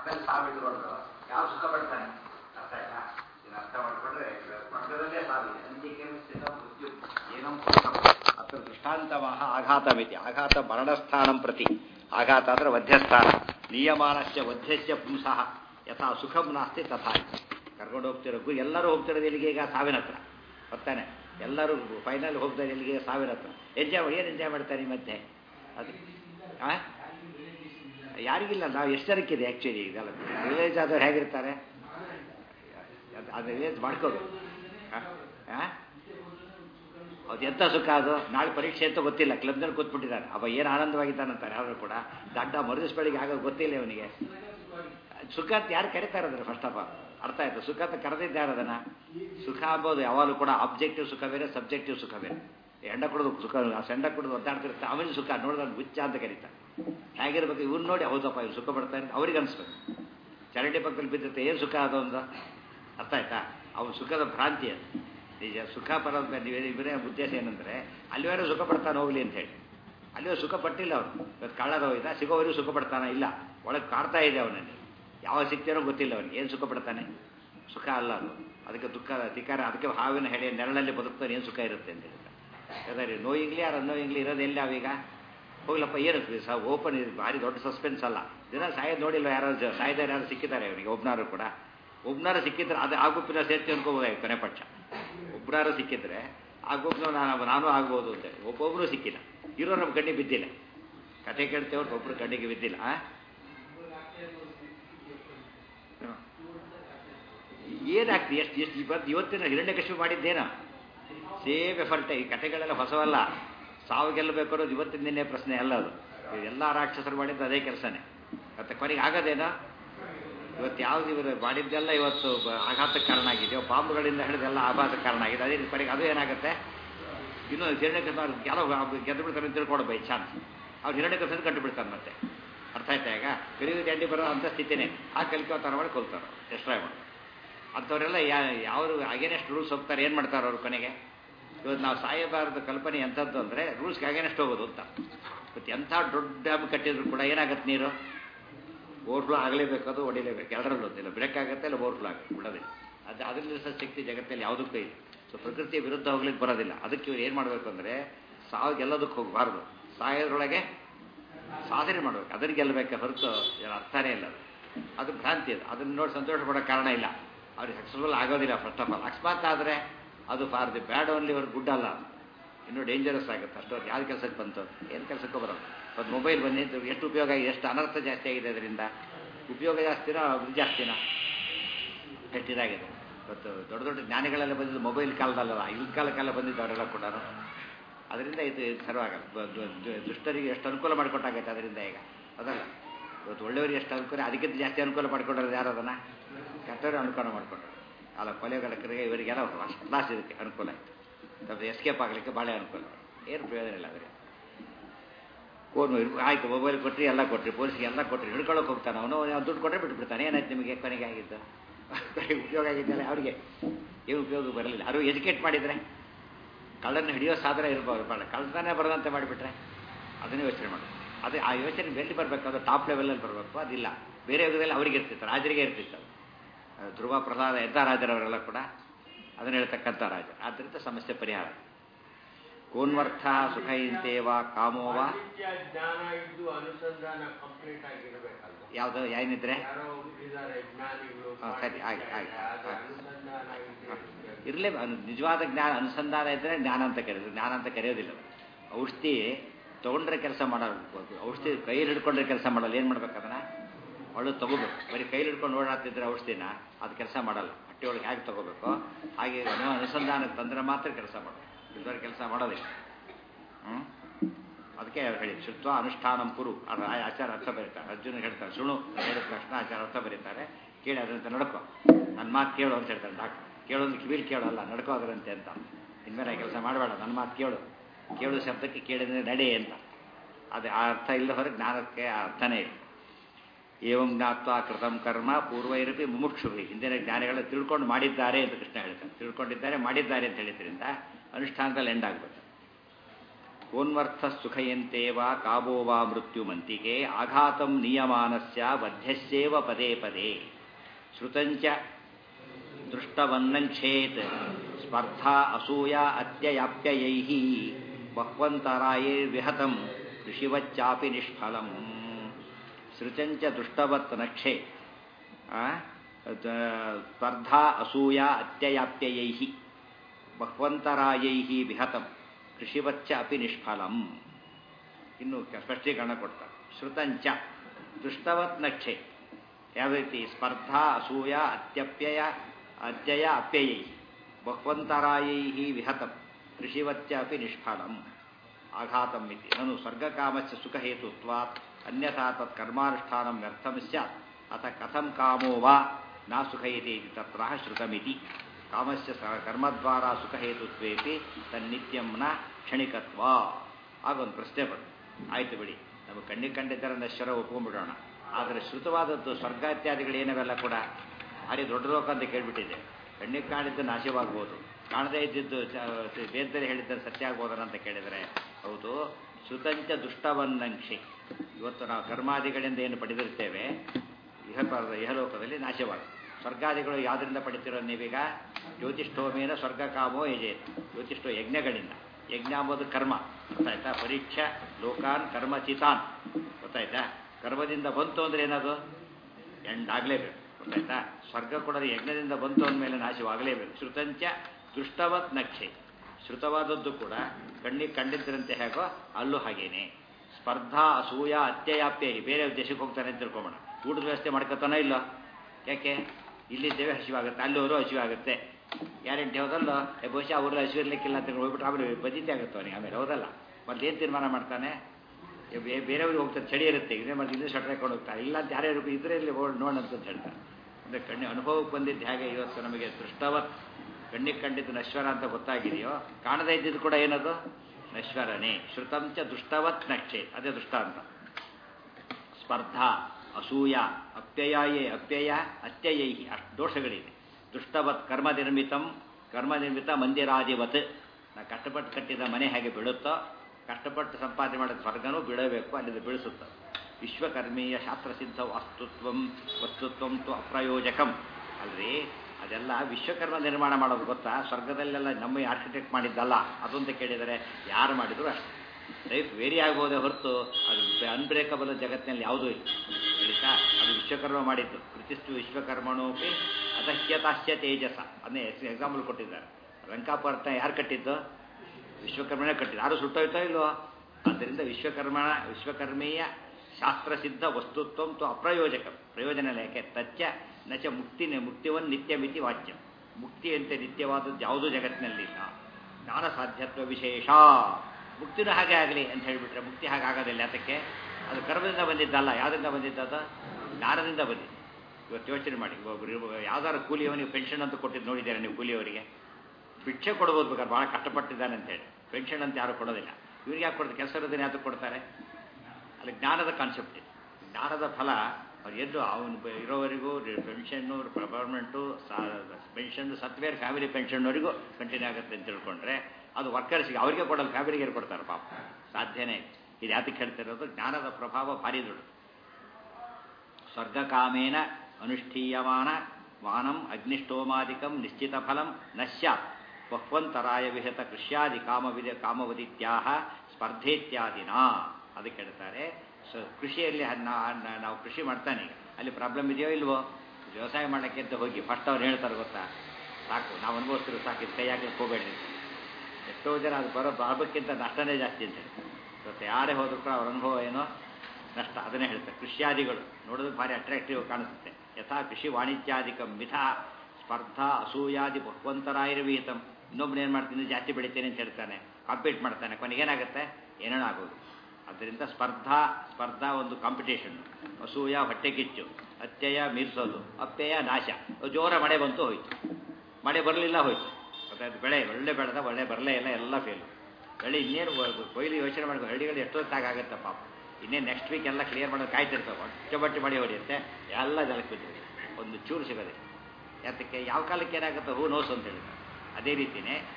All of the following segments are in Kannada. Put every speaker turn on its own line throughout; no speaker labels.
ಪಕ್ಕದಲ್ಲಿ ಸಾವಿಟ್ಕೊಂಡು ಯಾವ ಸುಖ ಪಡ್ತಾನೆ ಅರ್ಥ ಆಯ್ತಾ ಇದನ್ನ ಅರ್ಥ ಮಾಡ್ಕೊಂಡ್ರೆ ಪಕ್ಕದಲ್ಲೇ ಸಾವಿದೆ ಅಂಜಿಕೆ ಸ್ಥಿತ ಮೃತ್ಯು ಏನೋ ಸುಖಂ ಅತ್ರ ದೃಷ್ಟಾಂತವಾಹ ಆಘಾತಮಿತಿ ಆಘಾತ ಮರಣಸ್ಥಾನಂ ಪ್ರತಿ ಆಘಾತ ಅಂದ್ರೆ ವಧ್ಯಸ್ಥಾನ ನಿಯಮಾನಸ್ಯ ವಧ್ಯಸ್ಯ ಪುಂಸಃ ಯಥಾ ಸುಖಂ ನಾಸ್ತಿ ತಥಾ ಇತಿ. ಕರ್ಕೊಂಡು ಹೋಗ್ತಿರೋ ಗು- ಎಲ್ಲರೂ ಹೋಗ್ತಿರೋದು ಎಲ್ಲಿಗೆ ಈಗ ಸಾವಿನ ಹತ್ರ ಗೊತ್ತಾನೆ ಎಲ್ಲರೂ ಫೈನಲ್ ಹೋಗ್ತಾರೆ ಎಲ್ಲಿಗೆ ಸಾವಿನ ಹತ್ರ ಎಂಜಾಯ್ ಮಾಡಿ ಏನು ಎಂಜಾಯ್ ಮಾಡ್ತಾರೆ ಈ ಮಧ್ಯೆ ಅದು ಆ? ಯಾರಿಗಿಲ್ಲ ನಾವು ಎಷ್ಟು ಜನಕ್ಕಿದೆ ಆ್ಯಕ್ಚುಲಿ ಇದೆಲ್ಲ ರಿಲೇಜ್ ಆದವ್ರು ಹೇಗಿರ್ತಾರೆ ಅದು- ಅದು ರಿಲೇಜ್ ಮಾಡ್ಕೋಬೇಕು ಆ? ಆ? ಅದು ಎಂಥ ಸುಖ ಅದು ನಾಳೆ ಪರೀಕ್ಷೆ ಅಂತ ಗೊತ್ತಿಲ್ಲ ಕ್ಲಬ್ನಲ್ಲಿ ಕೂತ್ಬಿಟ್ಟಿದ್ದಾನೆ ಅವ ಏನು ಆನಂದವಾಗಿದ್ದಾನಂತಾರೆ ಯಾರು ಕೂಡ ದಡ್ಡ ಮರುದಿಸ್ ಬೆಳಿಗ್ಗೆ ಆಗೋದು ಗೊತ್ತಿಲ್ಲ ಇವನಿಗೆ ಸುಖ ಅಂತ ಯಾರು ಕರಿತಾ ಇರೋದ್ರೆ ಫಸ್ಟ್ ಆಫ್ ಆಲ್ ಅರ್ಥ ಆಯ್ತು ಸುಖ ಅಂತ ಕರೆದಿದ್ದು ಯಾರು ಅದನ್ನ ಸುಖ ಅಂಬೋದು ಯಾವಾಗಲೂ ಕೂಡ ಆಬ್ಜೆಕ್ಟಿವ್ ಸುಖ ಬೇರೆ ಸಬ್ಜೆಕ್ಟಿವ್ ಸುಖ ಬೇರೆ ಎಂಡ ಕುಡಿದು ಸುಖ ಆ ಸೆಂಡ ಕುಡಿದು ಒದ್ದಾಡ್ತಿರ್ತಾರೆ ಅವನಿಗೆ ಸುಖ ನೋಡಿದ್ರೆ ಗುಚ್ಚ ಅಂತ ಕರೀತಾರೆ ಹೇಗಿರ್ಬೇಕು ಇವ್ರು ನೋಡಿ ಹೌದಪ್ಪ ಇವ್ರು ಸುಖ ಪಡ್ತಾರೆ ಅವ್ರಿಗೆ ಅನಿಸ್ಬೇಕು ಚರಂಡಿ ಪಕ್ಕದಲ್ಲಿ ಬಿದ್ದಿರುತ್ತೆ ಏನು ಸುಖ ಅದು ಒಂದು ಅರ್ಥ ಆಯ್ತಾ ಅವ್ನು ಸುಖದ ಭ್ರಾಂತಿ ಅದು ನಿಜ ಸುಖ ಪಡೋದ್ ನೀವು ಇವರೇ ಉದ್ದೇಶ ಏನಂದ್ರೆ ಅಲ್ಲಿವರೆಗೂ ಸುಖ ಪಡ್ತಾನೆ ಹೋಗ್ಲಿ ಅಂತ ಹೇಳಿ ಅಲ್ಲಿವರೆಗೂ ಸುಖ ಪಟ್ಟಿಲ್ಲ ಅವನು ಇವತ್ತು ಕಳ್ಳದ ಹೋಯ್ತಾ ಸಿಗೋವರೆಗೂ ಸುಖ ಪಡ್ತಾನ ಇಲ್ಲ ಒಳಗೆ ಕಾಡ್ತಾ ಇದೆ ಅವನಲ್ಲಿ ಯಾವ ಸಿಗ್ತೇನೋ ಗೊತ್ತಿಲ್ಲ ಅವನಿಗೆ ಏನು ಸುಖ ಪಡ್ತಾನೆ ಸುಖ ಅಲ್ಲ ಅದು ಅದಕ್ಕೆ ದುಃಖ ಅಧಿಕಾರ ಅದಕ್ಕೆ ಹಾವಿನ ಹೆಡೆ ನೆರಳಲ್ಲಿ ಬದುಕ್ತಾನೆ ಏನು ಸುಖ ಇರುತ್ತೆ ಅಂತ ಹೇಳ್ತಾರೆ ಯಾವ್ದಾರಿ ನೋಯಿಂಗ್ಲಿ ಯಾರು ಅನ್ನೋಯಿಂಗ್ಲಿ ಇರೋದು ಎಲ್ಲಿ ಅವೀಗ ಹೋಗ್ಲಪ್ಪ ಏನು ಓಪನ್ ಇದು ಭಾರಿ ದೊಡ್ಡ ಸಸ್ಪೆನ್ಸ್ ಅಲ್ಲ ದಿನ ಸಾಯೋದು ನೋಡಿಲ್ಲ ಯಾರು ಸಾಯ್ದಾರೆ ಯಾರು ಸಿಕ್ಕಿದ್ದಾರೆ ಅವನಿಗೆ ಒಬ್ನಾರು ಕೂಡ ಒಬ್ನಾರು ಸಿಕ್ಕಿದ್ರೆ ಅದು ಆ ಗುಂಪಿನ ಸೇರ್ತಿ ಅನ್ಕೋಬೋದಾಗಿತ್ತು ಕೊನೆ ಪಕ್ಷ ಒಬ್ಬರಾರು ಸಿಕ್ಕಿದ್ರೆ ಆ ಗುಂಪಿನ ನಾನು ನಾನು ಆಗ್ಬೋದು ಅಂತೇಳಿ ಒಬ್ಬೊಬ್ಬರು ಸಿಕ್ಕಿಲ್ಲ ಇರೋ ನಮ್ಮ ಕಣ್ಣಿಗೆ ಬಿದ್ದಿಲ್ಲ ಕತೆ ಕೇಳ್ತೇವ್ರು ಒಬ್ಬರು ಕಣ್ಣಿಗೆ ಬಿದ್ದಿಲ್ಲ ಆ? ಹ್ಮ್. ಏನಾಗ್ತದೆ ಎಷ್ಟು ಎಷ್ಟು ಇವತ್ತು ಇವತ್ತಿನ ಹಿರಣ್ಯಕಶಿಪು ಮಾಡಿದ್ದೇನೋ ಸೇಮ್ ಎಫರ್ಟ್ ಈ ಕಥೆಗಳೆಲ್ಲ ಹೊಸವಲ್ಲ ಸಾವು ಗೆಲ್ಲಬೇಕು ಅನ್ನೋದು ಇವತ್ತಿನ ದಿನೇ ಪ್ರಶ್ನೆ ಅಲ್ಲ ಅದು ಎಲ್ಲ ರಾಕ್ಷಸರು ಮಾಡಿದ್ದು ಅದೇ ಕೆಲಸನೇ ಮತ್ತೆ ಕೊನೆಗೆ ಆಗೋದೇನೋ ಇವತ್ತು ಯಾವ್ದು ಇವರು ಮಾಡಿದ್ದೆಲ್ಲ ಇವತ್ತು ಬ- ಆಘಾತಕ್ಕೆ ಕಾರಣ ಆಗಿದೆ ಪಾಂಬುಗಳಿಂದ ಹಿಡಿದೆಲ್ಲ ಆಘಾತಕ್ಕೆ ಕಾರಣ ಆಗಿದೆ ಅದೇ ಕೊನೆಗೆ ಅದು ಏನಾಗುತ್ತೆ ಇನ್ನು ಹಿರಣ್ಯಕೃಷ್ಣ ಕೆಲವು ಗೆದ್ದು ಬಿಡ್ತಾರೆ ಅಂತ ತಿಳ್ಕೊಂಡು ಬೈ ಚಾನ್ಸ್ ಅವ್ರು ಹಿರಣ್ಯಕೃಷ್ಣ ಕಟ್ಟು ಬಿಡ್ತಾರೆ ಮತ್ತೆ ಅರ್ಥ ಆಯ್ತಾ ಈಗ ಕರಿವು ದಂಡಿ ಬರೋ ಅಂಥ ಸ್ಥಿತಿನೇ ಆ ಕಲಿಕೋತಾರ ಮಾಡಿ ಕೊಲ್ತಾರೆ ಡಿಸ್ಟ್ರಾಯ್ ಮಾಡಿ ಅಂಥವರೆಲ್ಲ ಯಾ ಯಾರು ಅಗೇನೆಸ್ಟ್ ರೂಲ್ಸ್ ಹೋಗ್ತಾರೆ ಏನು ಮಾಡ್ತಾರೆ ಅವ್ರು ಕೊನೆಗೆ ಇವತ್ತು ನಾವು ಸಾಯಬಾರದು ಕಲ್ಪನೆ ಎಂಥದ್ದು ಅಂದರೆ ರೂಲ್ಸ್ಗೆ ಅಗೇನೆಸ್ಟ್ ಹೋಗೋದು ಅಂತ ಇವತ್ತು ಎಂಥ ದೊಡ್ಡ ಡ್ಯಾಮ್ ಕಟ್ಟಿದ್ರು ಕೂಡ ಏನಾಗುತ್ತೆ ನೀರು ಓವರ್ಫ್ಲೋ ಆಗಲೇಬೇಕು ಅದು ಹೊಡಿಲೇಬೇಕು ಎಲ್ಲರಲ್ಲೂ ಇಲ್ಲ ಬ್ರೇಕ್ ಆಗುತ್ತೆ ಇಲ್ಲ ಓವರ್ಫ್ಲೋ ಆಗುತ್ತೆ ಬಿಡೋದಿಲ್ಲ ಅದು ಅದರಿಂದ ಸಹ ಶಕ್ತಿ ಜಗತ್ತಲ್ಲಿ ಯಾವುದಕ್ಕೂ ಇಲ್ಲ ಸೊ ಪ್ರಕೃತಿಯ ವಿರುದ್ಧ ಹೋಗ್ಲಿಕ್ಕೆ ಬರೋದಿಲ್ಲ ಅದಕ್ಕೆ ಇವ್ರು ಏನು ಮಾಡಬೇಕು ಅಂದರೆ ಸಾವು ಗೆಲ್ಲೋದಕ್ಕೆ ಹೋಗಬಾರ್ದು ಸಾಯೋದ್ರೊಳಗೆ ಸಾಧನೆ ಮಾಡಬೇಕು ಅದನ್ನು ಗೆಲ್ಲಬೇಕೆ ಹೊರತು ಏನು ಅರ್ಥನೇ ಇಲ್ಲ ಅದು ಅದು ಭ್ರಾಂತಿ ಅದು ಅದನ್ನು ನೋಡಿ ಸಂತೋಷ ಪಡೋ ಕಾರಣ ಇಲ್ಲ ಅವ್ರಿಗೆ ಸಕ್ಸಸ್ಫುಲ್ ಆಗೋದಿಲ್ಲ ಫಸ್ಟ್ ಆಫ್ ಆಲ್ ಅಕಸ್ಮಾತ್ ಆದರೆ ಅದು ಫಾರ್ ದಿ ಬ್ಯಾಡ್ ಓನ್ಲಿ ಅವ್ರಿಗೆ ಗುಡ್ ಅಲ್ಲ ಅದು. ಇನ್ನೂ ಡೇಂಜರಸ್ ಆಗುತ್ತೆ ಅಷ್ಟೊತ್ತು ಯಾವ್ದು ಕೆಲಸಕ್ಕೆ ಬಂತು ಏನು ಕೆಲಸಕ್ಕೂ ಬರೋದು ಒಂದು ಮೊಬೈಲ್ ಬಂದಿದ್ದು ಎಷ್ಟು ಉಪಯೋಗ ಆಗಿದೆ ಎಷ್ಟು ಅನರ್ಥ ಜಾಸ್ತಿ ಆಗಿದೆ ಅದರಿಂದ ಉಪಯೋಗ ಜಾಸ್ತಿನಾ ಇದು ಜಾಸ್ತಿನಾ ಎಷ್ಟು ಇದಾಗಿದೆ ಇವತ್ತು ದೊಡ್ಡ ದೊಡ್ಡ ಜ್ಞಾನಿಗಳೆಲ್ಲ ಬಂದಿದ್ದು ಮೊಬೈಲ್ ಕಾಲದಲ್ಲ ಇಲ್ ಕಾಲಕ್ಕೆಲ್ಲ ಬಂದಿದ್ದು ಅವರೆಲ್ಲ ಕೂಡ ಅದರಿಂದ ಇದು ಸರ್ವಾಗಲ್ಲ ಬ- ದು- ದು- ದುಷ್ಟರಿಗೆ ಎಷ್ಟು ಅನುಕೂಲ ಮಾಡಿಕೊಟ್ಟಾಗೈತೆ ಅದರಿಂದ ಈಗ ಅದಲ್ಲ ಇವತ್ತು ಒಳ್ಳೆಯವರಿಗೆ ಎಷ್ಟು ಅನುಕೂಲ ಅದಕ್ಕಿಂತ ಜಾಸ್ತಿ ಅನುಕೂಲ ಮಾಡಿಕೊಡೋದು ಯಾರು ಅದನ್ನು ಕೆಟ್ಟವರು ಅನುಕೂಲ ಮಾಡಿಕೊಂಡ್ರು ಅಲ್ಲ ಕೊಲೆಗಳಕರಿಗೆ ಇವರಿಗೆಲ್ಲ ಫಸ್ಟ್ ಕ್ಲಾಸ್ ಇದಕ್ಕೆ ಅನುಕೂಲ ಆಯಿತು ಸ್ವಲ್ಪ ಎಸ್ಕೇಪ್ ಆಗಲಿಕ್ಕೆ ಭಾಳ ಅನುಕೂಲ ಏನು ಪ್ರಯೋಜನ ಇಲ್ಲ ಅದರಿಂದ ಫೋನ್ ಆಯ್ತು ಮೊಬೈಲ್ ಕೊಟ್ರಿ ಎಲ್ಲ ಕೊಟ್ರಿ ಪೊಲೀಸ್ಗೆ ಎಲ್ಲ ಕೊಟ್ರಿ ಹಿಡ್ಕೊಳ್ಳೋಕೆ ಹೋಗ್ತಾನೆ ಅವನು ಅವ್ನು ದುಡ್ಡು ಕೊಟ್ಟರೆ ಬಿಟ್ಬಿಡ್ತಾನೆ ಏನಾಯ್ತು ನಿಮಗೆ ಕೊನೆಗೆ ಆಗಿದ್ದು ಉಪಯೋಗ ಆಗಿದ್ದಲ್ಲ ಅವರಿಗೆ ಏನು ಉಪಯೋಗ ಬರಲಿಲ್ಲ ಅವರು ಎಜುಕೇಟ್ ಮಾಡಿದರೆ ಕಳ್ಳನ್ನು ಹಿಡಿಯೋ ಸಾಧನ ಇರ್ಬೋದು ಬೇಡ ಕಳ್ಳತನೇ ಬರದಂತೆ ಮಾಡಿಬಿಟ್ರೆ ಅದನ್ನೇ ಯೋಚನೆ ಮಾಡಿ ಅದೇ ಆ ಯೋಚನೆ ಎಲ್ಲಿ ಬರಬೇಕು ಅದು ಟಾಪ್ ಲೆವೆಲಲ್ಲಿ ಬರಬೇಕು ಅದಿಲ್ಲ ಬೇರೆ ಯುಗದಲ್ಲಿ ಅವರಿಗೆ ಇರ್ತಿತ್ತು ರಾಜರಿಗೆ ಇರ್ತಿತ್ತು ಅದು. ಆ, ಧ್ರುವ ಪ್ರಸಾದ ಎದ್ದ ರಾಜರವರೆಲ್ಲ ಕೂಡ ಅದನ್ನು ಹೇಳ್ತಕ್ಕಂಥ ರಾಜ ಆದ್ದರಿಂದ ಸಮಸ್ಯೆ ಪರಿಹಾರ ಕೋನ್ವರ್ಥ ಸುಖ ಇಂತೇವ ಕಾಮೋವ
ಅವಿದ್ಯಾ ಜ್ಞಾನ ಇದ್ದು ಅನುಸಂಧಾನ ಕಂಪ್ಲೀಟ್ ಆಗಿರ್ಬೇಕಲ್ವ
ಯಾವುದು ಏನಿದ್ರೆ
ಯಾರೋ ಇದ್ದಾರೆ ಜ್ಞಾನಿಗಳು
ಹಾ, ಸರಿ, ಆಯ್ತು, ಆಯ್ತು,
ಅದು
ಆಯ್ತು.
ಅನುಸಂಧಾನ ಇದ್ದು
ಇರಲೇ ನಿಜವಾದ ಜ್ಞಾನ ಅನುಸಂಧಾನ ಇದ್ದರೆ ಜ್ಞಾನ ಅಂತ ಕರೆಯೋದು ಜ್ಞಾನ ಅಂತ ಕರೆಯೋದಿಲ್ಲ ಅದು. ಔಷಧಿ ತೊಗೊಂಡ್ರೆ ಕೆಲಸ ಮಾಡೋದು ಔಷಧಿ ಕೈಯಲ್ಲಿ ಹಿಡ್ಕೊಂಡ್ರೆ ಕೆಲಸ ಮಾಡಲ್ಲ ಏನು ಮಾಡ್ಬೇಕು ಅದನ್ನು ಒಳ್ಳೆ ತಗೋಬೇಕು ಬರೀ ಕೈಲಿ ಹಿಡ್ಕೊಂಡು ಓಡಾಡ್ತಿದ್ರೆ ಔಷಧಿನ ಅದು ಕೆಲಸ ಮಾಡಲ್ಲ ಹೊಟ್ಟೆ ಒಳಗೆ ಹೇಗೆ ತಗೋಬೇಕು ಹಾಗೆ ನೀವು ಅನುಸಂಧಾನಕ್ಕೆ ತಂದ್ರೆ ಮಾತ್ರ ಕೆಲಸ ಮಾಡೋದು ಇಲ್ದವ್ರು ಕೆಲಸ ಮಾಡೋದಿಲ್ಲ ಹ್ಞೂ ಅದಕ್ಕೆ ಅವ್ರು ಹೇಳಿ ಶುತ್ವ ಅನುಷ್ಠಾನಂ ಕುರು ಅದು ಆ ಆಚಾರ ಅರ್ಥ ಬರೀತಾರೆ ಅರ್ಜುನ ಹೇಳ್ತಾರೆ ಸುಣು ಹೇಳಿದ ತಕ್ಷಣ ಆಚಾರ ಅರ್ಥ ಬರೀತಾರೆ ಕೇಳಿ ಅದರಂತೆ ನಡ್ಕೋ ನನ್ನ ಮಾತು ಕೇಳು ಅಂತ ಹೇಳ್ತಾರೆ ಡಾಕ್ಟರ್ ಕೇಳೋದು ಕಿವಿಲಿ ಕೇಳೋಲ್ಲ ನಡ್ಕೋ ಅದರಂತೆ ಅಂತ ಇನ್ಮೇಲೆ ಕೆಲಸ ಮಾಡಬೇಡ ನನ್ನ ಮಾತು ಕೇಳು ಕೇಳು ಶಬ್ದಕ್ಕೆ ಕೇಳಿದ್ರೆ ನಡೆ ಅಂತ ಅದು ಆ ಅರ್ಥ ಇಲ್ಲ ಹೊರಗೆ ಜ್ಞಾನಕ್ಕೆ ಆ ಅರ್ಥನೇ ಇಲ್ಲ ಏವಂ ಜ್ಞಾತ್ವ ಕೃತಂ ಕರ್ಮ ಪೂರ್ವೈರಪಿ ಮುಮುಕ್ಷುಭಿ ಹಿಂದಿನ ಜ್ಞಾನಿಗಳು ತಿಳ್ಕೊಂಡು ಮಾಡಿದ್ದಾರೆ ಅಂತ ಕೃಷ್ಣ ಹೇಳ್ತಾರೆ ತಿಳ್ಕೊಂಡಿದ್ದಾರೆ ಮಾಡಿದ್ದಾರೆ ಅಂತ ಹೇಳಿದ್ರಿಂದ ಅನುಷ್ಠಾನದಲ್ಲಿ ಎಂಡ್ ಆಗ್ಬೇಕು ಕೋನ್ವರ್ಥ ಸುಖಯಂತೇವ ಕಾಮೋ ವಾ ಮೃತ್ಯುಮಂತಿಕೆ ಆಘಾತಂ ನಿಯಮಾನಸ್ಯ ಬದ್ಧಸ್ಯೇವ ಪದೇ ಪದೇ ಶ್ರುತಂಚ ದೃಷ್ಟವನ್ನಂಕ್ಷೇತ್ ಸ್ಪರ್ಧಾ ಅಸೂಯ ಅತ್ಯಯಾಪ್ಯಯೈ ಬಹ್ವಂತರಾಯೈರ್ವಿಹತಂ ಋಷಿವಚ್ಚಾಪಿ ನಿಷ್ಫಲಂ ಸೃಚಂಚ ದುಷ್ಟವತ್ ನಕ್ಷೆ ಆ, ದ- ಸ್ಪರ್ಧಾ ಅಸೂಯ ಅತ್ಯಯಾಪ್ಯಯೈ ಬಹ್ವಂತರಾಯೈ ವಿಹತಂ ಕೃಷಿವಚ್ಚ ಅಪಿ ನಿಷ್ಫಲಂ ಇನ್ನು ಕ- ಸ್ಪಷ್ಟೀಕರಣ ಕೊಡ್ತಾರೆ ಶ್ರುತಂಚ ದುಷ್ಟವತ್ ನಕ್ಷೆ ಯಾವ ರೀತಿ ಸ್ಪರ್ಧಾ ಅಸೂಯ ಅತ್ಯಪ್ಯಯ ಅತ್ಯಯ ಅಪ್ಯಯೈ ಬಹ್ವಂತರಾಯೈ ವಿಹತಂ ಕೃಷಿವಚ್ಚ ಅಪಿ ನಿಷ್ಫಲಂ ಆಘಾತಂ ಇತಿ ನನು ಸ್ವರ್ಗಕಾಮಸ್ಯ ಸುಖಹೇತುತ್ವಾತ್ ಅನ್ಯಥಾ ತತ್ ಕರ್ಮಾನುಷ್ಠಾನಂ ವ್ಯರ್ಥಂ ಸ್ಯಾತ್ ಅಥ ಕಥಂ ಕಾಮೋ ವಾ ನ ಸುಖಯತಿ ಇತಿ ತತ್ರ ಶ್ರುತಮಿತಿ ಕಾಮಸ್ಯ ಸ- ಕರ್ಮದ್ವಾರ ಸುಖಹೇತುತ್ವೇಪಿ ತನ್ನಿತ್ಯಂ ನ ಕ್ಷಣಿಕತ್ವ ಆಗೊಂದು ಪ್ರಶ್ನೆ ಬಂತು ಆಯ್ತು ಬಿಡಿ ನಮ್ಮ ಕಣ್ಣಿಗೆ ಕಂಡಿದ್ದರ ನಶ್ವರ ಒಪ್ಕೊಂಡ್ಬಿಡೋಣ ಆದರೆ ಶ್ರುತವಾದದ್ದು ಸ್ವರ್ಗ ಇತ್ಯಾದಿಗಳು ಏನವೆಲ್ಲ ಕೂಡ ಭಾರಿ ದೊಡ್ಡ ಲೋಕ ಅಂತ ಕೇಳ್ಬಿಟ್ಟಿದೆ ಕಣ್ಣಿಗೆ ಕಾಣಿದ್ದು ನಾಶವಾಗ್ಬೋದು ಕಾಣದೇ ಇದ್ದಿದ್ದು ಚ- ವೇದದಲ್ಲಿ ಹೇಳಿದ್ದ ಸತ್ಯ ಆಗ್ಬೋದನ ಅಂತ ಕೇಳಿದರೆ ಹೌದು ಶ್ರುತಂಚ ದುಷ್ಟವನ್ನಂಕ್ಷಿ ಇವತ್ತು ನಾವು ಕರ್ಮಾದಿಗಳಿಂದ ಏನು ಪಡೆದಿರ್ತೇವೆ ಇಹ ಇಹಲೋಕದಲ್ಲಿ ನಾಶವಾದ ಸ್ವರ್ಗಾದಿಗಳು ಯಾವ್ದರಿಂದ ಪಡಿತಿರೋ ನೀವೀಗ ಜ್ಯೋತಿಷ್ಠೋಮೇನ ಸ್ವರ್ಗ ಕಾಮೋ ಯಜೆ ಜ್ಯೋತಿಷ್ಠೋ ಯಜ್ಞಗಳಿಂದ ಯಜ್ಞ ಅಂಬೋದು ಕರ್ಮ ಗೊತ್ತಾಯ್ತಾ ಪರೀಕ್ಷಾ ಲೋಕಾನ್ ಕರ್ಮ ಚಿತಾನ್ ಗೊತ್ತಾಯ್ತಾ ಕರ್ಮದಿಂದ ಬಂತು ಅಂದ್ರೆ ಏನದು ಎಂಡ್ ಆಗಲೇಬೇಕು ಗೊತ್ತಾಯ್ತಾ ಸ್ವರ್ಗ ಕೂಡ ಯಜ್ಞದಿಂದ ಬಂತು ಅಂದಮೇಲೆ ನಾಶವಾಗಲೇಬೇಕು ಶ್ರುತಂಚ ದುಷ್ಟವತ್ ನಕ್ಷೆ ಶ್ರುತವಾದದ್ದು ಕೂಡ ಕಣ್ಣಿಗೆ ಕಂಡಿದ್ದರಂತೆ ಹೇಗೋ ಅಲ್ಲೂ ಹಾಗೇನೆ ಸ್ಪರ್ಧಾ ಅಸೂಯ ಅತ್ಯಯಾಪ್ಯ ಬೇರೆ ದೇಶಕ್ಕೆ ಹೋಗ್ತಾನೆ ಅಂತ ತಿಳ್ಕೊಂಬೋಣ ಊಟದ ವ್ಯವಸ್ಥೆ ಮಾಡ್ಕೊತಾನೋ ಇಲ್ಲ ಯಾಕೆ ಇಲ್ಲಿದ್ದೇವೆ ಹಸಿವಾಗುತ್ತೆ ಅಲ್ಲಿ ಹೋದ್ರು ಹಸಿವಾಗುತ್ತೆ ಗ್ಯಾರಂಟಿ ಹೌದಲ್ಲ ಏ ಬಹುಶಃ ಅವ್ರಲ್ಲಿ ಹಸಿವಿರ್ಲಿಕ್ಕಿಲ್ಲ ಅಂತ ಹೋಗ್ಬಿಟ್ಟು ಆಮೇಲೆ ಬದಿತೆ ಆಗುತ್ತೆ ಅವನಿಗೆ ಆಮೇಲೆ ಹೌದಲ್ಲ ಮತ್ತೆ ಏನು ತೀರ್ಮಾನ ಮಾಡ್ತಾನೆ ಏ ಬೇ- ಬೇರೆಯವ್ರಿಗೆ ಹೋಗ್ತಾರೆ ಚಳಿ ಇರುತ್ತೆ ಇದೇ ಮಾಡಿ ಇನ್ನೂ ಶಟ್ರ್ ಹಾಕೊಂಡು ಹೋಗ್ತಾರೆ ಇಲ್ಲ ಅಂತ ಯಾರ್ಯಾರು ಇದ್ರೆ ಇಲ್ಲಿ ನೋಡೋಣ ಅಂತ ಹೇಳ್ತಾರೆ ಅಂದರೆ ಕಣ್ಣಿ ಅನುಭವಕ್ಕೆ ಬಂದಿದ್ದು ಹೇಗೆ ಇವತ್ತು ನಮಗೆ ದೃಷ್ಟವತ್ ಕಣ್ಣಿಗೆ ಕಂಡಿದ್ದು ನಶ್ವರ ಅಂತ ಗೊತ್ತಾಗಿದೆಯೋ ಕಾಣದೇ ಇದ್ದಿದ್ದು ಕೂಡ ಏನದು ನಶ್ವರನೇ ಶ್ರುತಂಚ ದುಷ್ಟವತ್ ನಕ್ಷೆ ಅದೇ ದುಷ್ಟ ಅಂತ ಸ್ಪರ್ಧಾ ಅಸೂಯ ಅಪ್ಯಯಾಯೇ ಅಪ್ಯಯ ಅತ್ಯಯೈ ಅಷ್ಟು ದೋಷಗಳಿದೆ ದುಷ್ಟವತ್ ಕರ್ಮ ನಿರ್ಮಿತಂ ಕರ್ಮ ನಿರ್ಮಿತ ಮಂದಿರಾದಿವತ್ ನಾ ಕಷ್ಟಪಟ್ಟು ಕಟ್ಟಿದ ಮನೆ ಹೇಗೆ ಬೀಳುತ್ತೋ ಕಷ್ಟಪಟ್ಟು ಸಂಪಾದನೆ ಮಾಡಿದ ಸ್ವರ್ಗನೂ ಬೀಳಬೇಕು ಅಲ್ಲಿಂದ ಬೀಳಿಸುತ್ತೆ ವಿಶ್ವಕರ್ಮೀಯ ಶಾಸ್ತ್ರಸಿದ್ಧ ವಾಸ್ತುತ್ವಂ ವಸ್ತುತ್ವಂ ತು ಅಪ್ರಯೋಜಕಂ ಅಲ್ರಿ ಅದೆಲ್ಲ ವಿಶ್ವಕರ್ಮ ನಿರ್ಮಾಣ ಮಾಡೋದು ಗೊತ್ತಾ ಸ್ವರ್ಗದಲ್ಲೆಲ್ಲ ನಮ್ಮ ಆರ್ಕಿಟೆಕ್ಟ್ ಮಾಡಿದ್ದಲ್ಲ ಅದು ಅಂತ ಕೇಳಿದರೆ ಯಾರು ಮಾಡಿದ್ರು ಅಷ್ಟೇ ಲೈಫ್ ವೇರಿ ಆಗ್ಬೋದೇ ಹೊರತು ಅದು ಅನ್ಬ್ರೇಕಬಲ್ ಜಗತ್ತಿನಲ್ಲಿ ಯಾವುದೂ ಇಲ್ಲ ಹೇಳಿತಾ ಅದು ವಿಶ್ವಕರ್ಮ ಮಾಡಿದ್ದು ಕೃತಿಸ್ತು ವಿಶ್ವಕರ್ಮಣೋಪಿ ಅದಹ್ಯತಾಶ್ಯ ತೇಜಸ ಅದನ್ನೇ ಎಕ್ಸಾಂಪಲ್ ಕೊಟ್ಟಿದ್ದಾರೆ ರಂಕಾಪರ್ತ ಯಾರು ಕಟ್ಟಿದ್ದು ವಿಶ್ವಕರ್ಮನೇ ಕಟ್ಟಿದ್ದು ಯಾರು ಸುಟ್ಟೋಯ್ತೋ ಇಲ್ವೋ ಆದ್ದರಿಂದ ವಿಶ್ವಕರ್ಮ ವಿಶ್ವಕರ್ಮೀಯ ಶಾಸ್ತ್ರಸಿದ್ಧ ವಸ್ತುತ್ವ ತು ಅಪ್ರಯೋಜಕ ಪ್ರಯೋಜನ ಇಲ್ಲ ಯಾಕೆ ತಚ್ಚ ನಚ ಮುಕ್ತಿ ಮುಕ್ತಿವನ್ ನಿತ್ಯಮಿತಿ ವಾಚ್ಯ ಮುಕ್ತಿ ಅಂತ ನಿತ್ಯವಾದದ್ದು ಯಾವುದೂ ಜಗತ್ತಿನಲ್ಲಿಲ್ಲ ಜ್ಞಾನ ಸಾಧ್ಯತ್ವ ವಿಶೇಷ ಮುಕ್ತಿನೂ ಹಾಗೆ ಆಗಲಿ ಅಂತ ಹೇಳಿಬಿಟ್ರೆ ಮುಕ್ತಿ ಹಾಗೆ ಆಗೋದಿಲ್ಲ ಅದಕ್ಕೆ ಅದು ಕರ್ಮದಿಂದ ಬಂದಿದ್ದಲ್ಲ ಯಾವುದರಿಂದ ಬಂದಿದ್ದದು ಜ್ಞಾನದಿಂದ ಬಂದಿದ್ದು ಇವತ್ತು ಯೋಚನೆ ಮಾಡಿ ಒಬ್ಬರು ಯಾವ್ದಾದ್ರು ಕೂಲಿಯವನಿಗೆ ಪೆನ್ಷನ್ ಅಂತ ಕೊಟ್ಟಿದ್ದು ನೋಡಿದ್ದೀರಾ ನೀವು ಕೂಲಿಯವರಿಗೆ ಭಿಕ್ಷೆ ಕೊಡ್ಬೋದು ಬೇಕಾದ್ರೆ ಭಾಳ ಕಷ್ಟಪಟ್ಟಿದ್ದಾನೆ ಅಂತೇಳಿ ಪೆನ್ಷನ್ ಅಂತ ಯಾರು ಕೊಡೋದಿಲ್ಲ ಇವ್ರಿಗೆ ಯಾಕೆ ಕೊಡ್ತಾರೆ ಕೆಲಸ ಇರೋದನ್ನ ಯಾತಕ್ಕೆ ಕೊಡ್ತಾರೆ ಅಲ್ಲಿ ಜ್ಞಾನದ ಕಾನ್ಸೆಪ್ಟ್ ಇದೆ ಜ್ಞಾನದ ಫಲ ಅವ್ರು ಎದ್ದು ಅವನು ಇರೋವರೆಗೂ ಪೆನ್ಷನ್ನು ಪರ್ಮನೆಂಟು ಪೆನ್ಷನ್ ಸತ್ವೇರ್ ಫ್ಯಾಮಿಲಿ ಪೆನ್ಷನ್ನವರಿಗೂ ಕಂಟಿನ್ಯೂ ಆಗುತ್ತೆ ಅಂತ ತಿಳ್ಕೊಂಡ್ರೆ ಅದು ವರ್ಕರ್ಸ್ಗೆ ಅವರಿಗೆ ಕೊಡೋದು ಫ್ಯಾಮಿಲಿಗೆ ಏನು ಕೊಡ್ತಾರೆ ಪಾಪ ಸಾಧ್ಯನೇ ಇಲ್ಲ. ಇದು ಯಾತಕ್ಕೆ ಹೇಳ್ತಿರೋದು ಜ್ಞಾನದ ಪ್ರಭಾವ ಭಾರಿ ದೊಡ್ಡದು ಸ್ವರ್ಗಕಾಮೇನ ಅನುಷ್ಠೀಯಮಾನ ವಾನಂ ಅಗ್ನಿಷ್ಠೋಮಾದಿಕಂ ನಿಶ್ಚಿತ ಫಲಂ ನಶ್ಯಾತ್ ಬಹ್ವಂತರಾಯ ವಿಹತ ಕೃಷ್ಯಾದಿ ಕಾಮವಿದ ಕಾಮವದಿತ್ಯಾಹ ಸ್ಪರ್ಧೇತ್ಯಾದಿನ ಅದಕ್ಕೆ ಹೇಳ್ತಾರೆ ಸೊ ಕೃಷಿಯಲ್ಲಿ ಹ- ನಾ- ನಾ- ನಾವು ಕೃಷಿ ಮಾಡ್ತಾನೆ ಈಗ ಅಲ್ಲಿ ಪ್ರಾಬ್ಲಮ್ ಇದೆಯೋ ಇಲ್ವೋ ವ್ಯವಸಾಯ ಮಾಡೋಕ್ಕೆ ಅಂತ ಹೋಗಿ ಫಸ್ಟ್ ಅವ್ರು ಹೇಳ್ತಾರೆ ಗೊತ್ತಾ ಸಾಕು ನಾವು ಅನುಭವಿಸ್ತಿರೋ ಸಾಕು ಇದು ಕೈ ಹಾಕ್ಲಿಕ್ಕೆ ಹೋಗಬೇಡ್ರಿ ಅಂತ. ಎಷ್ಟೋ ಜನ ಅದು ಬರೋ ಲಾಭಕ್ಕಿಂತ ನಷ್ಟನೇ ಜಾಸ್ತಿ ಅಂತ ಹೇಳಿ ಇವತ್ತು ಯಾರೇ ಹೋದ್ರು ಕೂಡ ಅವ್ರ ಅನುಭವ ಏನೋ ನಷ್ಟ ಅದನ್ನೇ ಹೇಳ್ತಾರೆ ಕೃಷಿಯಾದಿಗಳು ನೋಡೋದಕ್ಕೆ ಭಾರಿ ಅಟ್ರಾಕ್ಟಿವ್ ಕಾಣಿಸುತ್ತೆ ಯಥಾ ಕೃಷಿ ವಾಣಿಜ್ಯಾದಿಕಂ ಮಿಥ ಸ್ಪರ್ಧಾ ಅಸೂಯಾದಿ ಬಹ್ವಂತರಾಯಿರ್ವೀತಂ ಇನ್ನೊಬ್ಬನು ಏನು ಮಾಡ್ತೀನಿ ಜಾಸ್ತಿ ಬೆಳಿತೇನೆ ಅಂತ ಹೇಳ್ತಾನೆ ಕಾಂಪೀಟ್ ಮಾಡ್ತಾನೆ ಕೊನೆಗೆ ಏನಾಗುತ್ತೆ ಏನೇನೋ ಆಗೋದು ಅದರಿಂದ ಸ್ಪರ್ಧಾ ಸ್ಪರ್ಧಾ ಒಂದು ಕಾಂಪಿಟೇಷನ್ ಅಸೂಯ ಹೊಟ್ಟೆ ಕಿಚ್ಚು ಅತ್ಯಯ ಮೀರಿಸೋದು ಅಪ್ಯಯ ನಾಶ ಜೋರ ಮಳೆ ಬಂತು ಹೋಯ್ತು ಮಳೆ ಬರಲಿಲ್ಲ ಹೋಯ್ತು ಗೊತ್ತಾಯ್ತು ಬೆಳೆ ಒಳ್ಳೆ ಬೆಳೆದ ಒಳ್ಳೆ ಬರಲೇ ಇಲ್ಲ ಎಲ್ಲ ಫೇಲು ಬೆಳೆ ಇನ್ನೇನು ಬ- ಕೊಯ್ಲು ಯೋಚನೆ ಮಾಡಿ ಹಳ್ಳಿಗಳು ಎಷ್ಟೊತ್ತಾಗುತ್ತೆ ಪಾಪ ಇನ್ನೇನು ನೆಕ್ಸ್ಟ್ ವೀಕ್ ಎಲ್ಲ ಕ್ಲಿಯರ್ ಮಾಡೋದು ಕಾಯ್ತಿರ್ತಾವೆ ಹೊಟ್ಟೆ ಬಟ್ಟೆ ಮಳೆ ಹೊಡೆಯುತ್ತೆ ಎಲ್ಲ ಜಲಕ್ಕೆ ಬಿದ್ದಿದೆ ಒಂದು ಚೂರು ಸಿಗೋದೆ ಯಾತಕ್ಕೆ ಯಾವ ಕಾಲಕ್ಕೆ ಏನಾಗುತ್ತೆ ಹೂ ನೋಸು ಅಂತ ಹೇಳಿದ್ರೆ ಅದೇ ರೀತಿಯೇ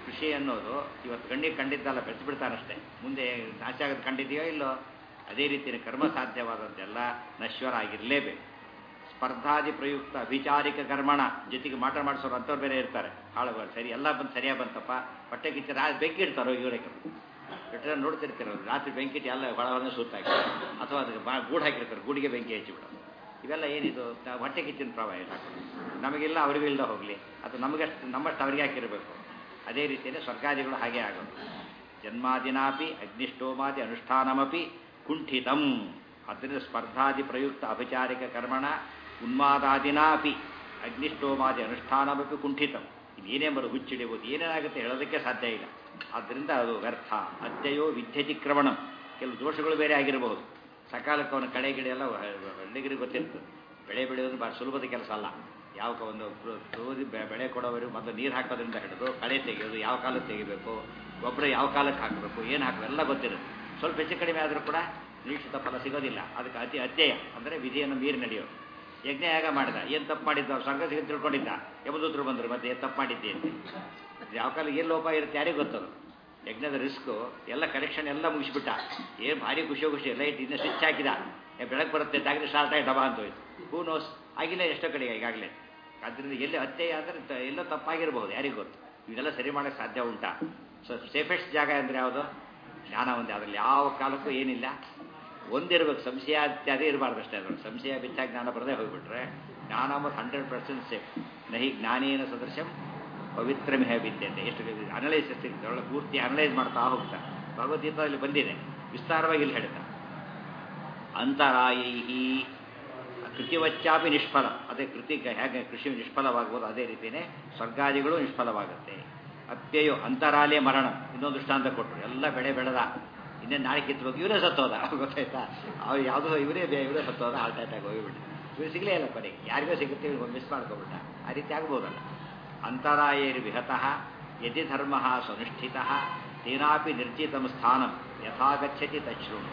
ಕೃಷಿ ಅನ್ನೋದು ಇವತ್ತು ಕಣ್ಣಿಗೆ ಕಂಡಿದ್ದಲ್ಲ ಬೆಳೆಸಿಬಿಡ್ತಾನಷ್ಟೇ ಮುಂದೆ ನಾಶ ಆಗೋದು ಕಂಡಿದೆಯೋ ಇಲ್ಲೋ ಅದೇ ರೀತಿಯ ಕರ್ಮ ಸಾಧ್ಯವಾದಂತೆಲ್ಲ ನಶ್ವರ ಆಗಿರಲೇಬೇಕು ಸ್ಪರ್ಧಾದಿ ಪ್ರಯುಕ್ತ ಅಭಿಚಾರಿಕ ಕರ್ಮಣ ಜೊತೆಗೆ ಮಾಟ ಮಾಡಿಸೋರು ಅಂಥವ್ರು ಬೇರೆ ಇರ್ತಾರೆ ಹಾಳು ಸರಿ ಎಲ್ಲ ಬಂದು ಸರಿಯಾಗಿ ಬಂತಪ್ಪ ಹೊಟ್ಟೆ ಕಿಚ್ಚ ರಾ ಬೆಂಕಿ ಇಡ್ತಾರೋ ಇವರೇ ಬಿಟ್ಟರೆ ನೋಡ್ತಿರ್ತೀರ ರಾತ್ರಿ ಬೆಂಕಿ ಇಟ್ಟು ಎಲ್ಲ ಒಳ ಒಳಗೆ ಸುತ್ತಾಕಿ ಅಥವಾ ಅದಕ್ಕೆ ಬಾ ಗೂಡು ಹಾಕಿರ್ತಾರೆ ಗೂಡಿಗೆ ಬೆಂಕಿ ಹಚ್ಚಿಬಿಡೋದು ಇವೆಲ್ಲ ಏನಿದು ತ- ಹೊಟ್ಟೆ ಕಿಚ್ಚಿನ ಪ್ರವಾಹ ಇದು ಹಾಕೋದು ನಮಗಿಲ್ಲ ಅವರಿಗೂ ಇಲ್ಲದ ಹೋಗಲಿ ಅಥವಾ ನಮಗಷ್ಟು ನಮ್ಮಷ್ಟು ಅವರಿಗೆ ಹಾಕಿರಬೇಕು ಅದೇ ರೀತಿಯಲ್ಲಿ ಸ್ವರ್ಗಾದಿಗಳು ಹಾಗೆ ಆಗೋದು ಜನ್ಮಾದಿನಾಪಿ ಅಗ್ನಿಷ್ಟೋಮಾದಿ ಅನುಷ್ಠಾನಮಪಿ ಕುಂಠಿತಂ ಅದರಿಂದ ಸ್ಪರ್ಧಾದಿ ಪ್ರಯುಕ್ತ ಅಪಚಾರಿಕ ಕರ್ಮಣ ಉನ್ಮಾದಾದಿನಾಪಿ ಅಗ್ನಿಷ್ಟೋಮಾದಿ ಅನುಷ್ಠಾನಮಪಿ ಕುಂಠಿತಂ ಇದೇನೇ ಬರು ಹುಚ್ಚಿಡಿಬೋದು ಏನೇನಾಗುತ್ತೆ ಹೇಳೋದಕ್ಕೆ ಸಾಧ್ಯ ಇಲ್ಲ ಆದ್ದರಿಂದ ಅದು ವ್ಯರ್ಥ ಅದ್ಯಯೋ ವಿದ್ಯತಿಕ್ರಮಣಂ ಕೆಲವು ದೋಷಗಳು ಬೇರೆ ಆಗಿರಬಹುದು ಸಕಾಲಕ್ಕೆ ಅವನ ಕಡೆ ಗಿಡ ಎಲ್ಲ ಹಳ್ಳಿಗಿರಿ ಗೊತ್ತಿರ್ತದೆ ಬೆಳೆ ಬೆಳೆಯೋದು ಭಾಳ ಸುಲಭದ ಕೆಲಸ ಅಲ್ಲ ಯಾವ ಕ- ಒಂದು ಪ್ರ- ತೋರಿ ಬೆ- ಬೆಳೆ ಕೊಡೋವರೆಗೂ ಮತ್ತು ನೀರು ಹಾಕೋದ್ರಿಂದ ಹಿಡಿದು ಕಳೆ ತೆಗೆಯೋದು ಯಾವ ಕಾಲಕ್ಕೆ ತೆಗಿಬೇಕು ಗೊಬ್ಬರ ಯಾವ ಕಾಲಕ್ಕೆ ಹಾಕಬೇಕು ಏನು ಹಾಕಬೇಕು ಎಲ್ಲ ಗೊತ್ತಿರುತ್ತೆ ಸ್ವಲ್ಪ ಹೆಚ್ಚು ಕಡಿಮೆ ಆದರೂ ಕೂಡ ನಿರೀಕ್ಷಿತ ಫಲ ಸಿಗೋದಿಲ್ಲ ಅದಕ್ಕೆ ಅತಿ ಅಧ್ಯಯ ಅಂದರೆ ವಿಧಿಯನ್ನು ಮೀರಿ ನಡೆಯೋದು ಯಜ್ಞ ಯಾಗ ಮಾಡಿದ ಏನು ತಪ್ಪು ಮಾಡಿದ್ದ ಅವ್ರು ಸ್ವರ್ಗ ಸಿಗ ತಿಳ್ಕೊಂಡಿದ್ದ ಯಮದೂತರು ಬಂದರು ಮತ್ತೆ ಏನು ತಪ್ಪು ಮಾಡಿದ್ದೆ ಅಂತ ಇದು ಯಾವ ಕಾಲ ಏನು ಲೋಪ ಇರುತ್ತೆ ಯಾರಿಗೂ ಗೊತ್ತದು ಯಜ್ಞದ ರಿಸ್ಕು ಎಲ್ಲ ಕರೆಕ್ಷನ್ ಎಲ್ಲ ಮುಗಿಸ್ಬಿಟ್ಟ ಏನು ಭಾರಿ ಖುಷಿ ಖುಷಿ ಲೈಟ್ ಇನ್ನು ಸ್ವಿಚ್ ಹಾಕಿದ ಏ, ಬೆಳಗ್ಗೆ ಬರುತ್ತೆ ತಾಗಿದ್ರೆ ಸ್ಟಾರ್ಟ್ ಆಗಿ ಡಬಾ ಅಂತ ಹೋಯ್ತು ಹೂ ನೋಸ್ ಆಗಿಲ್ಲ ಎಷ್ಟೋ ಕಡೆಗೆ ಈಗಾಗಲೇ ಆದ್ದರಿಂದ ಎಲ್ಲಿ ಅತ್ಯಯ ಅಂದರೆ ತ- ಎಲ್ಲೋ ತಪ್ಪಾಗಿರ್ಬೋದು ಯಾರಿಗೂ ಗೊತ್ತು ಇದೆಲ್ಲ ಸರಿ ಮಾಡೋಕ್ಕೆ ಸಾಧ್ಯ ಉಂಟಾ ಸೊ ಸೇಫೆಸ್ಟ್ ಜಾಗ ಅಂದರೆ ಯಾವುದು ಜ್ಞಾನ ಒಂದೇ ಅದರಲ್ಲಿ ಯಾವ ಕಾಲಕ್ಕೂ ಏನಿಲ್ಲ ಒಂದಿರ್ಬೇಕು ಸಂಶಯ ಇತ್ಯಾದಿ ಇರಬಾರ್ದು ಅಷ್ಟೇ ಅದ್ರಲ್ಲಿ ಸಂಶಯ ಬಿಚ್ಚಾಗ ಜ್ಞಾನ ಬರದೇ ಹೋಗ್ಬಿಟ್ರೆ ಜ್ಞಾನ ಮತ್ತು ಹಂಡ್ರೆಡ್ ಪರ್ಸೆಂಟ್ ಸೇಫ್ ನಹಿ ಜ್ಞಾನೇನ ಸದೃಶಂ ಪವಿತ್ರಮಿಹ ವಿದ್ಯತೆ ಎಷ್ಟು ಅನಲೈಸಿಸ್ ಒಳ್ಳೆ ಪೂರ್ತಿ ಅನಲೈಸ್ ಮಾಡ್ತಾ ಹೋಗ್ತಾರೆ ಭಗವದ್ಗೀತಾದಲ್ಲಿ ಬಂದಿದೆ ವಿಸ್ತಾರವಾಗಿ ಇಲ್ಲಿ ಹೇಳ್ತಾ ಅಂತರಾಯೈ ಕೃತಿವಚ್ಚಾಪಿ ನಿಷ್ಫಲ ಅದೇ ಕೃತಿ ಹೇಗೆ ಕೃಷಿ ನಿಷ್ಫಲವಾಗ್ಬೋದು ಅದೇ ರೀತಿಯೇ ಸ್ವರ್ಗಾದಿಗಳು ನಿಷ್ಫಲವಾಗುತ್ತೆ ಅತ್ಯಯೋ ಅಂತರಾಲೇ ಮರಣ ಇನ್ನೊಂದು ದೃಷ್ಟಾಂತ ಕೊಟ್ಟರು ಎಲ್ಲ ಬೆಳೆ ಬೆಳೆದ ಇನ್ನೇನು ನಾಳೆ ಕಿತ್ತಬೇಕು ಇವರೇ ಸತ್ತೋದ ಗೊತ್ತಾಯ್ತಾ ಅವ್ರು ಯಾವುದೋ ಇವರೇ ಬೇ ಇವರೇ ಸತ್ತೋದ ಹಾರ್ಟ್ ಅಟ್ಯಾಕ್ ಹೋಗಿಬಿಟ್ಟು ಇವ್ರು ಸಿಗಲೇ ಇಲ್ಲ ಕೊನೆಗೆ ಯಾರಿಗೋ ಸಿಗುತ್ತೆ ಇವ್ರು ಮಿಸ್ ಮಾಡ್ಕೊಬಿಟ್ಟ ಆ ರೀತಿ ಆಗ್ಬೋದಲ್ಲ ಅಂತರಾಯೈರ್ ವಿಹತಃ ಯದಿ ಧರ್ಮ ಸ್ವನುಷ್ಠಿತ ತೇನಾಪಿ ನಿರ್ಜಿತಂ ಸ್ಥಾನಂ ಯಥಾಗಚ್ಚತಿ ತಚ್ಛೃಣು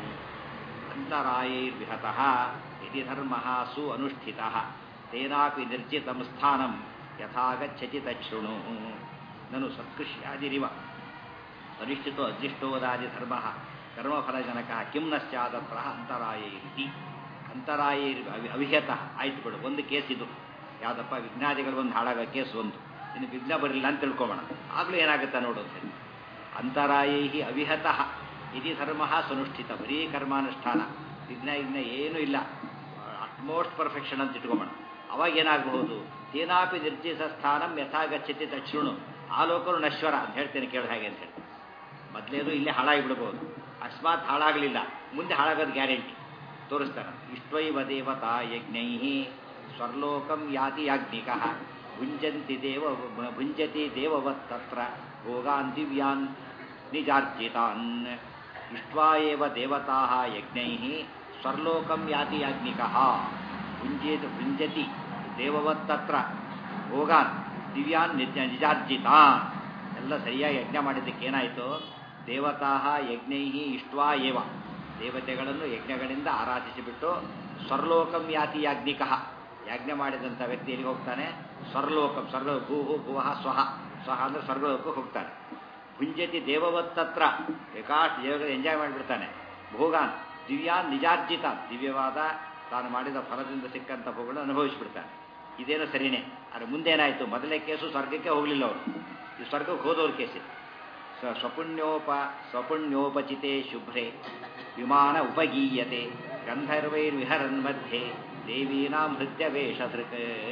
ಅಂತರಾಯೈರ್ವಿಹತಃ ಯದಿ ಧರ್ಮ ಸು ಅನುಷ್ಠಿತ ತೇನಾಪಿ ನಿರ್ಜಿತಂ ಸ್ಥಾನಂ ಯಥಾಗಚ್ಚತಿ ತಚ್ಛೃಣು ನನು ಸತ್ಕೃಷ್ಯಾದಿರಿವ ಅನಿಷ್ಠಿತೋ ಅಧಿಷ್ಠೋದಾದಿ ಧರ್ಮ ಕರ್ಮಫಲಜನಕ ಕಿಂ ನ ಸ್ಯಾದತ್ರ ಅಂತರಾಯೈರಿತಿ ಅಂತರಾಯೈರ್ ಅವಿ ಅವಿಹತಃ ಆಯ್ತು ಬಿಡು ಒಂದು ಕೇಸ್ ಇದು ಯಾವುದಪ್ಪ ವಿಘ್ನಾದಿಗಳು ಒಂದು ಹಾಳಾಗೋ ಕೇಸ್ ಒಂದು ಇನ್ನು ವಿಘ್ನ ಬರಲಿಲ್ಲ ಅಂತ ತಿಳ್ಕೊಬೋಣ ಆಗಲೂ ಏನಾಗುತ್ತಾ ನೋಡು ಅಂತ ಹೇಳಿ. ಅಂತರಾಯೈ ಅವಿಹತಃ ಇತಿ ಧರ್ಮ ಸುನುಷ್ಠಿತ ಬರೀ ಕರ್ಮಾನುಷ್ಠಾನ ವಿಘ್ನ ವಿಘ್ನ ಏನೂ ಇಲ್ಲ ಅಟ್ಮೋಸ್ಟ್ ಪರ್ಫೆಕ್ಷನ್ ಅಂತ ಇಟ್ಕೊಂಬೋಣ ಅವಾಗ ಏನಾಗಬಹುದು ತೇನಾಪಿ ನಿರ್ಜಿತ ಸ್ಥಾನಂ ಯಥಾಗಚ್ಚತಿ ತಕ್ಷಣು ಆ ಲೋಕರು ನಶ್ವರ ಅಂತ ಹೇಳ್ತೇನೆ ಕೇಳು ಹಾಗೆ ಅಂತ ಹೇಳಿ ಮೊದಲೇದು ಇಲ್ಲೇ ಹಾಳಾಗಿಬಿಡ್ಬೋದು ಅಕಸ್ಮಾತ್ ಹಾಳಾಗಲಿಲ್ಲ ಮುಂದೆ ಹಾಳಾಗೋದು ಗ್ಯಾರಂಟಿ ತೋರಿಸ್ತಾನೆ ಇಷ್ಟ್ವೈವ ದೇವತಾ ಯಜ್ಞೈ ಸ್ವರ್ಲೋಕಂ ಯಾತಿ ಯಾಜ್ಞಿಕ ಭುಂಜಂತಿ ದೇವ ಭುಂಜತಿ ದೇವವತ್ ತತ್ರ ಭೋಗಾನ್ ದಿವ್ಯಾನ್ ನಿಜಾರ್ಜಿತಾನ್ ಇಷ್ಟ್ವಾ ಏವ ದೇವತಾ ಯಜ್ಞೈ ಸ್ವರ್ಲೋಕಂ ಯಾತಿ ಯಾಜ್ಞಿಕ ಭುಂಜೇತ್ ಭುಂಜತಿ ದೇವವತ್ ತತ್ರ ಭೋಗಾನ್ ದಿವ್ಯಾನ್ ನಿಜ ನಿಜಾರ್ಜಿತಾನ್ ಎಲ್ಲ ಸರಿಯಾಗಿ ಯಜ್ಞ ಮಾಡಿದ್ದಕ್ಕೆ ಏನಾಯಿತು ದೇವತಾ ಯಜ್ಞೈ ಇಷ್ಟ್ವಾ ಏವ ದೇವತೆಗಳನ್ನು ಯಜ್ಞಗಳಿಂದ ಆರಾಧಿಸಿಬಿಟ್ಟು ಸ್ವರ್ಲೋಕಂ ಯಾತಿ ಯಾಜ್ಞಿಕ ಯಾಜ್ಞ ಮಾಡಿದಂಥ ವ್ಯಕ್ತಿ ಎಲ್ಲಿಗೆ ಹೋಗ್ತಾನೆ ಸ್ವರ್ಲೋಕಂ ಸ್ವರ್ಗ ಭೂಹು ಭುವಃ ಸ್ವಹ ಸ್ವಹ ಅಂದರೆ ಸ್ವರ್ಗಲೋಕಕ್ಕೆ ಹೋಗ್ತಾನೆ ಭುಂಜತಿ ದೇವವತ್ತತ್ರ ಬೇಕಾಷ್ಟು ದೇವಗಳು ಎಂಜಾಯ್ ಮಾಡಿಬಿಡ್ತಾನೆ ಭೋಗಾನ್ ದಿವ್ಯಾನ್ ನಿಜಾರ್ಜಿತ ದಿವ್ಯವಾದ ತಾನು ಮಾಡಿದ ಫಲದಿಂದ ಸಿಕ್ಕಂಥ ಭೋಗಗಳನ್ನು ಅನುಭವಿಸಿಬಿಡ್ತಾನೆ ಇದೇನೋ ಸರಿನೇ ಆದರೆ ಮುಂದೇನಾಯಿತು ಮೊದಲನೇ ಕೇಸು ಸ್ವರ್ಗಕ್ಕೆ ಹೋಗಲಿಲ್ಲ ಅವರು ಈ ಸ್ವರ್ಗಕ್ಕೆ ಹೋದವ್ರ ಕೇಸಿದೆ ಸ ಸ್ವಪುಣ್ಯೋಪ ಸ್ವಪುಣ್ಯೋಪಚಿತೆ ಶುಭ್ರೆ ವಿಮಾನ ಉಪಗೀಯತೆ ಗಂಧರ್ವೈರ್ವಿಹರನ್ ಮಧ್ಯೆ ದೇವೀನಾಂ ಹೃದಯವೇಷಧೃಕ್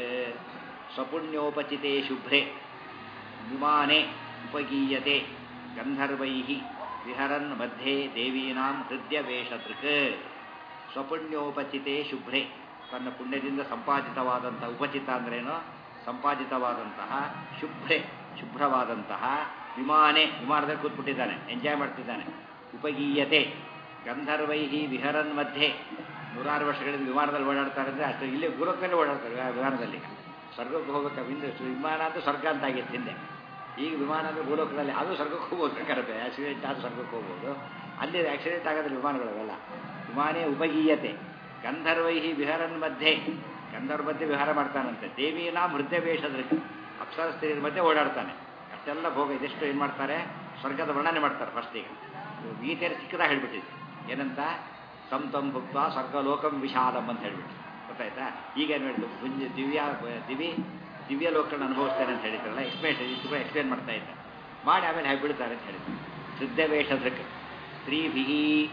ಸ್ವಪುಣ್ಯೋಪಚಿತೆ ಶುಭ್ರೆ ವಿಮಾನೆ ಉಪಗೀಯತೆ ಗಂಧರ್ವೈ ವಿಹರನ್ ಮಧ್ಯೆ ದೇವೀನಾಂ ಹೃದಯವೇಷಧೃಕ್ ಸ್ವಪುಣ್ಯೋಪಚಿತೆ ಶುಭ್ರೆ ತನ್ನ ಪುಣ್ಯದಿಂದ ಸಂಪಾದಿತವಾದಂಥ ಉಪಚಿತ ಅಂದ್ರೇನು ಸಂಪಾದಿತವಾದಂತಹ ಶುಭ್ರೆ ಶುಭ್ರವಾದಂತಹ ವಿಮಾನೆ ವಿಮಾನದಲ್ಲಿ ಕೂತ್ಬಿಟ್ಟಿದ್ದಾನೆ ಎಂಜಾಯ್ ಮಾಡ್ತಿದ್ದಾನೆ ಉಪಗೀಯತೆ ಗಂಧರ್ವೈ ವಿಹರನ್ ಮಧ್ಯೆ ನೂರಾರು ವರ್ಷಗಳಿಂದ ವಿಮಾನದಲ್ಲಿ ಓಡಾಡ್ತಾರೆ ಅಂದರೆ ಅಷ್ಟು ಇಲ್ಲಿ ಗುರುಕಲ್ಲಿ ಓಡಾಡ್ತಾರೆ ಆ ವಿಮಾನದಲ್ಲಿ ಸ್ವರ್ಗಕ್ಕೆ ಹೋಗ್ಬೇಕು ಹಿಂದೆ ಸು- ವಿಮಾನ ಅಂತ ಸ್ವರ್ಗ ಅಂತ ಆಗಿತ್ತು ಹಿಂದೆ ಈಗ ವಿಮಾನ ಅಂದರೆ ಭೂಲೋಕದಲ್ಲಿ ಅದು ಸ್ವರ್ಗಕ್ಕೆ ಹೋಗ್ಬೋದು ಬೇಕಾದ್ರೆ ಆಕ್ಸಿಡೆಂಟ್ ಆದ ಸ್ವರ್ಗಕ್ಕೆ ಹೋಗ್ಬೋದು ಅಲ್ಲಿ ಆಕ್ಸಿಡೆಂಟ್ ಆಗೋದ್ರೆ ವಿಮಾನಗಳವೆಲ್ಲ ವಿಮಾನೇ ಉಪಗೀಯತೆ ಗಂಧರ್ವೈ ವಿಹರನ್ ಮಧ್ಯೆ ಗಂಧರ್ವ ಮಧ್ಯೆ ವಿಹಾರ ಮಾಡ್ತಾನಂತೆ ದೇವಿನಾಂ ಹೃದಯ ವೇಷದಲ್ಲಿ ಅಪ್ಸರ ಸ್ತ್ರೀಯರ ಮಧ್ಯೆ ಓಡಾಡ್ತಾನೆ ಇಷ್ಟೆಲ್ಲ ಭೋಗ ಇದೆಷ್ಟು ಏನು ಮಾಡ್ತಾರೆ ಸ್ವರ್ಗದ ವರ್ಣನೆ ಮಾಡ್ತಾರೆ ಫಸ್ಟಿಗೆ ಗೀತೆಯಲ್ಲಿ ಚಿಕ್ಕದಾಗಿ ಹೇಳ್ಬಿಟ್ಟಿದೆ ಏನಂತ ತಮ್ ತಮ್ ಭುಕ್ತ ಸ್ವರ್ಗಲೋಕಂ ವಿಶಾಲಂ ಅಂತ ಹೇಳ್ಬಿಟ್ಟು ಗೊತ್ತಾಯ್ತಾ ಈಗ ಏನು ಹೇಳಿದ್ದು ಮುಂಜ ದಿವ್ಯ ದಿವಿ ದಿವ್ಯ ಲೋಕಗಳನ್ನ ಅನುಭವಿಸ್ತೇನೆ ಅಂತ ಹೇಳಿದ್ರಲ್ಲ ಎಕ್ಸ್ಪ್ಲೇನ್ ಇದು ಕೂಡ ಎಕ್ಸ್ಪ್ಲೇನ್ ಮಾಡ್ತಾ ಇದ್ದ ಮಾಡಿ ಆಮೇಲೆ ಹಾಗೆ ಬಿಡ್ತಾರೆ ಅಂತ ಹೇಳಿದ್ರು ಸಿದ್ಧವೇಷದಕ್ಕೆ ಸ್ತ್ರೀಭಿ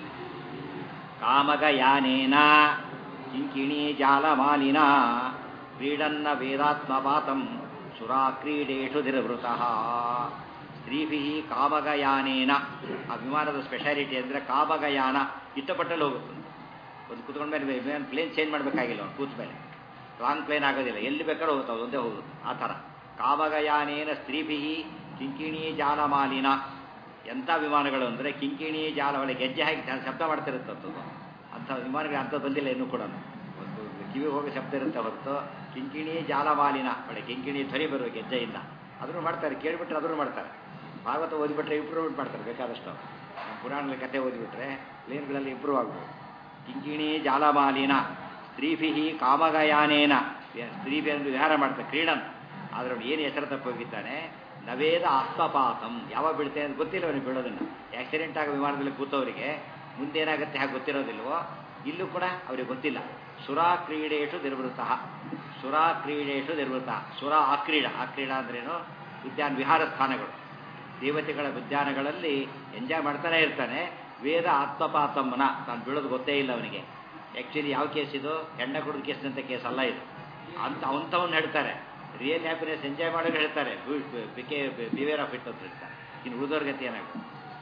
ಕಾಮಗಯಾನೇನ ಕಿಂಕಿಣಿ ಜಾಲಮಾಲಿನ ಕ್ರೀಡನ್ನ ವೇದಾತ್ಮಪಾತಂ ಸುರಾಕ್ರೀಡೇಷು ನಿರ್ವೃತಃ ಸ್ತ್ರೀಭಿ ಕಾಮಗಯಾನೇನ ಆ ವಿಮಾನದ ಸ್ಪೆಷಾಲಿಟಿ ಅಂದರೆ ಕಾಮಗಯಾನ ಇಷ್ಟಪಟ್ಟಲ್ಲಿ ಹೋಗುತ್ತೆ ಒಂದು ಕುತ್ಕೊಂಡ ಮೇಲೆ ವಿಮಾನ ಪ್ಲೇನ್ ಚೇಂಜ್ ಮಾಡಬೇಕಾಗಿಲ್ಲ ಅವ್ನು ಕೂತ ಮೇಲೆ ಲಾಂಗ್ ಪ್ಲೇನ್ ಆಗೋದಿಲ್ಲ ಎಲ್ಲಿ ಬೇಕಾದ್ರೂ ಹೋಗುತ್ತೆ ಅದು ಒಂದೇ ಹೋಗುತ್ತೆ ಆ ಥರ ಕಾಮಗಯಾನೇನ ಸ್ತ್ರೀಭಿ ಕಿಂಕಿಣಿ ಜಾಲಮಾಲಿನ ಎಂಥ ವಿಮಾನಗಳು ಅಂದರೆ ಕಿಂಕಿಣಿ ಜಾಲ ಒಳಗೆ ಗೆಜ್ಜೆ ಹಾಕಿ ಜ- ಶಬ್ದ ಮಾಡ್ತಿರುತ್ತಂಥದ್ದು ಅಂಥ ವಿಮಾನಗಳು ಅಂಥದ್ದು ಬಂದಿಲ್ಲ ಇನ್ನೂ ಕೂಡ ಒಂದು ಕಿವಿ ಹೋಗೋ ಶಬ್ದ ಇರುತ್ತೆ ಹೊರತು ಕಿಂಕಿಣಿ ಜಾಲಮಾಲಿನ ಒಳ್ಳೆ ಕಿಂಕಿಣಿ ಧ್ವನಿ ಬರುವ ಗೆಜ್ಜೆಯಿಂದ ಅದನ್ನು ಮಾಡ್ತಾರೆ ಕೇಳಿಬಿಟ್ರೆ ಅದನ್ನು ಮಾಡ್ತಾರೆ ಭಾಗವತ ಓದಿಬಿಟ್ರೆ ಇಂಪ್ರೂವ್ಮೆಂಟ್ ಮಾಡ್ತಾರೆ ಬೇಕಾದಷ್ಟು ನಮ್ಮ ಪುರಾಣದಲ್ಲಿ ಕಥೆ ಓದಿಬಿಟ್ರೆ ಪ್ಲೇನ್ಗಳಲ್ಲಿ ಇಂಪ್ರೂವ್ ಆಗ್ಬೋದು ಕಿಂಕಿಣಿ ಜಾಲಮಾಲಿನ ಸ್ತ್ರೀಭಿ ಕಾಮಗಯಾನೇನ ಸ್ತ್ರೀಭಿ ಎಂದು ವಿಹಾರ ಮಾಡ್ತಾರೆ ಕ್ರೀಡನ್ ಆದ್ರೆ ಅವ್ನು ಏನು ಹೆಸರು ತಪ್ಪೋಗಿದ್ದಾನೆ ನವೇದ ಆತ್ಮಪಾತಂ ಯಾವಾಗ ಬೀಳ್ತೇನೆ ಅಂತ ಗೊತ್ತಿಲ್ಲ ಅವನಿಗೆ ಬೀಳೋದನ್ನು ಆಕ್ಸಿಡೆಂಟ್ ಆಗೋ ವಿಮಾನದಲ್ಲಿ ಕೂತವರಿಗೆ ಮುಂದೇನಾಗುತ್ತೆ ಹಾಗೆ ಗೊತ್ತಿರೋದಿಲ್ವೋ ಇಲ್ಲೂ ಕೂಡ ಅವ್ರಿಗೆ ಗೊತ್ತಿಲ್ಲ ಸುರಾ ಕ್ರೀಡೇಶು ನಿರ್ವೃತಃ ಸುರಾ ಕ್ರೀಡೇಶು ನಿರ್ವೃತ ಸುರ ಆಕ್ರೀಡ ಆಕ್ರೀಡ ಅಂದ್ರೇನು ಉದ್ಯಾನ ವಿಹಾರ ಸ್ಥಾನಗಳು ದೇವತೆಗಳ ಉದ್ಯಾನಗಳಲ್ಲಿ ಎಂಜಾಯ್ ಮಾಡ್ತಾನೆ ಇರ್ತಾನೆ ವೇದ ಆತ್ಮಪಾತಮ್ಮನ ತಾನು ಬೀಳೋದು ಗೊತ್ತೇ ಇಲ್ಲ ಅವನಿಗೆ ಆ್ಯಕ್ಚುಲಿ ಯಾವ ಕೇಸ್ ಇದು ಹೆಣ್ಣ ಕುಡಿದ ಕೇಸಿನಂತ ಕೇಸ್ ಅಲ್ಲ ಇದು ಅಂತ ಅಂಥವನ್ನ ಹೇಳ್ತಾರೆ ರಿಯಲ್ ಹ್ಯಾಪಿನೆಸ್ ಎಂಜಾಯ್ ಮಾಡೋರು ಹೇಳ್ತಾರೆ ಬಿಕೆ ಬಿವೇರ್ ಆಫ್ ಇಟ್ ಅಂತ ಹೇಳ್ತಾರೆ ಇನ್ನು ಉಳಿದವ್ರ ಗತಿ ಏನಾಗುತ್ತೆ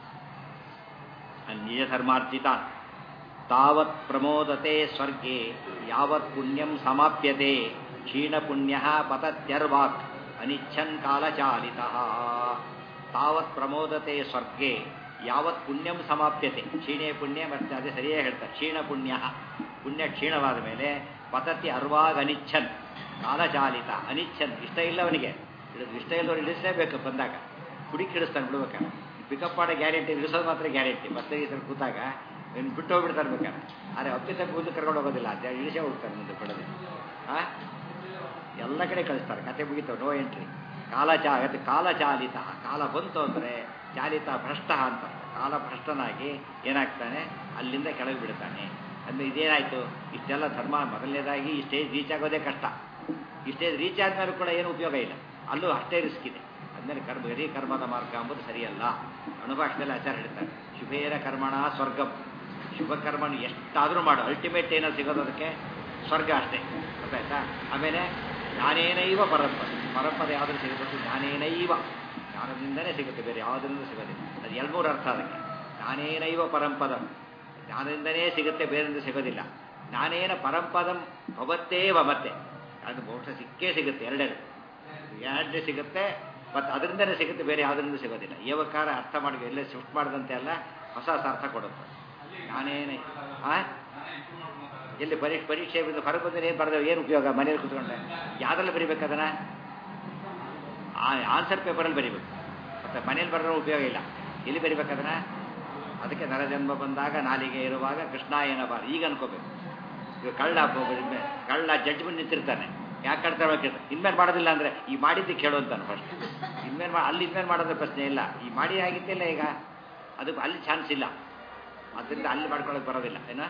ನಿಜ ಧರ್ಮಾರ್ಜಿತಾನ್ ತಾವತ್ ಪ್ರಮೋದತೆ ಸ್ವರ್ಗೆ ಯಾವತ್ ಪುಣ್ಯಂ ಸಮಾಪ್ಯತೆ ಕ್ಷೀಣ ಪುಣ್ಯ ಪತತ್ಯರ್ವಾಕ್ ಅನಿಚ್ಛನ್ ಕಾಲಚಾಲಿತ ತಾವತ್ ಪ್ರಮೋದತೆ ಸ್ವರ್ಗೆ ಯಾವತ್ ಪುಣ್ಯಂ ಸಮಾಪ್ಯತೆ ಕ್ಷೀಣೆ ಪುಣ್ಯ ಮತ್ತೆ ಅದೇ ಸರಿಯೇ ಹೇಳ್ತಾರೆ ಕ್ಷೀಣ ಪುಣ್ಯ ಪುಣ್ಯ ಕ್ಷೀಣವಾದ ಮೇಲೆ ಪತತಿ ಅರ್ವಾಗ ಅನಿಚ್ಛನ್ ಕಾಲಚಾಲಿತ ಅನಿಚ್ಛನ್ ಇಷ್ಟ ಇಲ್ಲ ಅವನಿಗೆ ಇಳಿದು ಇಷ್ಟ ಇಲ್ಲದವ್ರು ಇಳಿಸಲೇಬೇಕು ಬಂದಾಗ ಹುಡುಕಿ ಇಳಿಸ್ತಾನೆ ಬಿಡ್ಬೇಕಾದ್ರೆ ಪಿಕಪ್ ಮಾಡೋ ಗ್ಯಾರಂಟಿ ಇಳಿಸೋದು ಮಾತ್ರ ಗ್ಯಾರಂಟಿ ಮತ್ತೆ ಈ ಥರ ಕೂತಾಗ ಇನ್ನು ಬಿಟ್ಟು ಹೋಗ್ಬಿಡ್ತಾರೆ ಬೇಕಾದ್ರೆ ಆದರೆ ಅಪ್ಪಿತ ಮುಂದೆ ಕರ್ಕೊಂಡು ಹೋಗೋದಿಲ್ಲ ಅಂತ ಇಳಿಸೇ ಹೋಗ್ತಾರೆ ಮುಂದೆ ಬಿಡೋದು ಆ ಎಲ್ಲ ಕಡೆ ಕಳಿಸ್ತಾರೆ ಕತೆ ಮುಗಿತವೆ ನೋ ಎಂಟ್ರಿ ಕಾಲ ಚಾ ಅದು ಕಾಲಚಾಲಿತ ಕಾಲ ಬಂತು ಅಂದರೆ ಚಾಲಿತ ಭ್ರಷ್ಟ ಅಂತ ಕಾಲ ಭ್ರಷ್ಟನಾಗಿ ಏನಾಗ್ತಾನೆ ಅಲ್ಲಿಂದ ಕೆಳಗೆ ಬಿಡ್ತಾನೆ ಅಂದರೆ ಇದೇನಾಯಿತು ಇಷ್ಟೆಲ್ಲ ಧರ್ಮ ಮೊದಲನೇದಾಗಿ ಈ ಸ್ಟೇಜ್ ರೀಚ್ ಆಗೋದೇ ಕಷ್ಟ ಈ ಸ್ಟೇಜ್ ರೀಚ್ ಆದ್ಮೇಲೆ ಕೂಡ ಏನು ಉಪಯೋಗ ಇಲ್ಲ ಅಲ್ಲೂ ಅಷ್ಟೇ ರಿಸ್ಕ್ ಇದೆ ಅಂದರೆ ಕರ್ಮ ಬರೀ ಕರ್ಮದ ಮಾರ್ಗ ಎಂಬುದು ಸರಿಯಲ್ಲ ಅಣುಭಾಷೆಯಲ್ಲಿ ಆಚಾರ ಹೇಳ್ತಾರೆ ಶುಭೇರ ಕರ್ಮಣ ಸ್ವರ್ಗಂ ಶುಭ ಕರ್ಮನ ಎಷ್ಟಾದರೂ ಮಾಡು ಅಲ್ಟಿಮೇಟ್ ಏನೋ ಸಿಗೋದು ಅದಕ್ಕೆ ಸ್ವರ್ಗ ಅಷ್ಟೇ ಗೊತ್ತಾಯ್ತಾ ಆಮೇಲೆ ಜ್ಞಾನೇನೈವ ಪರಂಪದ ಪರಂಪದ ಯಾವ್ದು ಸಿಗುತ್ತೆ ಜ್ಞಾನೇನೈವ ಜ್ಞಾನದಿಂದನೇ ಸಿಗುತ್ತೆ ಬೇರೆ ಯಾವುದರಿಂದ ಸಿಗೋದಿಲ್ಲ ಅದು ಎಲ್ಮೂರು ಅರ್ಥ ಅದಕ್ಕೆ ಜ್ಞಾನೇನೈವ ಪರಂಪದಂ ಜ್ಞಾನದಿಂದನೇ ಸಿಗುತ್ತೆ ಬೇರೆಯಿಂದ ಸಿಗೋದಿಲ್ಲ ಜ್ಞಾನೇನ ಪರಂಪದಂ ಭವತ್ತೇವ ಮತ್ತೆ ಅದು ಮೋಕ್ಷ ಸಿಕ್ಕೇ ಸಿಗುತ್ತೆ ಎರಡೆರಡು ಎರಡೇ ಸಿಗುತ್ತೆ ಮತ್ತು ಅದರಿಂದನೇ ಸಿಗುತ್ತೆ ಬೇರೆ ಯಾವುದರಿಂದ ಸಿಗೋದಿಲ್ಲ ಏವಕಾರ ಅರ್ಥ ಮಾಡಿ ಎಲ್ಲೇ ಶಿಫ್ಟ್ ಮಾಡಿದಂತೆ ಅಲ್ಲ ಹೊಸ ಹೊಸ ಅರ್ಥ ಕೊಡುತ್ತೆ ನಾನೇನೆ ಆ ಎಲ್ಲಿ ಪರೀಕ್ಷೆ ಪರೀಕ್ಷೆ ಬಿದ್ದು ಹೊರಗೆ ಬಂದರೆ ಏನು ಬರೆದ ಏನು ಉಪಯೋಗ ಮನೇಲಿ ಕೂತ್ಕೊಂಡೆ ಯಾವುದ್ರಲ್ಲಿ ಬರಿಬೇಕು ಅದನ್ನು ಆ ಆನ್ಸರ್ ಪೇಪರಲ್ಲಿ ಬರಿಬೇಕು ಮತ್ತು ಮನೇಲಿ ಬರೆದ್ರೆ ಉಪಯೋಗ ಇಲ್ಲ ಎಲ್ಲಿ ಬರಿಬೇಕು ಅದನ್ನು ಅದಕ್ಕೆ ನರಜನ್ಮ ಬಂದಾಗ ನಾಲಿಗೆ ಇರುವಾಗ ಕೃಷ್ಣ ಏನಬಾರ ಈಗ ಅನ್ಕೋಬೇಕು ಇವಾಗ ಕಳ್ಳ ಒಬ್ಬ- ಕಳ್ಳ ಜಡ್ಜ್ಮೆಂಟ್ ನಿಂತಿರ್ತಾನೆ ಯಾಕೆ ಕಳ್ತಾರ ಇನ್ಮೇಲೆ ಮಾಡೋದಿಲ್ಲ ಅಂದರೆ ಈ ಮಾಡಿದ್ದಕ್ಕೆ ಹೇಳು ಅಂತಾನೆ ಫಸ್ಟ್ ಇನ್ಮೇಲೆ ಮಾ ಅಲ್ಲಿ ಇನ್ಮೇಲೆ ಮಾಡೋದ್ರ ಪ್ರಶ್ನೆ ಇಲ್ಲ ಈ ಮಾಡಿ ಆಗಿತ್ತಿಲ್ಲ ಈಗ ಅದಕ್ಕೆ ಅಲ್ಲಿ ಚಾನ್ಸ್ ಇಲ್ಲ ಅದರಿಂದ ಅಲ್ಲಿ ಮಾಡ್ಕೊಳ್ಳೋಕೆ ಬರೋದಿಲ್ಲ ಏನ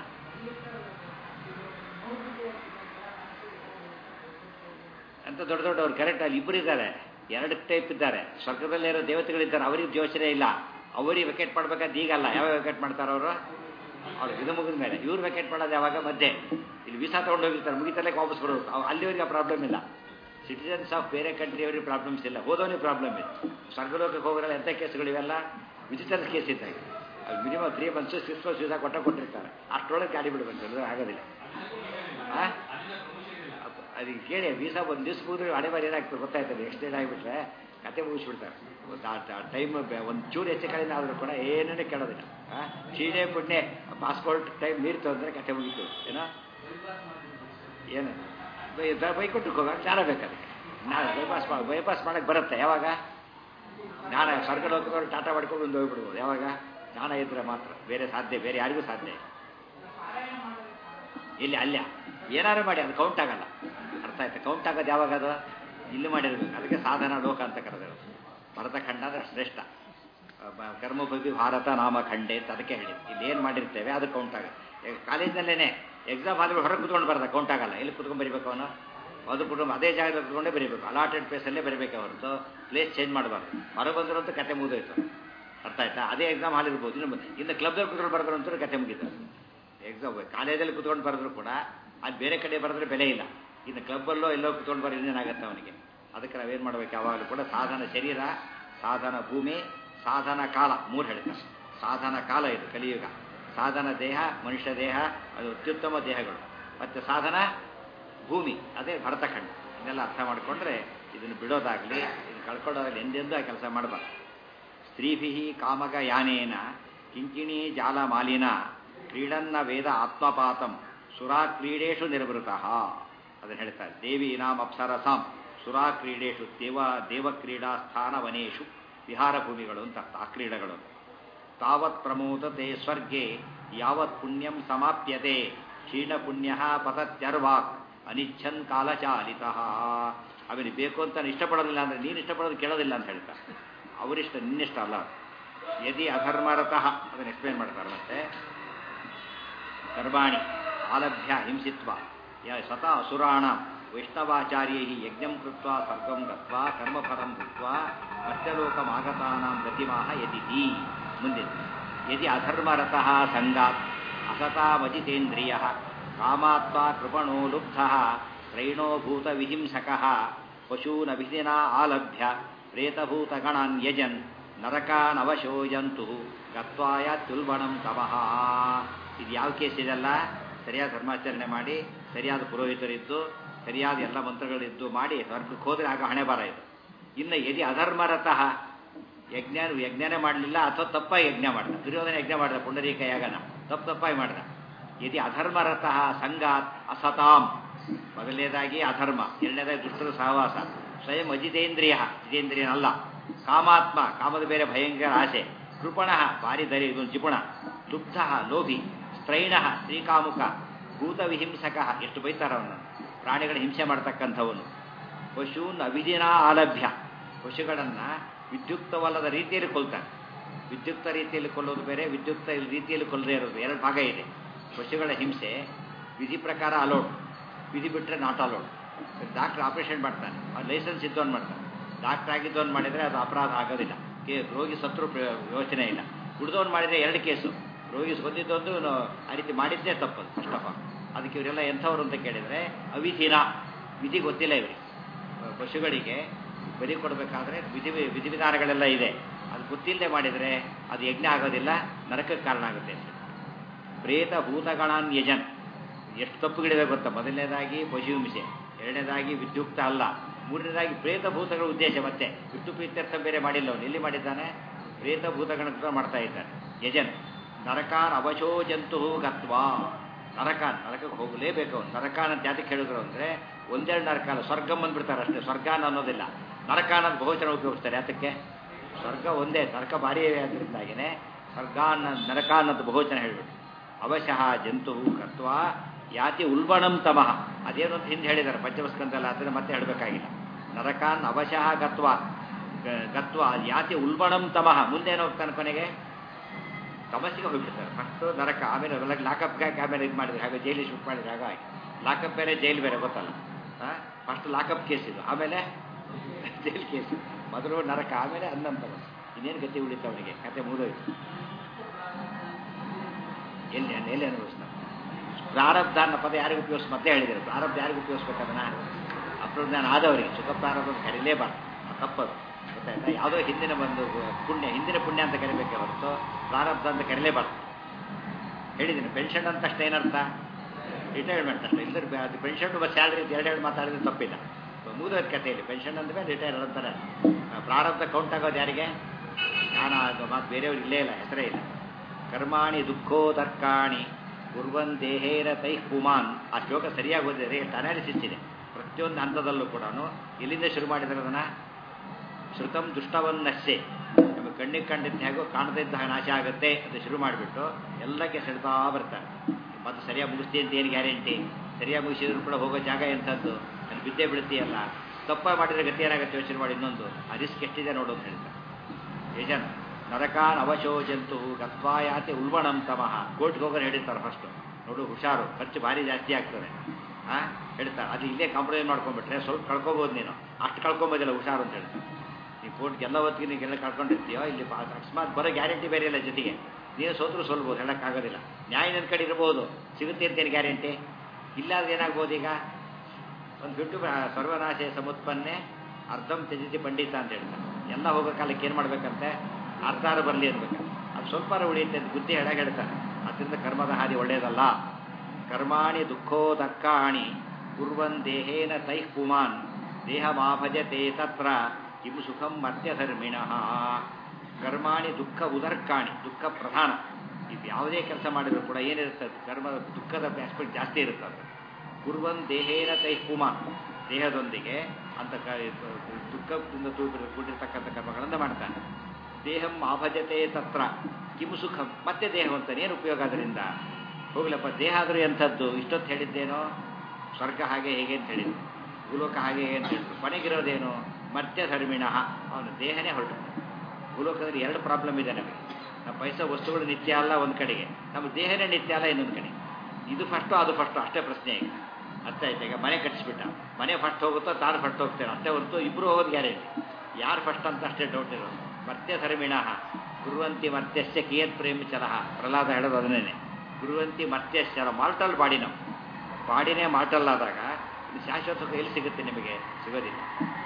ಅಂತ ದೊಡ್ಡ ದೊಡ್ಡವ್ರು ಕರೆಕ್ಟ್ ಅಲ್ಲಿ ಇಬ್ಬರು ಇದ್ದಾರೆ ಎರಡು ಟೈಪ್ ಇದ್ದಾರೆ ಸ್ವರ್ಗದಲ್ಲಿರೋ ದೇವತೆಗಳಿದ್ದಾರೆ ಅವರಿಗೆ ಯೋಚನೆ ಇಲ್ಲ ಅವರಿಗೆ ವೆಕೆಟ್ ಮಾಡ್ಬೇಕಾದ್ರೆ ಈಗಲ್ಲ ಯಾವಾಗ ವೆಕೆಟ್ ಮಾಡ್ತಾರೆ ಅವರು ಅವ್ರು ಇದು ಮುಗಿದ ಮೇಲೆ ಇವ್ರು ವೆಕೆಟ್ ಮಾಡೋದು ಯಾವಾಗ ಮಧ್ಯೆ ಇಲ್ಲಿ ವೀಸಾ ತೊಗೊಂಡು ಹೋಗಿರ್ತಾರೆ ಮುಗಿತಲ್ಲೇ ವಾಪಸ್ ಬರೋದು ಅವ್- ಅಲ್ಲಿವರೆಗೆ ಪ್ರಾಬ್ಲಮ್ ಇಲ್ಲ ಸಿಟಿಸನ್ಸ್ ಆಫ್ ಬೇರೆ ಕಂಟ್ರಿಯವರಿಗೆ ಪ್ರಾಬ್ಲಮ್ಸ್ ಇಲ್ಲ ಹೋದವನಿಗೆ ಪ್ರಾಬ್ಲಮ್ ಇದೆ ಸ್ವರ್ಗಲೋಕಕ್ಕೆ ಹೋಗೋಲ್ಲ ಎಂಥ ಕೇಸ್ಗಳಿವೆಲ್ಲ ವಿಸಿಟರ್ಸ್ ಕೇಸ್ ಇದ್ದಾಗ ಅದು minimum three months six months visa ಕೊಟ್ಟ ಕೊಟ್ಟಿರ್ತಾರೆ ಅಷ್ಟರೊಳಗೆ ಗಾಡಿ ಬಿಡಬೇಕು ಅದು ಆಗೋದಿಲ್ಲ ಆ? ಅಪ್ಪ, ಅದಕ್ಕೆ ಕೇಳಿ ವೀಸಾ ಒಂದು ದಿವ್ಸ ಮುಗಿದ್ರೆ ಹಣೆ ಬಾರಿ ಏನಾಗ್ತದೆ ಗೊತ್ತಾಯ್ತದೆ ಎಕ್ಸ್ಟೆಂಡ್ ಆಗಿಬಿಟ್ರೆ ಕತೆ ಮುಗಿಸ್ಬಿಡ್ತಾರೆ ಟೈಮ್ ಒಂದು ಚೂರು ಹೆಚ್ಚು ಕಡಿಮೆ ಆದರೂ ಕೂಡ ಏನೇನೇ ಕೇಳೋದಿಲ್ಲ ಆ? ಚೀನೆ ಪುಣ್ಯ ಪಾಸ್ಪೋರ್ಟ್ ಟೈಮ್ ಮೀರ್ತು ಅಂದರೆ ಕತೆ ಮುಗೀತು ಏನೋ ಏನು ಬೈ- ಬೈ- ಬೈಕೊಟ್ಟು ಹೋಗ ಜ್ಞಾನ ಬೇಕಾದ್ರೆ ಜ್ಞಾನ ಬೈಪಾಸ್ ಮಾಡಿ ಬೈಪಾಸ್ ಮಾಡಕ್ಕೆ ಬರುತ್ತೆ ಯಾವಾಗ ಜ್ಞಾನ ಸ್ವರ್ಗ ಲೋಕದವ್ರು ಟಾಟಾ ಮಾಡ್ಕೊಂಡು ಒಂದು ಹೋಗ್ಬಿಡ್ಬೋದು ಯಾವಾಗ ಜ್ಞಾನ ಇದ್ರೆ ಮಾತ್ರ ಬೇರೆ ಸಾಧ್ಯ ಬೇರೆ ಯಾರಿಗೂ ಸಾಧ್ಯ ಇಲ್ಲ. ಇಲ್ಲಿ ಅಲ್ಲ ಏನಾರು ಮಾಡಿ ಅದು ಕೌಂಟ್ ಆಗಲ್ಲ ಅರ್ಥ ಆಯ್ತಾ ಕೌಂಟ್ ಆಗೋದು ಯಾವಾಗ ಅದು ಇಲ್ಲಿ ಮಾಡಿರ್ಬೇಕು ಅದಕ್ಕೆ ಸಾಧನ ಲೋಕ ಅಂತ ಕರೆದಿರೋದು ಭರತಖಂಡ ಅಂದರೆ ಶ್ರೇಷ್ಠ ಬ- ಕರ್ಮಭವಿ ಭಾರತ ನಾಮ ಖಂಡೆ ಅಂತ ಅದಕ್ಕೆ ಹೇಳಿ ಇಲ್ಲಿ ಏನು ಮಾಡಿರ್ತೇವೆ ಅದು ಕೌಂಟ್ ಆಗ ಕಾಲೇಜ್ನಲ್ಲೇ ಎಕ್ಸಾಮ್ ಆದ್ಮೇಲೆ ಹೊರಗೆ ಕುತ್ಕೊಂಡು ಬರೋದ ಕೌಂಟ್ ಆಗಲ್ಲ ಎಲ್ಲಿ ಕುತ್ಕೊಂಡು ಬರೀಬೇಕು ಅವನು ಅದು ಕುಟುಂಬ ಅದೇ ಜಾಗದಲ್ಲಿ ಕುತ್ಕೊಂಡೇ ಬರೀಬೇಕು ಅಲಾಟೆಡ್ ಪ್ಲೇಸಲ್ಲೇ ಬರೀಬೇಕು ಹೊರತು ಪ್ಲೇಸ್ ಚೇಂಜ್ ಮಾಡಬಾರ್ದು ಹೊರಗೆ ಬಂದಿರೋಂಥ ಕತೆ ಮುಗಿದೋಯ್ತು ಅರ್ಥ ಆಯ್ತಾ ಅದೇ ಎಕ್ಸಾಮ್ ಹಾಲ್ ಇರ್ಬೋದು ಇನ್ನು ಇನ್ನು ಕ್ಲಬ್ದಲ್ಲಿ ಕುತ್ಕೊಂಡು ಬರೆದ್ರು ಅಂತ ಕತೆ ಮುಗಿತು ಎಕ್ಸಾಮ್ ಕಾಲೇಜಲ್ಲಿ ಕುತ್ಕೊಂಡು ಬರೆದ್ರು ಕೂಡ ಅದು ಬೇರೆ ಕಡೆ ಬರೆದ್ರೆ ಬೆಲೆ ಇಲ್ಲ ಇನ್ನು ಕ್ಲಬ್ಬಲ್ಲೋ ಎಲ್ಲೋ ಕುತ್ಕೊಂಡು ಬರೋ ಇನ್ನೇನಾಗತ್ತೆ ಅವನಿಗೆ ಅದಕ್ಕೆ ನಾವೇನು ಮಾಡ್ಬೇಕು ಯಾವಾಗಲೂ ಕೂಡ ಸಾಧನ ಶರೀರ ಸಾಧನ ಭೂಮಿ ಸಾಧನ ಕಾಲ ಮೂರು ಹೇಳ್ತಾರೆ ಸಾಧನ ಕಾಲ ಇದು ಕಲಿಯುಗ ಸಾಧನ ದೇಹ ಮನುಷ್ಯ ದೇಹ ಅದು ಅತ್ಯುತ್ತಮ ದೇಹಗಳು ಮತ್ತು ಸಾಧನ ಭೂಮಿ ಅದೇ ಭರತಖಂಡ ಇದನ್ನೆಲ್ಲ ಅರ್ಥ ಮಾಡಿಕೊಂಡ್ರೆ ಇದನ್ನು ಬಿಡೋದಾಗಲಿ ಇದನ್ನು ಕಳ್ಕೊಳ್ಳೋದಾಗಲಿ ಎಂದೆಂದೂ ಆ ಕೆಲಸ ಮಾಡಬಾರ್ದು ಸ್ತ್ರೀಭಿ ಕಾಮಕ ಯಾನೇನ ಕಿಂಕಿಣಿ ಜಾಲ ಮಾಲಿನ ಕ್ರೀಡನ್ನ ವೇದ ಆತ್ಮಪಾತಂ ಸುರಾ ಕ್ರೀಡೇಶು ನಿರ್ವೃತಃ ಅದನ್ನು ಹೇಳ್ತಾರೆ ದೇವಿ ಇನಾಂ ಅಪ್ಸರಸಾಂ ಸುರಾ ಕ್ರೀಡೇಶು ದೇವ ದೇವಕ್ರೀಡಾ ಸ್ಥಾನ ವನೇಶು ವಿಹಾರ ಭೂಮಿಗಳು ಅಂತ ಅರ್ಥ ಆ ಕ್ರೀಡೆಗಳು ತಾವತ್ ಪ್ರಮೋದತೆ ಸ್ವರ್ಗೆ ಯಾವತ್ ಪುಣ್ಯಂ ಸಮಾಪ್ಯತೆ ಕ್ಷೀಣ ಪುಣ್ಯ ಪತತ್ಯರ್ವಾಕ್ ಅನಿಚ್ಛನ್ ಕಾಲಚಾಲಿತ ಅವನಿಗೆ ಬೇಕು ಅಂತ ನಾನು ಇಷ್ಟಪಡೋದಿಲ್ಲ ಅಂದರೆ ನೀನು ಇಷ್ಟಪಡೋದು ಕೇಳೋದಿಲ್ಲ ಅಂತ ಹೇಳ್ತಾರೆ ಅವರಿಷ್ಟ ನಿನ್ನಿಷ್ಟ ಅಲ್ಲ ಯದಿ ಅಧರ್ಮರತಃ ಅದನ್ನು ಎಕ್ಸ್ಪ್ಲೇನ್ ಮಾಡ್ತಾರೆ ಮತ್ತೆ ಕರ್ಮಾಣಿ ಆಲಭ್ಯ ಹಿಂಸಿತ್ವ ಯ ಸ್ವತಃ ಅಸುರಾಣ ವೈಷ್ಣವಾಚಾರ್ಯೈ ಯಜ್ಞಂ ಕೃತ್ವ ಸ್ವರ್ಗಂ ಗತ್ವಾ ಕರ್ಮಫಲಂ ಭುಕ್ತ್ವಾ ಮತ್ಯಲೋಕಮಾಗತಾನಾಂ ಗತಿಮಾಹ ಯದಿತಿ ಮುಂದೆ ಯದಿ ಅಧರ್ಮರತಃ ಸಂಗಾತ್ ಅಸತಾಮಜಿತೇಂದ್ರಿಯ ಕಾಮಾತ್ಮ ಕೃಪಣೋ ಲುಬ್ಧ ತ್ರೈಣೋ ಭೂತ ವಿಹಿಂಸಕಃ ಪಶೂನಭಿಧಿನಾ ಆಲಭ್ಯ ಪ್ರೇತಭೂತಗಣಾನ್ ಯಜನ್ ನರಕಾನವಶೋಜಂತು ಗತ್ವಾಯಾತ್ಯುಲ್ಬಣಂ ತಮಃ ಇದು ಯಾವ ಕೇಸ್ ಇದೆಲ್ಲ ಸರಿಯಾದ ಧರ್ಮಾಚರಣೆ ಮಾಡಿ ಸರಿಯಾದ ಪುರೋಹಿತರಿದ್ದು ಸರಿಯಾದ ಎಲ್ಲ ಮಂತ್ರಗಳಿದ್ದು ಮಾಡಿ ಸ್ವರ್ಗಕ್ಕೆ ಹೋದರೆ ಆಗ ಹಣೆ ಬರ ಇದು ಇನ್ನು ಯದಿ ಅಧರ್ಮರತಃ ಯಜ್ಞ ಯಜ್ಞನೇ ಮಾಡಲಿಲ್ಲ ಅಥವಾ ತಪ್ಪಾಗಿ ಯಜ್ಞ ಮಾಡ್ದ ದುರ್ಯೋಧನ ಯಜ್ಞ ಮಾಡ್ದ ಪುಂಡರೀಕ ಯಾಗನ ತಪ್ಪು ತಪ್ಪಾಗಿ ಮಾಡ್ದ ಯದಿ ಅಧರ್ಮರತಃ ಸಂಗಾತ್ ಅಸತಾಂ ಮೊದಲನೇದಾಗಿ ಅಧರ್ಮ ಎರಡನೇದಾಗಿ ದುಷ್ಟರ ಸಹವಾಸ ಸ್ವಯಂ ಅಜಿತೇಂದ್ರಿಯ ಜಿತೇಂದ್ರಿಯನಲ್ಲ ಕಾಮಾತ್ಮ ಕಾಮದ ಬೇರೆ ಭಯಂಕರ ಆಸೆ ಕೃಪಣ ಭಾರಿ ಧೈರ್ಯ ಇದೊಂದು ಜಿಪುಣ ಲುಬ್ಧ ಲೋಭಿ ಸ್ತ್ರೈಣ ಶ್ರೀಕಾಮುಕ ಭೂತ ವಿಹಿಂಸಕ ಎಷ್ಟು ಬೈತಾರ ಅವನು ಪ್ರಾಣಿಗಳ ಹಿಂಸೆ ಮಾಡ್ತಕ್ಕಂಥವನು ಪಶೂನ್ ಅವಿಧಿನ ಆಲಭ್ಯ ಪಶುಗಳನ್ನು ವಿದ್ಯುಕ್ತವಲ್ಲದ ರೀತಿಯಲ್ಲಿ ಕೊಲ್ತಾನೆ ವಿದ್ಯುಕ್ತ ರೀತಿಯಲ್ಲಿ ಕೊಲ್ಲೋದು ಬೇರೆ ವಿದ್ಯುಕ್ತ ರೀತಿಯಲ್ಲಿ ಕೊಲ್ಲದೇ ಇರೋದು ಎರಡು ಭಾಗ ಇದೆ ಪಶುಗಳ ಹಿಂಸೆ ವಿಧಿ ಪ್ರಕಾರ ಅಲೋಡ್ ವಿಧಿ ಬಿಟ್ಟರೆ ನಾಟ್ ಅಲೋಡ್ ಡಾಕ್ಟ್ರ್ ಆಪರೇಷನ್ ಮಾಡ್ತಾನೆ ಅವ್ರು ಲೈಸೆನ್ಸ್ ಇದ್ದವನು ಮಾಡ್ತಾನೆ ಡಾಕ್ಟ್ರ್ ಆಗಿದ್ದವನು ಮಾಡಿದರೆ ಅದು ಅಪರಾಧ ಆಗೋದಿಲ್ಲ ಕೇ ರೋಗಿ ಸತ್ರು ಪ್ರ- ಯೋಚನೆ ಇಲ್ಲ ಉಳಿದವನು ಮಾಡಿದರೆ ಎರಡು ಕೇಸು ರೋಗಿ ಹೊಂದಿದ್ದೊಂದು ಇವ್ನು ಆ ರೀತಿ ಮಾಡಿದ್ದೇ ತಪ್ಪದು ಫಸ್ಟ್ ಆಫ್ ಆಲ್ ಅದಕ್ಕೆ ಇವರೆಲ್ಲ ಎಂಥವ್ರು ಅಂತ ಕೇಳಿದರೆ ಅವಿಧಿನ ವಿಧಿ ಗೊತ್ತಿಲ್ಲ ಇವರಿಗೆ ಪಶುಗಳಿಗೆ ಬಲಿ ಕೊಡಬೇಕಾದ್ರೆ ವಿಧಿ ವಿಧಿವಿಧಾನಗಳೆಲ್ಲ ಇದೆ ಅದು ಗೊತ್ತಿಲ್ಲದೆ ಮಾಡಿದರೆ ಅದು ಯಜ್ಞ ಆಗೋದಿಲ್ಲ ನರಕಕ್ಕೆ ಕಾರಣ ಆಗುತ್ತೆ ಅಂತ ಪ್ರೇತ ಭೂತಗಣಾನ್ ಯಜನ್ ಎಷ್ಟು ತಪ್ಪುಗಳಿವೆ ಗೊತ್ತಾ ಮೊದಲನೇದಾಗಿ ಪಶು ಹಿಂಸೆ ಎರಡನೇದಾಗಿ ವಿದ್ಯುಕ್ತ ಅಲ್ಲ ಮೂರನೇದಾಗಿ ಪ್ರೇತ ಭೂತಗಳ ಉದ್ದೇಶ ಮತ್ತೆ ವಿಷ್ಣು ಪ್ರೀತ್ಯರ್ಥ ಬೇರೆ ಮಾಡಿಲ್ಲ ಅವನು ಎಲ್ಲಿ ಮಾಡಿದ್ದಾನೆ ಪ್ರೇತ ಭೂತಗಣ ಮಾಡ್ತಾ ಇದ್ದಾನೆ ಯಜನ್ ನರಕಾನ್ ಅವಶೋಜಂತು ಗತ್ವಾ ನರಕಾನ್ ನರಕಕ್ಕೆ ಹೋಗಲೇಬೇಕು ಅವನು ನರಕಾನ್ ಅಂತ ಯಾತಕ್ಕೆ ಹೇಳಿದ್ರು ಅಂದರೆ ಒಂದೆರಡು ನರಕಾನ ಸ್ವರ್ಗ ಬಂದ್ಬಿಡ್ತಾರೆ ಅಷ್ಟೇ ಸ್ವರ್ಗಾನ ಅನ್ನೋದಿಲ್ಲ ನರಕಾನ ಅಂತ ಬಹುವಚನ ಉಪಯೋಗಿಸ್ತಾರೆ ಯಾತಕ್ಕೆ ಸ್ವರ್ಗ ಒಂದೇ ನರಕ ಭಾರಿ ಆದ್ರಿಂದಾಗಿನೇ ಸ್ವರ್ಗ ಅನ್ನ ನರಕ ಅನ್ನೋದು ಬಹುವಚನ ಹೇಳ್ಬಿಟ್ಟು ಅವಶಃ ಜಂತು ಕತ್ವ ಯಾತಿ ಉಲ್ಬಣಂ ತಮಃ ಅದೇನು ಅಂತ ಹಿಂದೆ ಹೇಳಿದ್ದಾರೆ ಪಂಚಮಸ್ಕಂದಲ್ಲ ಅದನ್ನು ಮತ್ತೆ ಹೇಳಬೇಕಾಗಿಲ್ಲ ನರಕಾನ್ ಅವಶಃ ಗತ್ವ ಗ- ಗತ್ವ ಯಾತಿ ಉಲ್ಬಣಂ ತಮಃ ಮುಂದೇನು ಹೋಗ್ತಾನೆ ಕೊನೆಗೆ ತಮಸ್ಸಿಗೆ ಹೋಗ್ಬಿಡ್ತಾರೆ ಫಸ್ಟು ನರಕ ಆಮೇಲೆ ಒಳಗೆ ಲಾಕಪ್ಗೆ ಹಾಕಿ ಆಮೇಲೆ ಇದು ಮಾಡಿದ್ರೆ ಹಾಗೆ ಜೈಲಿಗೆ ಶಿಫ್ಟ್ ಮಾಡಿದ್ರೆ ಹಾಗೆ ಆಗಿ ಲಾಕಪ್ ಬೇರೆ ಜೈಲು ಬೇರೆ ಗೊತ್ತಲ್ಲ ಫಸ್ಟ್ ಲಾಕಪ್ ಕೇಸ್ ಇದು ಆಮೇಲೆ ಜೈಲ್ ಕೇಸ್ ಮೊದಲು ನರಕ ಆಮೇಲೆ ಅನ್ನಂತ ಇನ್ನೇನು ಗತಿ ಉಳಿತು ಅವನಿಗೆ ಕತೆ ಮುಗಿದೋಯ್ತು ಎಲ್ಲಿ ಎಲ್ಲಿ ಅನುಭವಿಸ್ತಾನೆ ಪ್ರಾರಬ್ಧ ಅನ್ನೋ ಪದ ಯಾರಿಗೂ ಉಪಯೋಗಿಸ್ ಮತ್ತೆ ಹೇಳಿದ್ದಾರೆ ಪ್ರಾರಬ್ಧ ಯಾರಿಗೂ ಉಪಯೋಗಿಸ್ಬೇಕದನ್ನ ಅಪ್ರಜ್ಞಾನ ಆದವರಿಗೆ ಸುಖ ಪ್ರಾರಬ್ಧ ಅಂತ ಕರೀಲೇಬಾರ್ದು ಅದು ತಪ್ಪದು ಗೊತ್ತಾಯ್ತಾ ಯಾವುದೋ ಹಿಂದಿನ ಒಂದು ಪುಣ್ಯ ಹಿಂದಿನ ಪುಣ್ಯ ಅಂತ ಕರಿಬೇಕೆ ಹೊರತು ಪ್ರಾರಬ್ಧ ಅಂತ ಕರೀಲೇಬಾರ್ದು ಹೇಳಿದ್ದೀನಿ ಪೆನ್ಷನ್ ಅಂತ ಅಷ್ಟೇ ಏನರ್ಥ ರಿಟೈರ್ಮೆಂಟ್ ಅಷ್ಟೇ ಇಲ್ಲದ್ರೆ ಅದು ಪೆನ್ಷನ್ ಮತ್ತು ಸ್ಯಾಲ್ರಿ ಎರಡೆರಡು ಮಾತಾಡಿದ್ರೆ ತಪ್ಪಿಲ್ಲ ಮುಗಿದೋದ್ ಕಥೆಯಲ್ಲಿ ಪೆನ್ಷನ್ ಅಂದಮೇಲೆ ರಿಟೈರ್ ಅಂತಾರೆ ಆ, ಪ್ರಾರಬ್ಧ ಕೌಂಟ್ ಆಗೋದು ಯಾರಿಗೆ ಜ್ಞಾನ ಅದು ಮಾತು ಬೇರೆಯವ್ರು ಇಲ್ಲೇ ಇಲ್ಲ ಹೆಸರೇ ಇಲ್ಲ ಕರ್ಮಾಣಿ ದುಃಖೋ ತರ್ಕಾಣಿ ಕುರ್ವನ್ ದೇಹೇನ ತೈಃ ಪುಮಾನ್ ಆ ಶ್ಲೋಕ ಸರಿಯಾಗಿ ಓದಿದರೆ ಎಷ್ಟು ಅನಾಲಿಸಿಸ್ ಇದೆ ಪ್ರತಿಯೊಂದು ಹಂತದಲ್ಲೂ ಕೂಡ ಎಲ್ಲಿಂದ ಶುರು ಮಾಡಿದ್ರೆ ಅದನ್ನು ಶ್ರುತಂ ದುಷ್ಟವನ್ನಶ್ಯೆ ನಮಗೆ ಕಣ್ಣಿಗೆ ಕಂಡಿದ್ದ ಹೇಗೋ ಕಾಣದಿದ್ದ ಹಾಗೆ ನಾಶ ಆಗುತ್ತೆ ಅಂತ ಶುರು ಮಾಡಿಬಿಟ್ಟು ಎಲ್ಲಕ್ಕೆ ಸೆಳ್ತಾ ಬರ್ತಾರೆ ಮತ್ತು ಸರಿಯಾಗಿ ಮುಗಿಸ್ತಿ ಅಂತ ಏನು ಗ್ಯಾರಂಟಿ ಸರಿಯಾಗಿ ಮುಗಿಸಿದ್ರು ಕೂಡ ಹೋಗೋ ಜಾಗ ಎಂಥದ್ದು ಅಲ್ಲಿ ಬಿದ್ದೇ ಬಿಡ್ತೀಯಲ್ಲ ತಪ್ಪ ಮಾಡಿದ್ರೆ ಗತಿ ಏನಾಗುತ್ತೆ ಯೋಚನೆ ಮಾಡಿ ಇನ್ನೊಂದು ಆ ರಿಸ್ಕ್ ಎಷ್ಟಿದೆ ನೋಡು ಅಂತ ಹೇಳ್ತಾರೆ ಯಜನ್ ನರಕಾನ್ ಅವಶೋಚಂತು ಗತ್ವಾಯಾತಿ ಉಲ್ಬಣಂ ತಮಃ ಕೋರ್ಟ್ಗೆ ಹೋಗೋರು ಹೇಳಿರ್ತಾರೆ ಫಸ್ಟು ನೋಡು ಹುಷಾರು ಖರ್ಚು ಭಾರಿ ಜಾಸ್ತಿ ಆಗ್ತದೆ ಆ ಹೇಳ್ತಾರೆ ಅದು ಇಲ್ಲೇ ಕಾಂಪ್ರಮೈಸ್ ಮಾಡ್ಕೊಂಡ್ಬಿಟ್ರೆ ಸ್ವಲ್ಪ ಕಳ್ಕೊಬೋದು ನೀನು ಅಷ್ಟು ಕಳ್ಕೊಂಬೋದಿಲ್ಲ ಹುಷಾರು ಅಂತ ಹೇಳ್ತಾರೆ ನೀವು ಕೋರ್ಟ್ಗೆ ಎಲ್ಲ ಹೊತ್ತಿಗೆ ನೀಗೆಲ್ಲ ಕಳ್ಕೊಂಡಿರ್ತೀಯೋ ಇಲ್ಲಿ ಪಾ- ಅಕಸ್ಮಾತ್ ಬರೋ ಗ್ಯಾರಂಟಿ ಬೇರೆ ಇಲ್ಲ ಜೊತೆಗೆ ನೀನು ಸೋತ್ರು ಸೋಲ್ಬೋದು ಹೇಳೋಕ್ಕಾಗೋದಿಲ್ಲ ನ್ಯಾಯ ನನ್ನ ಕಡೆ ಇರ್ಬೋದು ಸಿಗುತ್ತೆ ಅಂತೇನು ಗ್ಯಾರಂಟಿ ಇಲ್ಲಾದ್ರೆ ಏನಾಗ್ಬೋದು ಈಗ ಒಂದು ಬಿಟ್ಟು ಬ- ಸರ್ವನಾಶೆ ಸಮುತ್ಪನ್ನೆ ಅರ್ಧಂ ತ್ಯಜಿಸಿ ಪಂಡಿತ ಅಂತ ಹೇಳ್ತಾರೆ ಎಲ್ಲ ಹೋಗೋ ಕಾಲಕ್ಕೆ ಏನು ಮಾಡ್ಬೇಕಂತೆ ಅರ್ಧಾರ ಬರಲಿ ಅನ್ಬೇಕು ಅದು ಸ್ವಲ್ಪ ಉಳಿಯುತ್ತೆ ಅಂತ ಬುದ್ಧಿ ಹೇಳಾಗ ಹೇಳ್ತಾರೆ ಅದರಿಂದ ಕರ್ಮದ ಹಾದಿ ಒಳ್ಳೆಯದಲ್ಲ ಕರ್ಮಾಣಿ ದುಃಖೋದಕ್ಕಾಣಿ ಕುರ್ವನ್ ದೇಹೇನ ತೈಃ ಪುಮಾನ್ ದೇಹ ಮಾಭಜತೆ ತತ್ರ ಕಿಂ ಸುಖಂ ಮರ್ತ್ಯಧರ್ಮಿಣಃ ಕರ್ಮಾಣಿ ದುಃಖ ಉದರ್ಕಾಣಿ ದುಃಖ ಪ್ರಧಾನ ಇದು ಯಾವುದೇ ಕೆಲಸ ಮಾಡಿದ್ರು ಕೂಡ ಏನಿರುತ್ತೆ ಅದು ಕರ್ಮದ ದುಃಖದ ಆಸ್ಪೆಕ್ಟ್ ಜಾಸ್ತಿ ಇರುತ್ತೆ ಅದು ಕುರ್ವನ್ ದೇಹೇನ ತೈ ಪುಮಾನ್ ದೇಹದೊಂದಿಗೆ ಅಂತ ಕ ದುಃಖದಿಂದ ತೂಬಿರ ಕೂಡಿರ್ತಕ್ಕಂಥ ಕರ್ಮಗಳನ್ನು ಮಾಡ್ತಾನೆ ದೇಹಂ ಆಭಜತೆ ತತ್ರ ಕಿಮು ಸುಖಂ ಮತ್ತೆ ದೇಹವಂತಾನೆ ಏನು ಉಪಯೋಗ ಅದರಿಂದ ಹೋಗ್ಲಪ್ಪ ದೇಹ ಆದರೂ ಎಂಥದ್ದು ಇಷ್ಟೊತ್ತು ಹೇಳಿದ್ದೇನೋ ಸ್ವರ್ಗ ಹಾಗೆ ಹೇಗೆ ಅಂತ ಹೇಳಿದ್ರು ಭೂಲೋಕ ಹಾಗೆ ಹೇಗೆ ಅಂತ ಹೇಳಿದ್ರು ಕೊನೆಗಿರೋದೇನು ಮರ್ತ್ಯ ಧರ್ಮಿಣಃ ಅವನು ದೇಹನೇ ಹೊರಟು ಭೂಲೋಕದಲ್ಲಿ ಎರಡು ಪ್ರಾಬ್ಲಮ್ ಇದೆ ನಮಗೆ ನಮ್ಮ ಪೈಸಾ ವಸ್ತುಗಳು ನಿತ್ಯ ಅಲ್ಲ ಒಂದು ಕಡೆಗೆ ನಮ್ಮ ದೇಹನೇ ನಿತ್ಯ ಅಲ್ಲ ಇನ್ನೊಂದು ಕಡೆ ಇದು ಫಸ್ಟು ಅದು ಫಸ್ಟು ಅಷ್ಟೇ ಪ್ರಶ್ನೆ ಈಗ ಅರ್ಥ ಆಯ್ತು ಈಗ ಮನೆ ಕಟ್ಟಿಸ್ಬಿಟ್ಟ ಮನೆ ಫಸ್ಟ್ ಹೋಗುತ್ತೋ ತಾನು ಫಸ್ಟ್ ಹೋಗ್ತೇನೆ ಅಷ್ಟೇ ಹೊರತು ಇಬ್ಬರು ಹೋಗೋದು ಗ್ಯಾರಂಟಿ ಯಾರು ಫಸ್ಟ್ ಅಂತ ಅಷ್ಟೇ ಡೌಟ್ ಇರೋದು ಮರ್ತ್ಯ ಧರ್ಮಿಣಃ ಗುರುವಂತಿ ಮರ್ತ್ಯಸ್ಯ ಕಿಯತ್ ಪ್ರೇಮ ಚಲಹ ಪ್ರಹ್ಲಾದ ಹೇಳೋದು ಅದನ್ನೇ ಗುರುವಂತಿ ಮರ್ತ್ಯಶ್ಚರ ಮಾಲ್ಟಲ್ ಬಾಡಿ ನಾವು ಬಾಡಿನೇ ಮಾಲ್ಟಲ್ ಆದಾಗ ಇದು ಶಾಶ್ವತ ಸುಖ ಎಲ್ಲಿ ಸಿಗುತ್ತೆ ನಿಮಗೆ ಸಿಗೋದಿಲ್ಲ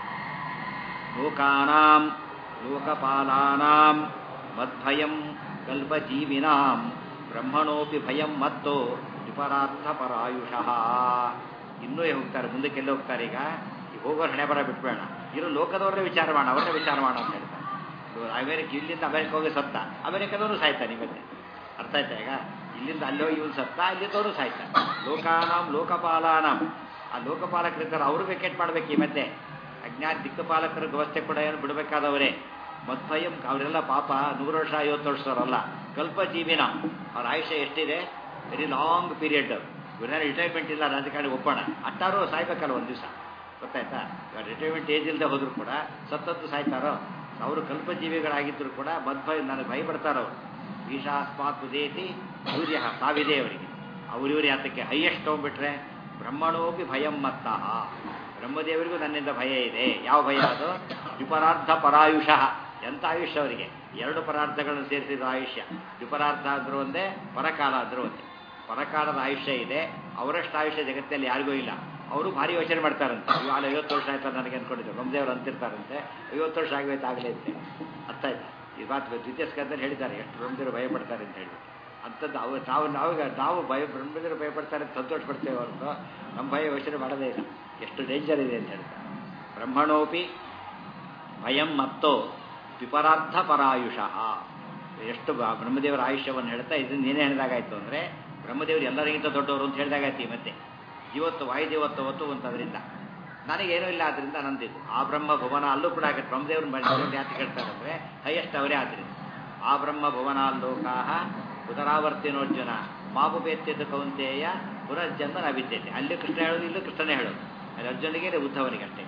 ಲೋಕಾನಾಂ ಲೋಕಪಾಲಾನಾಂ ಮದ್ಭಯಂ ಕಲ್ಪಜೀವಿನಾಂ ಬ್ರಹ್ಮಣೋಪಿ ಭಯಂ ಮತ್ತೋ ವಿಪರಾರ್ಥ ಪರಾಯುಷಃ ಇನ್ನೂ ಹೋಗ್ತಾರೆ ಮುಂದಕ್ಕೆ ಎಲ್ಲಿ ಹೋಗ್ತಾರೆ ಈಗ ಈ ಹೋಗೋರು ಹಣೆ ಬರ ಬಿಟ್ಬೇಡ ಇರೋ ಲೋಕದವ್ರನ್ನೇ ವಿಚಾರ ಮಾಡೋಣ ಅವ್ರನ್ನೇ ವಿಚಾರ ಮಾಡೋಣ ಅಂತ ಹೇಳ್ತಾರೆ ಇವ್ರು ಅಮೇರಿಕ ಇಲ್ಲಿಂದ ಅಮೇರಿಕ ಹೋಗಿ ಸತ್ತ ಅಮೇರಿಕದವರು ಸಾಯ್ತಾನೆ ಇವತ್ತೆ ಅರ್ಥ ಆಯ್ತಾ ಈಗ ಇಲ್ಲಿಂದ ಅಲ್ಲಿ ಹೋಗಿ ಇವನು ಸತ್ತ ಇಲ್ಲಿದ್ದವರು ಸಾಯ್ತಾನೆ ಲೋಕಾನಾಂ ಲೋಕಪಾಲಾನಾಂ ಆ ಲೋಕಪಾಲಕರಿರ್ತಾರೆ ಅವರು ವೆಕೆಟ್ ಮಾಡ್ಬೇಕು ಈ ಮತ್ತೆ ಅಜ್ಞಾನ ದಿಕ್ಕಪಾಲಕರ ವ್ಯವಸ್ಥೆ ಕೂಡ ಏನು ಬಿಡಬೇಕಾದವರೇ ಮದ್ಭಯಂ ಅವರೆಲ್ಲ ಪಾಪ ನೂರು ವರ್ಷ ಐವತ್ತು ವರ್ಷದವರಲ್ಲ ಕಲ್ಪ ಜೀವಿನ ಅವ್ರ ಆಯುಷ್ಯ ಎಷ್ಟಿದೆ ವೆರಿ ಲಾಂಗ್ ಪೀರಿಯಡ್ ಇವರೇನು ರಿಟೈರ್ಮೆಂಟ್ ಇಲ್ಲ ರಾಜಕಾರಣಿ ಒಪ್ಪೋಣ ಅಟ್ಟಾರು ಸಾಯ್ಬೇಕಲ್ಲ ಒಂದು ದಿವಸ ಗೊತ್ತಾಯ್ತಾ ಇವಾಗ ರಿಟೈರ್ಮೆಂಟ್ ಏಜ್ ಇಲ್ಲದೆ ಹೋದ್ರು ಕೂಡ ಸತ್ತದ್ದು ಸಾಯ್ತಾರೋ ಅವರು ಕಲ್ಪಜೀವಿಗಳಾಗಿದ್ದರೂ ಕೂಡ ಮದ್ಭಯ ನನಗೆ ಭಯ ಬರ್ತಾರೋ ಈಶಾಸ್ಮಾತ್ ಉದೇತಿ ಸೂರ್ಯ ಸಾವಿದೆ ಅವರಿಗೆ ಅವರಿವರು ಯಾತಕ್ಕೆ ಹೈಯೆಸ್ಟ್ ತೊಗೊಂಡ್ಬಿಟ್ರೆ ಬ್ರಹ್ಮಣೋಪಿ ಭಯಂ ಮತ್ತಃ ಬ್ರಹ್ಮದೇವರಿಗೂ ನನ್ನಿಂದ ಭಯ ಇದೆ ಯಾವ ಭಯ ಅದು ವಿಪರಾರ್ಧ ಪರಾಯುಷಃ ಎಂಥ ಆಯುಷ್ಯ ಅವರಿಗೆ ಎರಡು ಪರಾರ್ಧಗಳನ್ನು ಸೇರಿಸಿದ ಆಯುಷ್ಯ ವಿಪರಾರ್ಧ ಅಂದ್ರೂ ಒಂದೇ ಪರಕಾಲ ಅಂದ್ರೂ ಒಂದೇ ಪರಕಾಲದ ಆಯುಷ್ಯ ಇದೆ ಅವರಷ್ಟು ಆಯುಷ್ಯ ಜಗತ್ತಲ್ಲಿ ಯಾರಿಗೂ ಇಲ್ಲ ಅವರು ಭಾರಿ ಯೋಚನೆ ಮಾಡ್ತಾರಂತೆ ಇವಾಗ ಐವತ್ತು ವರ್ಷ ಆಯ್ತು ನನಗೆ ಅನ್ಕೊಂಡಿದ್ರು ಬ್ರಹ್ಮದೇವರು ಅಂತಿರ್ತಾರಂತೆ ಐವತ್ತು ವರ್ಷ ಆಗಬೇಕು ಆಗಲೇ ಅಂತೆ ಅರ್ಥ ಆಯ್ತಾ ಈ ಮಾತು ದ್ವಿತೀಯ ಸ್ಕಂದಲ್ಲಿ ಹೇಳಿದ್ದಾರೆ ಎಷ್ಟು ಬ್ರಹ್ಮದೇವರು ಭಯ ಪಡ್ತಾರೆ ಅಂತ ಹೇಳಿ ಅಂಥದ್ದು ಅವು ನಾವು ನಾವಾಗ ನಾವು ಭಯ ಬ್ರಹ್ಮದೇವರು ಭಯ ಪಡ್ತಾರೆ ಅಂತ ಸಂತೋಷ ಪಡ್ತೇವೆ ಹೊರತು ನಮ್ಮ ಭಯ ಯೋಚನೆ ಮಾಡೋದೇ ಇಲ್ಲ ಎಷ್ಟು ಡೇಂಜರ್ ಇದೆ ಅಂತ ಹೇಳ್ತಾರೆ ಬ್ರಹ್ಮಣೋಪಿ ಭಯಂ ಮತ್ತೋ ವಿಪರಾರ್ಧ ಪರಾಯುಷಃ ಎಷ್ಟು ಬ- ಬ್ರಹ್ಮದೇವರ ಆಯುಷ್ಯವನ್ನು ಹೇಳ್ತಾ ಇದನ್ನ ಏನೇ ಹೇಳಿದಾಗಾಯ್ತು ಅಂದರೆ ಬ್ರಹ್ಮದೇವರು ಎಲ್ಲರಿಗಿಂತ ದೊಡ್ಡವರು ಅಂತ ಹೇಳಿದಾಗಾಯ್ತು ಈ ಮತ್ತೆ ಇವತ್ತು ವಾಯುದೇವತ್ತು ಹೊತ್ತು ಅಂತ ಅದರಿಂದ ನನಗೇನೂ ಇಲ್ಲ ಅದರಿಂದ ನಂದಿದ್ದು ಆ ಬ್ರಹ್ಮ ಭುವನ ಅಲ್ಲೂ ಕೂಡ ಆಗುತ್ತೆ ಬ್ರಹ್ಮದೇವ್ರ ಬಗ್ಗೆ ಯಾಕೆ ಹೇಳ್ತಾರೆ ಅಂದರೆ ಹೈಯೆಸ್ಟ್ ಅವರೇ ಆದ್ದರಿಂದ ಆ ಬ್ರಹ್ಮ ಭುವನಾಲ್ಲೋಕಾಹ ಉದರಾವರ್ತಿನೋರ್ಜುನ ಮಾಪುಪೇತ್ಯದ ಕೌಂತೆಯ ಪುನರ್ಜನ್ಮ ನವಿದ್ಯತೆ ಅಲ್ಲಿ ಕೃಷ್ಣ ಹೇಳೋದು ಇಲ್ಲೂ ಕೃಷ್ಣನೇ ಹೇಳೋದು ಅಲ್ಲಿ ಅರ್ಜುನಿಗೆ ಉದ್ಧವನಿಗೆ ಅಷ್ಟೇ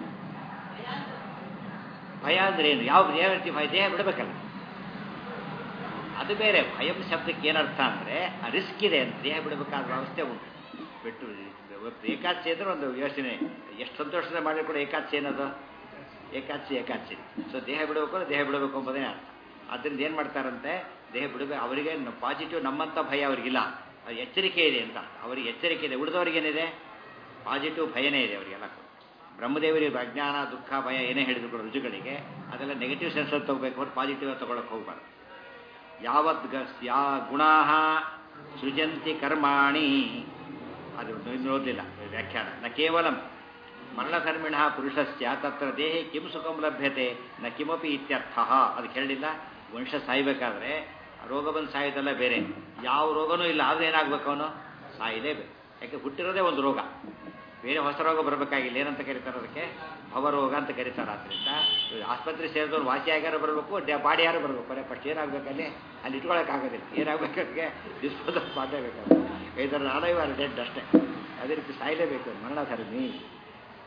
ಭಯ ಅಂದ್ರೆ ಏನು ಯಾವ ಯಾವ ರೀತಿ ಭಯ ದೇಹ ಬಿಡಬೇಕಲ್ಲ ಅದು ಬೇರೆ ಭಯಂ ಶಬ್ದಕ್ಕೆ ಏನರ್ಥ ಅಂದರೆ ರಿಸ್ಕ್ ಇದೆ ಅಂತ ದೇಹ ಬಿಡಬೇಕಾದ ವ್ಯವಸ್ಥೆ ಉಂಟು ಬಿಟ್ಟು ಇವತ್ತು ಏಕಾದಶಿ ಅಂದ್ರೆ ಒಂದು ಯೋಚನೆ ಎಷ್ಟು ಸಂತೋಷದಿಂದ ಮಾಡಿದ್ರು ಕೂಡ ಏಕಾದಶಿ ಏನದು ಏಕಾದಶಿ ಏಕಾದಶಿ ಸೊ ದೇಹ ಬಿಡಬೇಕು ಅಂದ್ರೆ ದೇಹ ಬಿಡಬೇಕು ಎಂಬುದೇ ಅರ್ಥ ಅದರಿಂದ ಏನು ಮಾಡ್ತಾರಂತೆ ದೇಹ ಬಿಡಬೇಕು ಅವರಿಗೆ ಪಾಸಿಟಿವ್ ನಮ್ಮಂಥ ಭಯ ಅವರಿಗಿಲ್ಲ ಅದು ಎಚ್ಚರಿಕೆ ಇದೆ ಅಂತ ಅವರಿಗೆ ಎಚ್ಚರಿಕೆ ಇದೆ ಉಳಿದವರಿಗೇನಿದೆ ಪಾಸಿಟಿವ್ ಭಯನೇ ಇದೆ ಅವರಿಗೆಲ್ಲ ಬ್ರಹ್ಮದೇವರಿಗೆ ಅಜ್ಞಾನ ದುಃಖ ಭಯ ಏನೇ ಹೇಳಿದ್ರು ಕೂಡ ರುಜುಗಳಿಗೆ ಅದೆಲ್ಲ ನೆಗೆಟಿವ್ ಸೆನ್ಸಲ್ಲಿ ತಗೋಬೇಕು ಹೊರತು ಪಾಸಿಟಿವ್ ತಗೊಳಕ್ಕೆ ಹೋಗ್ಬಾರ್ದು ಯಾವತ್ ಗ ಯಾ ಗುಣಾ ಸೃಜಂತಿ ಕರ್ಮಾಣಿ ಅದು ಇನ್ನು ಓದಲಿಲ್ಲ ವ್ಯಾಖ್ಯಾನ ನ ಕೇವಲ ಮರಣಧರ್ಮಿಣ ಪುರುಷಸ್ಯ ತತ್ರ ದೇಹೆ ಕಿಂ ಸುಖಂ ಲಭ್ಯತೆ ನ ಕಿಮಪಿ ಇತ್ಯರ್ಥ ಅದಕ್ಕೆ ಹೇಳಿಲ್ಲ ಮನುಷ್ಯ ಸಾಯ್ಬೇಕಾದ್ರೆ ರೋಗ ಬಂದು ಸಾಯೋದೆಲ್ಲ ಬೇರೆ ಯಾವ ರೋಗನೂ ಇಲ್ಲ ಆದ್ರೆ ಏನಾಗಬೇಕು ಅವನು ಸಾಯಲೇಬೇಕು ಯಾಕೆ ಹುಟ್ಟಿರೋದೇ ಒಂದು ರೋಗ ಬೇರೆ ಹೊಸ ರೋಗ ಬರಬೇಕಾಗಿಲ್ಲ ಏನಂತ ಕರೀತಾರೆ ಅದಕ್ಕೆ ಭವರೋಗ ಅಂತ ಕರೀತಾರೆ ಆದ್ದರಿಂದ ಇವ್ರು ಆಸ್ಪತ್ರೆ ಸೇರಿದವ್ರು ವಾಸಿ ಆಗ್ಯಾರ ಬರಬೇಕು ಬಾಡಿ ಯಾರು ಬರಬೇಕು ಬರೀ ಫಸ್ಟ್ ಏನಾಗಬೇಕಲ್ಲಿ ಅಲ್ಲಿ ಇಟ್ಕೊಳ್ಳೋಕ್ಕಾಗೋದಿಲ್ಲ ಏನಾಗಬೇಕು ಅದಕ್ಕೆ ಡಿಸ್ಪೋಸ್ ಆಫ್ ಮಾಡಲೇಬೇಕು ಇದರ ನಾಳೆ ಡೆಡ್ ಅಷ್ಟೇ ಅದೇ ರೀತಿ ಸಾಯಲೇಬೇಕು ಮರಣಧರ್ಮಿ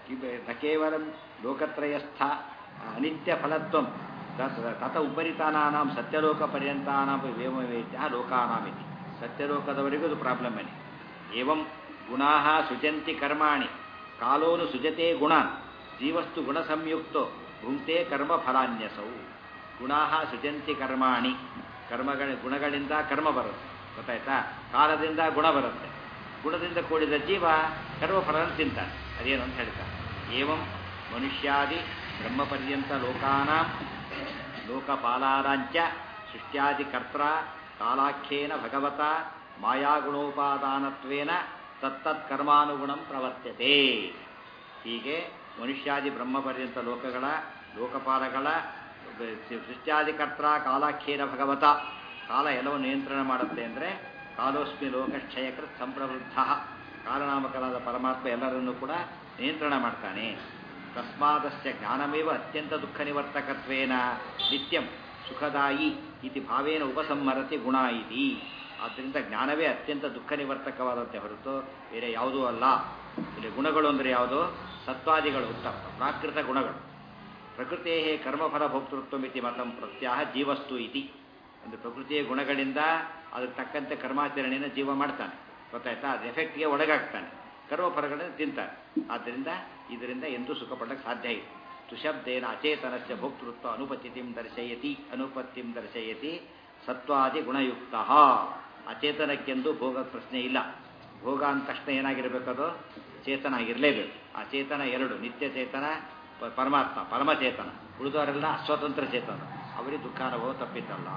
ನ ಕೇವಲ ಲೋಕತ್ರಯಸ್ಥ ಅನಿತ್ಯ ಫಲತ್ವಂ ತತ್- ತತ ಉಪರಿತಾನಾಂ ಸತ್ಯಲೋಕ ಪರ್ಯಂತಾನಾಂ ವೇಮವೇತ್ಯ ಲೋಕಾನಾಮಿತಿ ಸತ್ಯಲೋಕದವರೆಗೂ ಇದು ಪ್ರಾಬ್ಲಮ್ ಏನಿ ಏವಂ ಗುಣಾ ಸುಜಂತಿ ಕರ್ಮಾಣಿ ಕಾಲೋನು ಸುಜತೆ ಗುಣಾನ್ ಜೀವಸ್ತು ಗುಣ ಸಂಯುಕ್ತೋ ಭುಂಕ್ತೆ ಕರ್ಮ ಫಲಾನ್ಯಸೌ ಗುಣಾ ಸುಜಂತಿ ಕರ್ಮಾಣಿ ಕರ್ಮಗಳ ಗುಣಗಳಿಂದ ಕರ್ಮ ಬರುತ್ತೆ ಗೊತ್ತಾಯ್ತಾ ಕಾಲದಿಂದ ಗುಣ ಬರುತ್ತೆ ಗುಣದಿಂದ ಕೂಡಿದ ಜೀವ ಕರ್ಮಫಲವನ್ನು ತಿಂತಾನೆ ಅದೇನು ಅಂತ ಹೇಳ್ತಾರೆ ಏವಂ ಮನುಷ್ಯಾದಿ ಬ್ರಹ್ಮಪರ್ಯಂತ ಲೋಕಾನಾಂ ಲೋಕಪಾಲಾರಾಂಚ ಸೃಷ್ಟ್ಯಾದಿ ಕರ್ತ್ರ ಕಾಲಾಖ್ಯೇನ ಭಗವತ ಮಾಯಾಗುಣೋಪಾದಾನತ್ವೇನ ತತ್ತತ್ ಕರ್ಮಾನುಗುಣಂ ಪ್ರವರ್ತ್ಯತೆ ಹೀಗೆ ಮನುಷ್ಯಾದಿ ಬ್ರಹ್ಮಪರ್ಯಂತ ಲೋಕಗಳ ಲೋಕಪಾಲಗಳ ಸೃಷ್ಟ್ಯಾದಿ ಕರ್ತ್ರ ಕಾಲಾಖ್ಯೇನ ಭಗವತ ಕಾಲ ಎಲ್ಲವನ್ನು ನಿಯಂತ್ರಣ ಮಾಡುತ್ತೆ ಅಂದರೆ ಕಾಲೋಸ್ಮಿ ಲೋಕಕ್ಷಯಕೃತ್ ಸಂಪ್ರವೃದ್ಧ ಕಾಲನಾಮಕರಾದ ಪರಮಾತ್ಮ ಎಲ್ಲರನ್ನೂ ಕೂಡ ನಿಯಂತ್ರಣ ಮಾಡ್ತಾನೆ ತಸ್ಮಾದಸ್ಯ ಜ್ಞಾನಮೇವ ಅತ್ಯಂತ ದುಃಖ ನಿವರ್ತಕತ್ವೇನ ನಿತ್ಯಂ ಸುಖದಾಯಿ ಇತಿ ಭಾವೇನ ಉಪಸಂಹರತಿ ಗುಣ ಇತಿ ಆದ್ದರಿಂದ ಜ್ಞಾನವೇ ಅತ್ಯಂತ ದುಃಖ ನಿವರ್ತಕವಾದಂತೆ ಹೊರತು ಬೇರೆ ಯಾವುದೂ ಅಲ್ಲ ಇಲ್ಲಿ ಗುಣಗಳು ಅಂದರೆ ಯಾವುದು ಸತ್ವಾದಿಗಳು ಉತ್ತಮ ಪ್ರಾಕೃತ ಗುಣಗಳು ಪ್ರಕೃತೇ ಕರ್ಮಫಲ ಭೋಕ್ತೃತ್ವ ಇತಿ ಮತಂ ಪ್ರತ್ಯಾಹ ಜೀವಸ್ತು ಇತಿ ಒಂದು ಪ್ರಕೃತಿಯ ಗುಣಗಳಿಂದ ಅದಕ್ಕೆ ತಕ್ಕಂತೆ ಕರ್ಮಾಚರಣೆಯನ್ನು ಜೀವ ಮಾಡ್ತಾನೆ ಗೊತ್ತಾಯ್ತಾ ಅದು ಎಫೆಕ್ಟ್ಗೆ ಒಳಗಾಗ್ತಾನೆ ಕರ್ಮಫಲಗಳನ್ನು ತಿಂತಾನೆ ಆದ್ದರಿಂದ ಇದರಿಂದ ಎಂದೂ ಸುಖ ಪಡಕ್ಕೆ ಸಾಧ್ಯ ಇಲ್ಲ ತುಶಬ್ದೇನ ಅಚೇತನಸ್ಯ ಭೋಕ್ತೃತ್ವ ಅನುಪತಿಂ ದರ್ಶಯತಿ ಅನುಪತ್ತಿಂ ದರ್ಶಯತಿ ಸತ್ವಾದಿ ಗುಣಯುಕ್ತ ಅಚೇತನಕ್ಕೆಂದು ಭೋಗ ಪ್ರಶ್ನೆ ಇಲ್ಲ ಭೋಗ ಅಂದ ತಕ್ಷಣ ಏನಾಗಿರಬೇಕದು ಚೇತನ ಆಗಿರಲೇಬೇಕು ಆ ಚೇತನ ಎರಡು ನಿತ್ಯ ಚೇತನ ಪ- ಪರಮಾತ್ಮ ಪರಮಚೇತನ ಉಳಿದವರೆಲ್ಲ ಅಸ್ವತಂತ್ರ ಚೇತನ ಅವರಿಗೆ ದುಃಖಾನುಭವ ತಪ್ಪಿದ್ದಲ್ಲ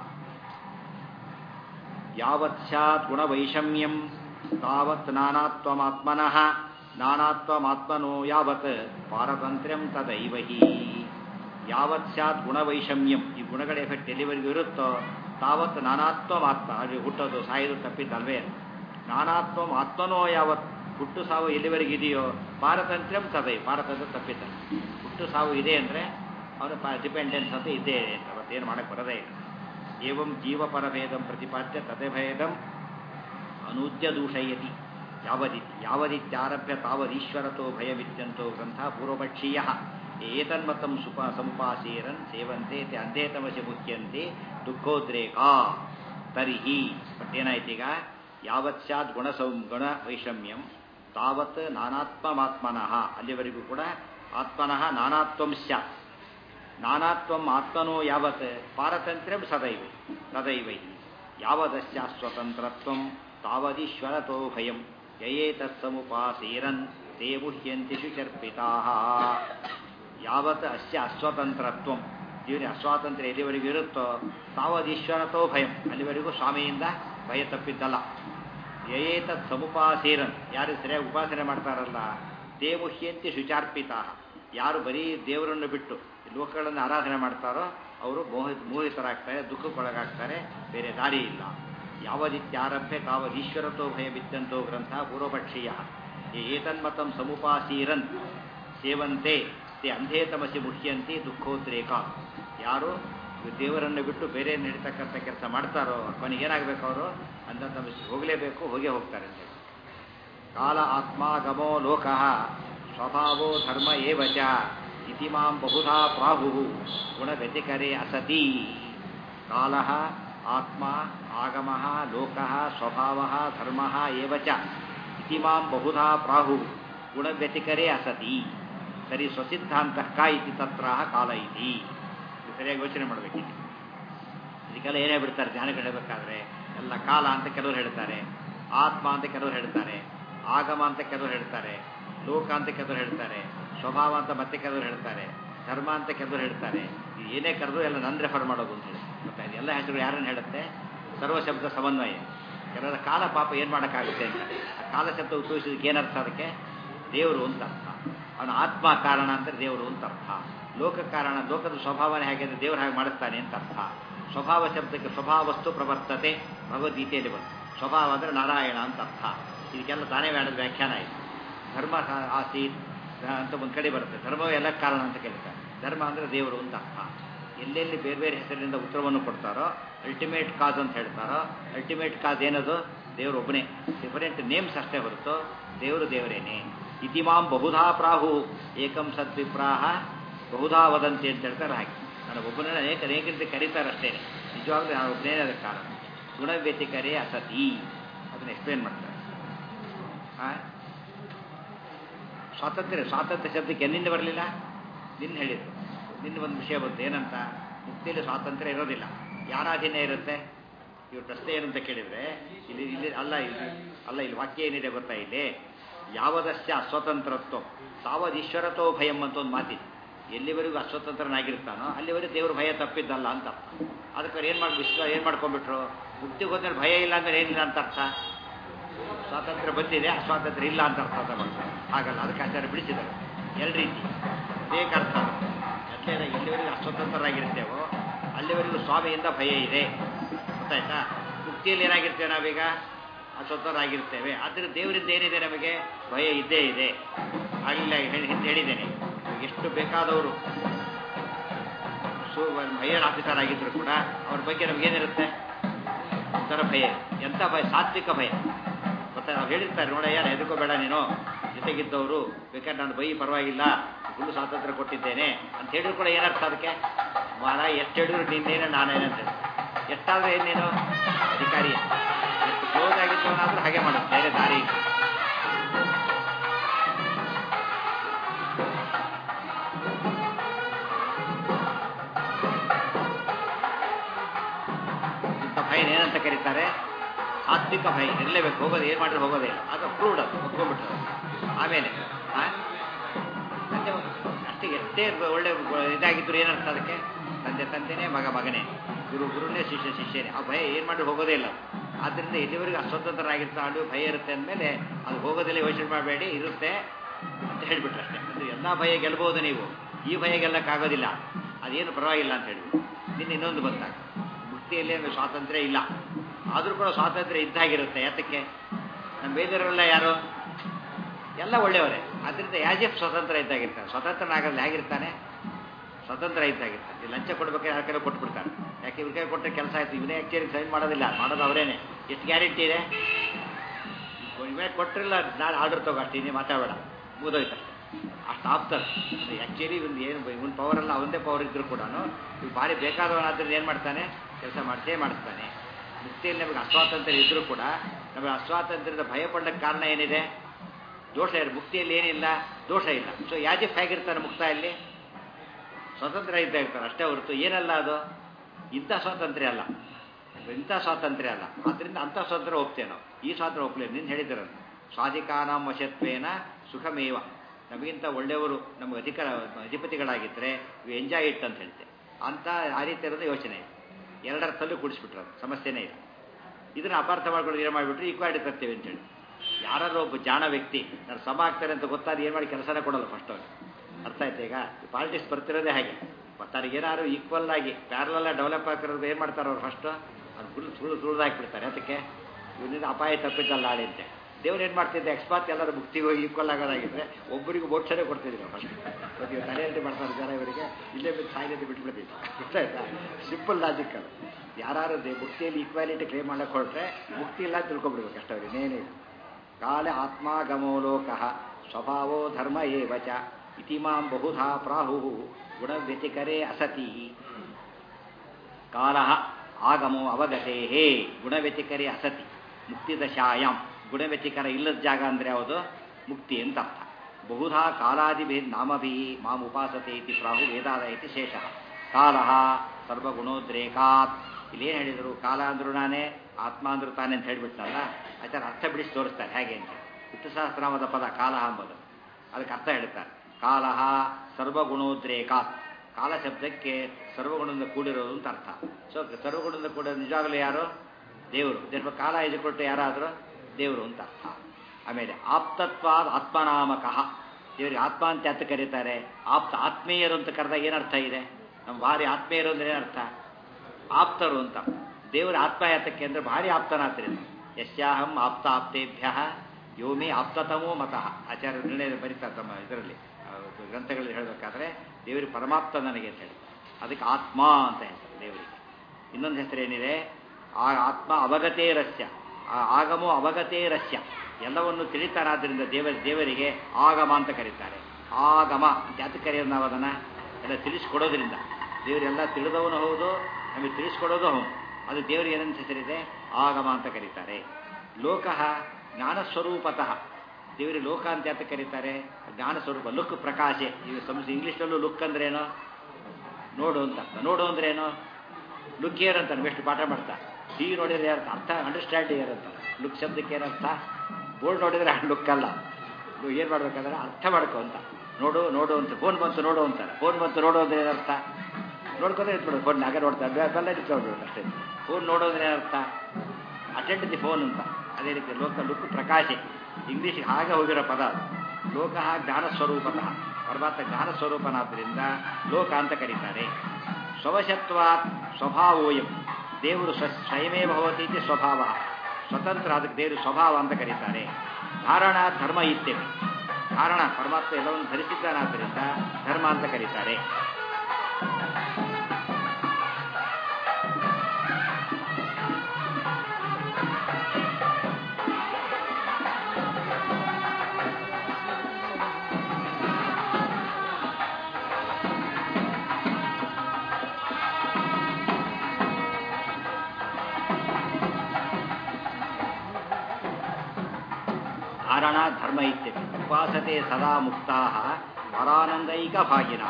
ಯಾವತ್ ಸ್ಯಾತ್ ಗುಣವೈಷಮ್ಯಂ ತಾವತ್ ನಾನಾತ್ವಮಾತ್ಮನಃ ನಾನಾತ್ವಮಾತ್ಮನೋ ಯಾವತ್ ಪಾರತಂತ್ರ್ಯಂ ತದೈವ ಹಿ ಯಾವತ್ ಸ್ಯಾತ್ ಗುಣವೈಷಮ್ಯಂ ಈ ಗುಣಗಳ ಎಫೆಕ್ಟ್ ಎಲ್ಲಿವರೆಗೂ ಇರುತ್ತೋ ತಾವತ್ ನಾನಾತ್ವಮಾತ್ಮ ಅಲ್ಲಿ ಹುಟ್ಟೋದು ಸಾಯೋದು ತಪ್ಪಿದ್ದಲ್ವೇ ನಾನಾತ್ವಂ ಆತ್ಮನೋ ಯಾವತ್ ಹುಟ್ಟು ಸಾವು ಎಲ್ಲಿವರೆಗೆ ಇದೆಯೋ ಪಾರತಂತ್ರ್ಯಂ ತದೈ ಪಾರತಂತ್ರ ತಪ್ಪಿದ್ದ ಹುಟ್ಟು ಸಾವು ಇದೆ ಅಂದರೆ ಅವನು ಡಿಪೆಂಡೆನ್ಸ್ ಅಂತ ಇದ್ದೇ ಇದೆ ಅಂತ ಮತ್ತೇನು ಮಾಡಕ್ಕೆ ಬರೋದೇ ಇಲ್ಲ ಏವಂ ಜೀವಪರಭೇದಂ ಪ್ರತಿಪಾದ್ಯ ತದಭೇದಂ ಅನೂದ್ಯ ದೂಷಯತಿ ಯಾವದಿತಿ ಯಾವದಿತ್ಯಾರಭ್ಯ ತಾವದೀಶ್ವರತೋ ಭಯವಿತ್ಯಂತೋ ಗ್ರಂಥ ಪೂರ್ವಪಕ್ಷೀಯ ಏತನ್ಮತಂ ಸುಪ ಸಂಪಾಸೀರನ್ ಸೇವಂತೆ te ಅಂಧೇತಮಸಿ ಮುಖ್ಯಂತೆ ದುಃಖೋದ್ರೇಕ ತರಿಹಿ ಮತ್ತೇನಾಯ್ತೀಗ ಯಾವತ್ ಸ್ಯಾತ್ ಗುಣ ಸೌ ಗುಣ ವೈಷಮ್ಯಂ ತಾವತ್ ನಾನಾತ್ಮಮಾತ್ಮನಃ ಅಲ್ಲಿವರೆಗೂ ಕೂಡ ಆತ್ಮನಃ ನಾನಾತ್ವಂ ಸ್ಯಾತ್ ನಾನಾತ್ವಂ ಆತ್ಮನೋ ಯಾವತ್ ಪಾರತಂತ್ರ್ಯಂ ಸದೈವ ತದೈವೈ ಯಾವದಸ್ಯ ಸ್ವತಂತ್ರತ್ವಂ ತಾವದೀಶ್ವರತೋ ಭಯಂ ಯಯೇತತ್ಸಮುಪಾಸೀರನ್ ತೇ ಮುಹ್ಯಂತಿ ಶುಚರ್ಪಿತಾ ಯಾವತ್ ಅಸ್ಯ ಅಸ್ವತಂತ್ರತ್ವಂ ಜೀವನ ಅಸ್ವಾತಂತ್ರ್ಯ ಎಲ್ಲಿವರೆಗೂ ಇರುತ್ತೋ ತಾವದೀಶ್ವರತೋ ಭಯಂ ಅಲ್ಲಿವರೆಗೂ ಸ್ವಾಮಿಯಿಂದ ಭಯ ತಪ್ಪಿದ್ದಲ್ಲ ಯಯೇತತ್ ಸಮುಪಾಸೀರನ್ ಯಾರು ಸರಿಯಾಗಿ ಉಪಾಸನೆ ಮಾಡ್ತಾರಲ್ಲ ತೇ ಮುಹ್ಯಂತಿ ಶುಚಾರ್ಪಿತಾ ಯಾರು ಬರೀ ದೇವರನ್ನು ಬಿಟ್ಟು ಈ ಲೋಕಗಳನ್ನು ಆರಾಧನೆ ಮಾಡ್ತಾರೋ ಅವರು ಮೋಹ ಮೋಹಿತರಾಗ್ತಾರೆ ದುಃಖಕ್ಕೊಳಗಾಗ್ತಾರೆ ಬೇರೆ ದಾರಿ ಇಲ್ಲ ಯಾವದಿತ್ಯಾರಭ್ಯ ತಾವದೀಶ್ವರತೋ ಭಯ ಬಿತ್ತಂತೋ ಗ್ರಂಥ ಪೂರ್ವಪಕ್ಷೀಯ ಏತನ್ಮತಂ ಸಮುಪಾಸೀರನ್ ಸೇವಂತೆ ತೇ ಅಂಧೇತಮಸಿ ಮುಖ್ಯಂತಿ ದುಃಖೋದ್ರೇಕ ಯಾರು ದೇವರನ್ನು ಬಿಟ್ಟು ಬೇರೆ ನಡೀತಕ್ಕಂಥ ಕೆಲಸ ಮಾಡ್ತಾರೋ ಕೊನೆಗೇನಾಗಬೇಕು ಅವರು ಅಂತ ತಮಸಿ ಹೋಗಲೇಬೇಕು ಹೋಗೇ ಹೋಗ್ತಾರೆ ಅಂತ ಹೇಳಿ. ಕಾಲ ಆತ್ಮಾಗಮೋ ಲೋಕ ಸ್ವಭಾವೋ ಧರ್ಮ ಏವ ಚ ಇತಿ ಮಾಂ ಬಹುಧಾ ಪ್ರಾಹು ಗುಣಗತಿಕರೆ ಅಸತಿ ಕಾಲ ಆತ್ಮ ಆಗಮ ಲೋಕ ಸ್ವಭಾವ ಧರ್ಮ ಏವ ಚ ಇತಿ ಮಾಂ ಬಹುಧಾ ಪ್ರಾಹು ಗುಣಗತಿಕರೆ ಅಸತಿ ಸರಿ ಸ್ವಸಿದ್ಧಾಂತ ಕ ಇತಿ ತತ್ರ ಕಾಲ ಇತಿ ಇದು ಸರಿಯಾಗಿ ಯೋಚನೆ ಮಾಡಬೇಕಿದೆ ಇದಕ್ಕೆಲ್ಲ ಏನೇ ಬಿಡ್ತಾರೆ ಜ್ಞಾನಿಗಳು ಹೇಳಬೇಕಾದ್ರೆ ಎಲ್ಲ ಕಾಲ ಅಂತ ಕೆಲವರು ಹೇಳ್ತಾರೆ ಆತ್ಮ ಅಂತ ಕೆಲವರು ಹೇಳ್ತಾರೆ ಆಗಮ ಅಂತ ಕೆಲವರು ಹೇಳ್ತಾರೆ ಲೋಕ ಅಂತ ಕೆಲವರು ಹೇಳ್ತಾರೆ ಸ್ವಭಾವ ಅಂತ ಮತ್ತೆ ಕೆಲವರು ಹೇಳ್ತಾರೆ ಧರ್ಮ ಅಂತ ಕೆಲವರು ಹೇಳ್ತಾರೆ ಇದು ಏನೇ ಕರೆದು ಎಲ್ಲ ನನ್ನ ರೆಫರ್ ಮಾಡೋದು ಅಂತ ಹೇಳಿ ಗೊತ್ತಾಯ್ತು ಎಲ್ಲ ಹೆಸರು ಯಾರನ್ನು ಹೇಳುತ್ತೆ ಸರ್ವ ಶಬ್ದ ಸಮನ್ವಯ ಕೆಲವರ ಕಾಲ ಪಾಪ ಏನು ಮಾಡೋಕ್ಕಾಗುತ್ತೆ ಅಂತ ಆ ಕಾಲ ಶಬ್ದ ಉಪಯೋಗಿಸಿದಕ್ಕೆ ಏನರ್ಥ ಅದಕ್ಕೆ ದೇವರು ಅಂತ ಅರ್ಥ ಅವನ ಆತ್ಮ ಕಾರಣ ಅಂದರೆ ದೇವರು ಅಂತ ಅರ್ಥ ಲೋಕ ಕಾರಣ ಲೋಕದ ಸ್ವಭಾವನೆ ಹೇಗೆ ಅಂದರೆ ದೇವರು ಹಾಗೆ ಮಾಡಿಸ್ತಾನೆ ಅಂತ ಅರ್ಥ ಸ್ವಭಾವ ಶಬ್ದಕ್ಕೆ ಸ್ವಭಾವಸ್ತು ಪ್ರವರ್ತತೆ ಭಗವದ್ಗೀತೆಯಲ್ಲಿ ಬಂತು ಸ್ವಭಾವ ಅಂದರೆ ನಾರಾಯಣ ಅಂತ ಅರ್ಥ ಇದಕ್ಕೆಲ್ಲ ತಾನೇ ಬೇಡದ ವ್ಯಾಖ್ಯಾನ ಇದೆ ಧರ್ಮ ಸ- ಆಸೀತ್ ಅಂತ ಒಂದು ಕಡೆ ಬರುತ್ತೆ ಧರ್ಮವೇ ಎಲ್ಲ ಕಾರಣ ಅಂತ ಕೇಳ್ತಾರೆ ಧರ್ಮ ಅಂದರೆ ದೇವರು ಅಂತ ಅರ್ಥ ಎಲ್ಲೆಲ್ಲಿ ಬೇರೆ ಬೇರೆ ಹೆಸರಿನಿಂದ ಉತ್ತರವನ್ನು ಕೊಡ್ತಾರೋ ಅಲ್ಟಿಮೇಟ್ ಕಾಸ್ ಅಂತ ಹೇಳ್ತಾರೋ ಅಲ್ಟಿಮೇಟ್ ಕಾಸ್ ಏನದು ದೇವರು ಒಬ್ಬನೇ ಡಿಫರೆಂಟ್ ನೇಮ್ಸ್ ಅಷ್ಟೇ ಹೊರತು ದೇವರು ದೇವರೇನೆ ಇತಿಮಾಂ ಬಹುಧಾ ಪ್ರಾಹು ಏಕಂ ಸದ್ವಿಪ್ರಾಹ ಬಹುಧಾ ವದಂತಿ ಅಂತ ಹೇಳ್ತಾರೆ ಹಾಗೆ ನಾನು ಒಬ್ಬನೇ ಅನೇಕ ಅನೇಕ ರೀತಿ ಕರೀತಾರೆ ಅಷ್ಟೇ ನಿಜವಾಗ್ಲೂ ನಾನು ಒಬ್ಬನೇ ಅದಕ್ಕೆ ಕಾರಣ ಗುಣವ್ಯತಿಕರೇ ಅಸತಿ ಅದನ್ನ ಎಕ್ಸ್ಪ್ಲೇನ್ ಮಾಡ್ತಾರೆ ಆ? ಸ್ವಾತಂತ್ರ್ಯ ಸ್ವಾತಂತ್ರ್ಯ ಶಬ್ದಕ್ಕೆ ಎಲ್ಲಿಂದ ಬರಲಿಲ್ಲ ನಿನ್ನ ಹೇಳಿದ್ರು ನಿನ್ನ ಒಂದು ವಿಷಯ ಬಂತು ಏನಂತ ಮುಕ್ತಿಯಲ್ಲಿ ಸ್ವಾತಂತ್ರ್ಯ ಇರೋದಿಲ್ಲ ಯಾರಾಧೀನ ಇರುತ್ತೆ ಇವ್ರ ಪ್ರಶ್ನೆ ಏನಂತ ಕೇಳಿದ್ರೆ ಇಲ್ಲಿ ಇಲ್ಲಿ ಅಲ್ಲ ಇಲ್ಲಿ ಅಲ್ಲ ಇಲ್ಲಿ ವಾಕ್ಯ ಏನಿದೆ ಗೊತ್ತಾ ಇಲ್ಲಿ ಯಾವದಶ್ಚ ಅಸ್ವತಂತ್ರತ್ವ ತಾವದ್ ಈಶ್ವರತೋ ಭಯಂ ಅಂತ ಒಂದು ಮಾತಿದೆ ಎಲ್ಲಿವರೆಗೂ ಅಸ್ವತಂತ್ರನಾಗಿರ್ತಾನೋ ಅಲ್ಲಿವರೆಗೂ ದೇವ್ರ ಭಯ ತಪ್ಪಿದ್ದಲ್ಲ ಅಂತ ಅರ್ಥ ಅದಕ್ಕೆ ಅವ್ರು ಏನು ಮಾಡಿ ವಿಶ್ವ ಏನು ಮಾಡ್ಕೊಂಡ್ಬಿಟ್ರು ಮುಕ್ತಿಗೆ ಹೋದ್ರೆ ಭಯ ಇಲ್ಲ ಅಂದ್ರೆ ಏನಿಲ್ಲ ಅಂತ ಅರ್ಥ ಸ್ವಾತಂತ್ರ್ಯ ಬಂದಿದೆ ಅಸ್ವಾತಂತ್ರ್ಯ ಇಲ್ಲ ಅಂತ ಅರ್ಥ ಅಂತ ಮಾಡ್ತಾರೆ ಹಾಗಲ್ಲ ಅದಕ್ಕೆ ಆಚಾರ್ಯ ಬಿಡಿಸಿದ್ದಾರೆ ಎರಡು ರೀತಿ ಅನೇಕ ಅರ್ಥ ಯಾಕೆಂದರೆ ಎಲ್ಲಿವರೆಗೂ ಅಸ್ವತಂತ್ರರಾಗಿರ್ತೇವೋ ಅಲ್ಲಿವರೆಗೂ ಸ್ವಾಮಿಯಿಂದ ಭಯ ಇದೆ ಗೊತ್ತಾಯ್ತಾ ಮುಕ್ತಿಯಲ್ಲಿ ಏನಾಗಿರ್ತೇವೆ ನಾವೀಗ ಅಸ್ವತಂತ್ರರಾಗಿರ್ತೇವೆ ಆದರೆ ದೇವರಿಂದ ಏನಿದೆ ನಮಗೆ ಭಯ ಇದ್ದೇ ಇದೆ ಆಗಲಿಲ್ಲ ಹಿಂದೆ ಹೇಳಿದ್ದೇನೆ ಎಷ್ಟು ಬೇಕಾದವರು ಸು ಹೈಯರ್ ಆಫೀಸರ್ ಆಗಿದ್ರು ಕೂಡ ಅವ್ರ ಬಗ್ಗೆ ನಮಗೇನಿರುತ್ತೆ ಒಂಥರ ಭಯ ಎಂಥ ಭಯ ಸಾತ್ವಿಕ ಭಯ ಗೊತ್ತಾ ನಾವು ಹೇಳಿರ್ತಾರೆ ನೋಡಯ್ಯ ಎದಕ್ಕೋ ಬೇಡ ನೀನು ಜೊತೆಗಿದ್ದವರು ಬೇಕಾದ್ರೆ ನಾನು ಬೈ ಪರವಾಗಿಲ್ಲ ಫುಲ್ ಸ್ವಾತಂತ್ರ್ಯ ಕೊಟ್ಟಿದ್ದೇನೆ ಅಂತ ಹೇಳಿದ್ರು ಕೂಡ ಏನರ್ಥ ಅದಕ್ಕೆ ಮಾರ ಎಷ್ಟು ಹೇಳಿದ್ರು ನಿನ್ನೇನು ನಾನೇನಂತ ಹೇಳಿ ಎಷ್ಟಾದ್ರೂ ಏನೇನು ಅಧಿಕಾರಿ ಎಷ್ಟು ಕ್ಲೋಸ್ ಆಗಿದ್ದವನಾದ್ರೂ ಹಾಗೆ ಮಾಡೋದು ಬೇರೆ ದಾರಿ ಇಲ್ಲ. ಇಂಥ ಭಯ ಏನಂತ ಕರೀತಾರೆ ಸಾತ್ವಿಕ ಭಯ ಇರಲೇಬೇಕು ಹೋಗೋದು ಏನು ಮಾಡಿದ್ರೆ ಹೋಗೋದೇ ಇಲ್ಲ ಆಗ ಪ್ರೂವ್ಡ್ ಅದು ಒಪ್ಕೊಂಡ್ಬಿಟ್ರು ಆಮೇಲೆ ಆ? ತಂದೆ ಅಷ್ಟೇ ಎಷ್ಟೇ ಒಳ್ಳೆ ಗು- ಇದಾಗಿದ್ರು ಏನರ್ಥ ಅದಕ್ಕೆ ತಂದೆ ತಂದೆನೇ ಮಗ ಮಗನೇ ಗುರು ಗುರುನೇ ಶಿಷ್ಯ ಶಿಷ್ಯನೇ ಆ ಭಯ ಏನು ಮಾಡಿ ಹೋಗೋದೇ ಇಲ್ಲ ಆದ್ದರಿಂದ ಇಲ್ಲಿವರೆಗೂ ಅಸ್ವತಂತ್ರರಾಗಿರ್ತಾ ಅಲ್ಲಿ ಭಯ ಇರುತ್ತೆ ಅಂದಮೇಲೆ ಅದು ಹೋಗೋದಿಲ್ಲ ಯೋಚನೆ ಮಾಡಬೇಡಿ ಇರುತ್ತೆ ಅಂತ ಹೇಳಿಬಿಟ್ರು ಅಷ್ಟೇ ಅದು ಎಲ್ಲ ಭಯ ಗೆಲ್ಬೋದು ನೀವು ಈ ಭಯ ಗೆಲ್ಲಕ್ಕಾಗೋದಿಲ್ಲ ಅದೇನು ಪರವಾಗಿಲ್ಲ ಅಂತ ಹೇಳಿದ್ರು ನಿನ್ನ ಇನ್ನೊಂದು ಬಂದಾಗ ಮುಕ್ತಿಯಲ್ಲಿ ಒಂದು ಸ್ವಾತಂತ್ರ್ಯ ಇಲ್ಲ ಆದರೂ ಕೂಡ ಸ್ವಾತಂತ್ರ್ಯ ಇದ್ದಾಗಿರುತ್ತೆ ಯಾತಕ್ಕೆ ನಮ್ಮ ಬೇದವರೆಲ್ಲ ಯಾರು ಎಲ್ಲ ಒಳ್ಳೆಯವರೇ ಅದರಿಂದ ಯಾಜ್ ಎಫ್ ಸ್ವತಂತ್ರ ಇದ್ದಾಗಿರ್ತಾನೆ ಸ್ವತಂತ್ರನಾಗಲ್ಲ ಹೇಗಿರ್ತಾನೆ ಸ್ವತಂತ್ರ ಇದ್ದಾಗಿರ್ತಾನೆ ಈ ಲಂಚ ಕೊಡ್ಬೇಕಾದ್ರೆ ಯಾರ ಕೈಲಿ ಕೊಟ್ಬಿಡ್ತಾನೆ ಯಾಕೆ ಇವ್ರ ಕೈ ಕೊಟ್ಟರೆ ಕೆಲಸ ಆಯ್ತು ಇವನೇ ಆ್ಯಕ್ಚುಲಿ ಸೈನ್ ಮಾಡೋದಿಲ್ಲ ಮಾಡೋದು ಅವರೇನೆ ಎಷ್ಟು ಗ್ಯಾರಂಟಿ ಇದೆ ಇವೇ ಕೊಟ್ಟರಿಲ್ಲ ನಾಳೆ ಆರ್ಡರ್ ತಗೋ ಅಷ್ಟು ಇನ್ನೇ ಮಾತಾಡಬೇಡ ಮುಗಿದೋಯ್ತು ಅಷ್ಟೇ ಅಷ್ಟು ಆಪ್ತಾರೆ ಆ್ಯಕ್ಚುಲಿ ಇವ್ನು ಏನು ಇವನ್ ಪವರ್ ಅಲ್ಲ ಅವನದೇ ಪವರ್ ಇದ್ರೂ ಕೂಡ ಇವ್ ಭಾರಿ ಬೇಕಾದವನಾದ್ರಿಂದ ಏನು ಮಾಡ್ತಾನೆ ಕೆಲಸ ಮಾಡ್ತೇ ಮಾಡ್ತಾನೆ ಮುಕ್ತಿಯಲ್ಲಿ ನಮಗೆ ಅಸ್ವಾತಂತ್ರ್ಯ ಇದ್ರೂ ಕೂಡ ನಮಗೆ ಅಸ್ವಾತಂತ್ರ್ಯದ ಭಯ ಪಡಲಿಕ್ಕೆ ಕಾರಣ ಏನಿದೆ ದೋಷ ಇದೆ ಮುಕ್ತಿಯಲ್ಲಿ ಏನಿಲ್ಲ ದೋಷ ಇಲ್ಲ ಸೊ ಯಾಜೆಫ್ ಹೇಗಿರ್ತಾನೆ ಮುಕ್ತಾಯಲ್ಲಿ ಸ್ವತಂತ್ರ ಇದ್ದ ಇರ್ತಾರೆ ಅಷ್ಟೇ ಹೊರತು ಏನಲ್ಲ ಅದು ಇಂಥ ಸ್ವಾತಂತ್ರ್ಯ ಅಲ್ಲ ಇಂಥ ಸ್ವಾತಂತ್ರ್ಯ ಅಲ್ಲ ಆದ್ದರಿಂದ ಅಂಥ ಸ್ವಾತಂತ್ರ್ಯ ಹೋಗ್ತೇವೆ ನಾವು ಈ ಸ್ವಾತಂತ್ರ್ಯ ಹೋಗ್ಲೇನು ನಿನ್ನ ಹೇಳಿದಿರಲ್ಲ ಸ್ವಾಧಿಕಾನಾಂ ವಶತ್ವೇನ ಸುಖಮೇವ ನಮಗಿಂತ ಒಳ್ಳೆಯವರು ನಮ್ಮ ಅಧಿಕಾರ ಅಧಿಪತಿಗಳಾಗಿದ್ದರೆ ಎಂಜಾಯ್ ಇಟ್ ಅಂತ ಹೇಳ್ತೆ ಅಂತ ಆ ರೀತಿ ಇರೋದು ಯೋಚನೆ ಇದೆ ಎರಡರ್ಥಲ್ಲೂ ಕೂಡಿಸ್ಬಿಟ್ರೆ ಅದು ಸಮಸ್ಯೆನೇ ಇಲ್ಲ ಇದನ್ನು ಅಪಾರ್ಥ ಮಾಡ್ಕೊಂಡು ಏನು ಮಾಡಿಬಿಟ್ರೆ ಈಕ್ವಾಲಿಟಿ ತರ್ತೇವೆ ಅಂತೇಳಿ ಯಾರಾದ್ರೂ ಒಬ್ಬ ಜಾಣ ವ್ಯಕ್ತಿ ನಾನು ಸಮ ಆಗ್ತಾರೆ ಅಂತ ಗೊತ್ತಾದ ಏನು ಮಾಡಿ ಕೆಲಸನೇ ಕೊಡಲ್ಲ ಫಸ್ಟ್ ಅವ್ರು ಅರ್ಥ ಆಯ್ತು ಈಗ ಪಾಲಿಟಿಕ್ಸ್ ಬರ್ತಿರೋದೇ ಹಾಗೆ ತನಗೆ ಏನಾದ್ರು ಈಕ್ವಲ್ ಆಗಿ ಪ್ಯಾರಲೆಲ್ಲ ಡೆವಲಪ್ ಆಗಿರೋದು ಏನು ಮಾಡ್ತಾರೆ ಅವ್ರು ಫಸ್ಟು ಅದು ಫುಲ್ ಸುಳ್ಳು ಸುಳ್ಳು ಹಾಕ್ಬಿಡ್ತಾರೆ ಅದಕ್ಕೆ ಇವನಿಂದ ಅಪಾಯ ತಪ್ಪಿದ್ದಲ್ಲ ಆಡಿ ಅಂತ ದೇವ್ರು ಏನು ಮಾಡ್ತಿದ್ದೆ ಎಕ್ಸ್ಪಾತ್ ಎಲ್ಲರೂ ಮುಕ್ತಿಗೆ ಹೋಗಿ ಈಕ್ವಲ್ ಆಗೋದಾಗಿದ್ರೆ ಒಬ್ಬರಿಗೆ ಮೋಕ್ಷನೇ ಕೊಡ್ತಿದ್ರು ಫಸ್ಟ್ ಇವತ್ತು ಇವ್ರು ತಲೆಯಲ್ಲಿ ಮಾಡ್ತಾರೆ ಜನ ಇವರಿಗೆ ಇಲ್ಲೇ ಬಿಟ್ಟು ಸಾಯಿಲಿದ್ದು ಬಿಟ್ಬಿಡ್ತಿದ್ರು ಗೊತ್ತಾಯ್ತಾ ಸಿಂಪಲ್ ಲಾಜಿಕ್ ಅದು ಯಾರು ದೇ ಮುಕ್ತಿಯಲ್ಲಿ ಈಕ್ವಾಲಿಟಿ ಕ್ಲೇಮ್ ಮಾಡಕ್ಕೆ ಹೊರಟ್ರೆ ಮುಕ್ತಿ ಇಲ್ಲ ಅಂತ ತಿಳ್ಕೊಬಿಡ್ಬೇಕು ಅಷ್ಟೇ ಅವ್ರಿಗೆ ಇನ್ನೇನಿಲ್ಲ ಕಾಲ ಆತ್ಮಾಗಮೋ ಲೋಕಃ ಸ್ವಭಾವೋ ಧರ್ಮ ಏವ ಚ ಇತಿಮಾಂ ಬಹುಧಾ ಪ್ರಾಹು ಗುಣವ್ಯತಿಕರೇ ಅಸತಿ ಕಾಲ ಆಗಮೋ ಅವಗತೇ ಹೇ ಗುಣವ್ಯತಿಕರೇ ಅಸತಿ ಮುಕ್ತಿದಶಾಯಾಮ್ ಗುಣವ್ಯತಿಕರ ಇಲ್ಲದ ಜಾಗ ಅಂದರೆ ಯಾವುದು ಮುಕ್ತಿ ಅಂತ ಅರ್ಥ ಬಹುಧಾ ಕಾಲಾದಿಭೇ ನಾಮಭಿ ಮಾಂ ಉಪಾಸತೆ ಇತಿ ಪ್ರಾಹು ವೇದಾದ ಇತಿ ಶೇಷ ಕಾಲ ಸರ್ವಗುಣೋದ್ರೇಕಾತ್ ಇಲ್ಲೇನು ಹೇಳಿದರು ಕಾಲ ಅಂದ್ರು ನಾನೇ ಆತ್ಮ ಅಂದ್ರು ತಾನೇ ಅಂತ ಹೇಳ್ಬಿಟ್ಟಲ್ಲ ಆಚಾರ ಅರ್ಥ ಬಿಡಿಸಿ ತೋರಿಸ್ತಾರೆ ಹೇಗೆ ಅಂತ ವಿಷ್ಣು ಸಹಸ್ರನಾಮದ ಪದ ಕಾಲ ಅಂಬುದು ಅದಕ್ಕೆ ಅರ್ಥ ಹೇಳ್ತಾರೆ ಕಾಲ ಸರ್ವಗುಣೋದ್ರೇಕಾತ್ ಕಾಲ ಶಬ್ದಕ್ಕೆ ಸರ್ವಗುಣದಿಂದ ಕೂಡಿರೋದು ಅಂತ ಅರ್ಥ ಸೊ ಸರ್ವಗುಣದಿಂದ ಕೂಡಿರೋ ನಿಜವಾಗಲೂ ಯಾರು ದೇವರು ದೇವ ಕಾಲ ಇದ್ಕೊಟ್ಟು ಯಾರಾದರೂ ದೇವರು ಅಂತ ಅರ್ಥ ಆಮೇಲೆ ಆಪ್ತತ್ವಾದ ಆತ್ಮನಾಮಕಃ ದೇವರಿಗೆ ಆತ್ಮ ಅಂತ ಯಾತ ಕರೀತಾರೆ ಆಪ್ತ ಆತ್ಮೀಯರು ಅಂತ ಕರೆದಾಗ ಏನರ್ಥ ಇದೆ ನಮ್ಮ ಭಾರಿ ಆತ್ಮೀಯರು ಅಂದ್ರೆ ಏನರ್ಥ ಆಪ್ತರು ಅಂತ ದೇವರ ಆತ್ಮ ಯಾತಕ್ಕೆ ಅಂದರೆ ಭಾರಿ ಆಪ್ತನಾದ್ರಿಂದ ಯಶ್ಯಾಹಂ ಆಪ್ತ ಆಪ್ತೇಭ್ಯ ಯೋಮಿ ಆಪ್ತತಮೋ ಮತಃ ಆಚಾರ್ಯ ನಿರ್ಣಯ ಬರೀತಾರೆ ತಮ್ಮ ಇದರಲ್ಲಿ ಗ್ರಂಥಗಳಲ್ಲಿ ಹೇಳಬೇಕಾದ್ರೆ ದೇವರಿಗೆ ಪರಮಾಪ್ತ ನನಗೆ ಅಂತ ಹೇಳಿ ಅದಕ್ಕೆ ಆತ್ಮ ಅಂತ ಹೆಸರು ದೇವರಿಗೆ ಇನ್ನೊಂದು ಹೆಸರು ಏನಿದೆ ಆ ಆತ್ಮ ಅವಗತೇ ರಸ್ಯ ಆ ಆಗಮೋ ಅವಗತೇ ರಸ್ಯ ಎಲ್ಲವನ್ನು ತಿಳಿತಾರಾದ್ರಿಂದ ದೇವ ದೇವರಿಗೆ ಆಗಮ ಅಂತ ಕರೀತಾರೆ ಆಗಮ ಅಂತ ಯಾತಕ್ಕೆ ಕರೆಯೋದು ನಾವು ಅದನ್ನು ಎಲ್ಲ ತಿಳಿಸ್ಕೊಡೋದ್ರಿಂದ ದೇವರೆಲ್ಲ ತಿಳಿದವನು ಹೌದು ನಮಗೆ ತಿಳಿಸ್ಕೊಡೋದು ಹೌದು ಅದು ದೇವರಿಗೆ ಏನಂತ ಹೆಸರಿದೆ ಆಗಮ ಅಂತ ಕರೀತಾರೆ ಲೋಕಃ ಜ್ಞಾನಸ್ವರೂಪತಃ ದೇವರಿಗೆ ಲೋಕ ಅಂತ ಯಾತ ಕರೀತಾರೆ ಜ್ಞಾನ ಸ್ವರೂಪ ಲುಕ್ ಪ್ರಕಾಶೆ ಈಗ ಸಂಸ್ ಇಂಗ್ಲೀಷ್ನಲ್ಲೂ ಲುಕ್ ಅಂದ್ರೇನು ನೋಡು ಅಂತ ನೋಡು ಅಂದ್ರೇನು ಲುಕ್ ಏರ್ ಅಂತಾನೆ ಎಷ್ಟು ಪಾಠ ಮಾಡ್ತಾ ಟಿ ನೋಡಿದ್ರೆ ಅರ್ಥ ಅರ್ಥ ಅಂಡರ್ಸ್ಟ್ಯಾಂಡ್ ಏನಂತ ಲುಕ್ ಶಬ್ದಕ್ಕೆ ಏನರ್ಥ ಬೋರ್ಡ್ ನೋಡಿದ್ರೆ ಲುಕ್ ಅಲ್ಲ ಏನು ಮಾಡ್ಬೇಕಂದ್ರೆ ಅರ್ಥ ಮಾಡ್ಕೊ ಅಂತ ನೋಡು ನೋಡು ಅಂತ ಫೋನ್ ಬಂತು ನೋಡು ಅಂತಾರೆ ಫೋನ್ ಬಂತು ನೋಡು ಅಂದ್ರೆ ಏನರ್ಥ ನೋಡ್ಕೊಂಡ್ರೆ ಇಟ್ಬಿಡೋದು ಫೋನ್ ಆಗ ನೋಡ್ತಾರೆ ಬೆಲ್ಲ ಇಟ್ಕೊಂಡ್ಬಿಡೋದು ಅಷ್ಟೇ ಫೋನ್ ನೋಡೋದ್ರೆ ಏನರ್ಥ ಅಟೆಂಡ್ ದಿ ಫೋನ್ ಅಂತ ಅದೇ ರೀತಿ ಲೋಕ ಲುಕ್ ಪ್ರಕಾಶೆ ಇಂಗ್ಲೀಷಿಗೆ ಹಾಗೆ ಹೋಗಿರೋ ಪದ ಅದು ಲೋಕ ಜ್ಞಾನ ಸ್ವರೂಪತಃ ಪರಮಾತ್ಮ ಜ್ಞಾನ ಸ್ವರೂಪನಾದ್ದರಿಂದ ಲೋಕ ಅಂತ ಕರೀತಾರೆ ಸ್ವವಶತ್ವ ಸ್ವಭಾವೋಯಂ ದೇವರು ಸ್ವ ಸ್ವಯಮೇ ಭವತಿ ಇತಿ ಸ್ವಭಾವ ಸ್ವತಂತ್ರ ಅದಕ್ಕೆ ದೇವರು ಸ್ವಭಾವ ಅಂತ ಕರೀತಾರೆ ಧಾರಣ ಧರ್ಮ ಇತ್ಯವೆ ಕಾರಣ ಪರಮಾತ್ಮ ಎಲ್ಲವನ್ನು ಧರಿಸಿದ್ದಾನಾದ್ದರಿಂದ ಧರ್ಮ ಅಂತ ಕರೀತಾರೆ ಧಾರಣ ಧರ್ಮ ಇತ್ಯತೆ ಉಪಾಸತೆ ಸದಾ ಮುಕ್ತಾ ಪರಾನಂದೈಕ ಭಾಗಿನ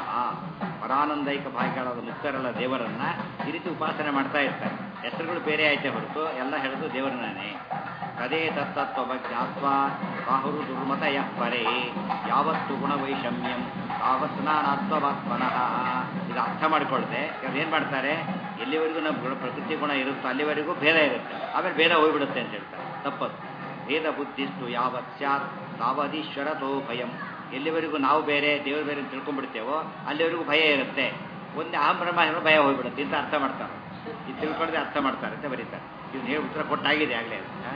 ಪರಾನಂದೈಕ ಭಾಗ್ಯಗಳಾದ ಮುಕ್ತರೆಲ್ಲ ದೇವರನ್ನ ಈ ರೀತಿ ಉಪಾಸನೆ ಮಾಡ್ತಾ ಇರ್ತಾರೆ ಹೆಸರುಗಳು ಬೇರೆ ಆಯ್ತೆ ಹೊರತು ಎಲ್ಲ ಹೇಳೋದು ದೇವರನ್ನೇ ತದೇ ತತ್ತತ್ವ ಜ್ಞಾತ್ವ ಬಾಹುರು ದುರ್ಮತಯ ಪರೇ ಯಾವತ್ತು ಗುಣವೈಷಮ್ಯಂ ತಾವತ್ ನಾನಾತ್ಮವಾತ್ಮನಃ ಇದು ಅರ್ಥ ಮಾಡ್ಕೊಳ್ದೆ ಇವ್ರು ಏನು ಮಾಡ್ತಾರೆ ಎಲ್ಲಿವರೆಗೂ ನಮ್ಮ ಗುಣ ಪ್ರಕೃತಿ ಗುಣ ಇರುತ್ತೋ ಅಲ್ಲಿವರೆಗೂ ಭೇದ ಇರುತ್ತೆ ಆಮೇಲೆ ಭೇದ ಹೋಗ್ಬಿಡುತ್ತೆ ಅಂತ ಹೇಳ್ತಾರೆ ತಪ್ಪದು ಭೇದ ಬುದ್ಧಿಸ್ತು ಯಾವತ್ ಸ್ಯಾತ್ ತಾವದೀಶ್ವರತೋ ಭಯಂ ಎಲ್ಲಿವರೆಗೂ ನಾವು ಬೇರೆ ದೇವರು ಬೇರೆ ಅಂತ ತಿಳ್ಕೊಂಡ್ಬಿಡ್ತೇವೋ ಅಲ್ಲಿವರೆಗೂ ಭಯ ಇರುತ್ತೆ ಒಂದೇ ಅಹಂ ಬ್ರಹ್ಮ ಹೇಳಿದ್ರೆ ಭಯ ಹೋಗ್ಬಿಡುತ್ತೆ ಅಂತ ಅರ್ಥ ಮಾಡ್ತಾರೆ ಇದು ತಿಳ್ಕೊಂಡ್ರೆ ಅರ್ಥ ಮಾಡ್ತಾರೆ ಅಂತ ಬರೀತಾರೆ ಇದನ್ನ ಹೇಳಿ ಉತ್ತರ ಕೊಟ್ಟಾಗಿದೆ ಆಗಲೇ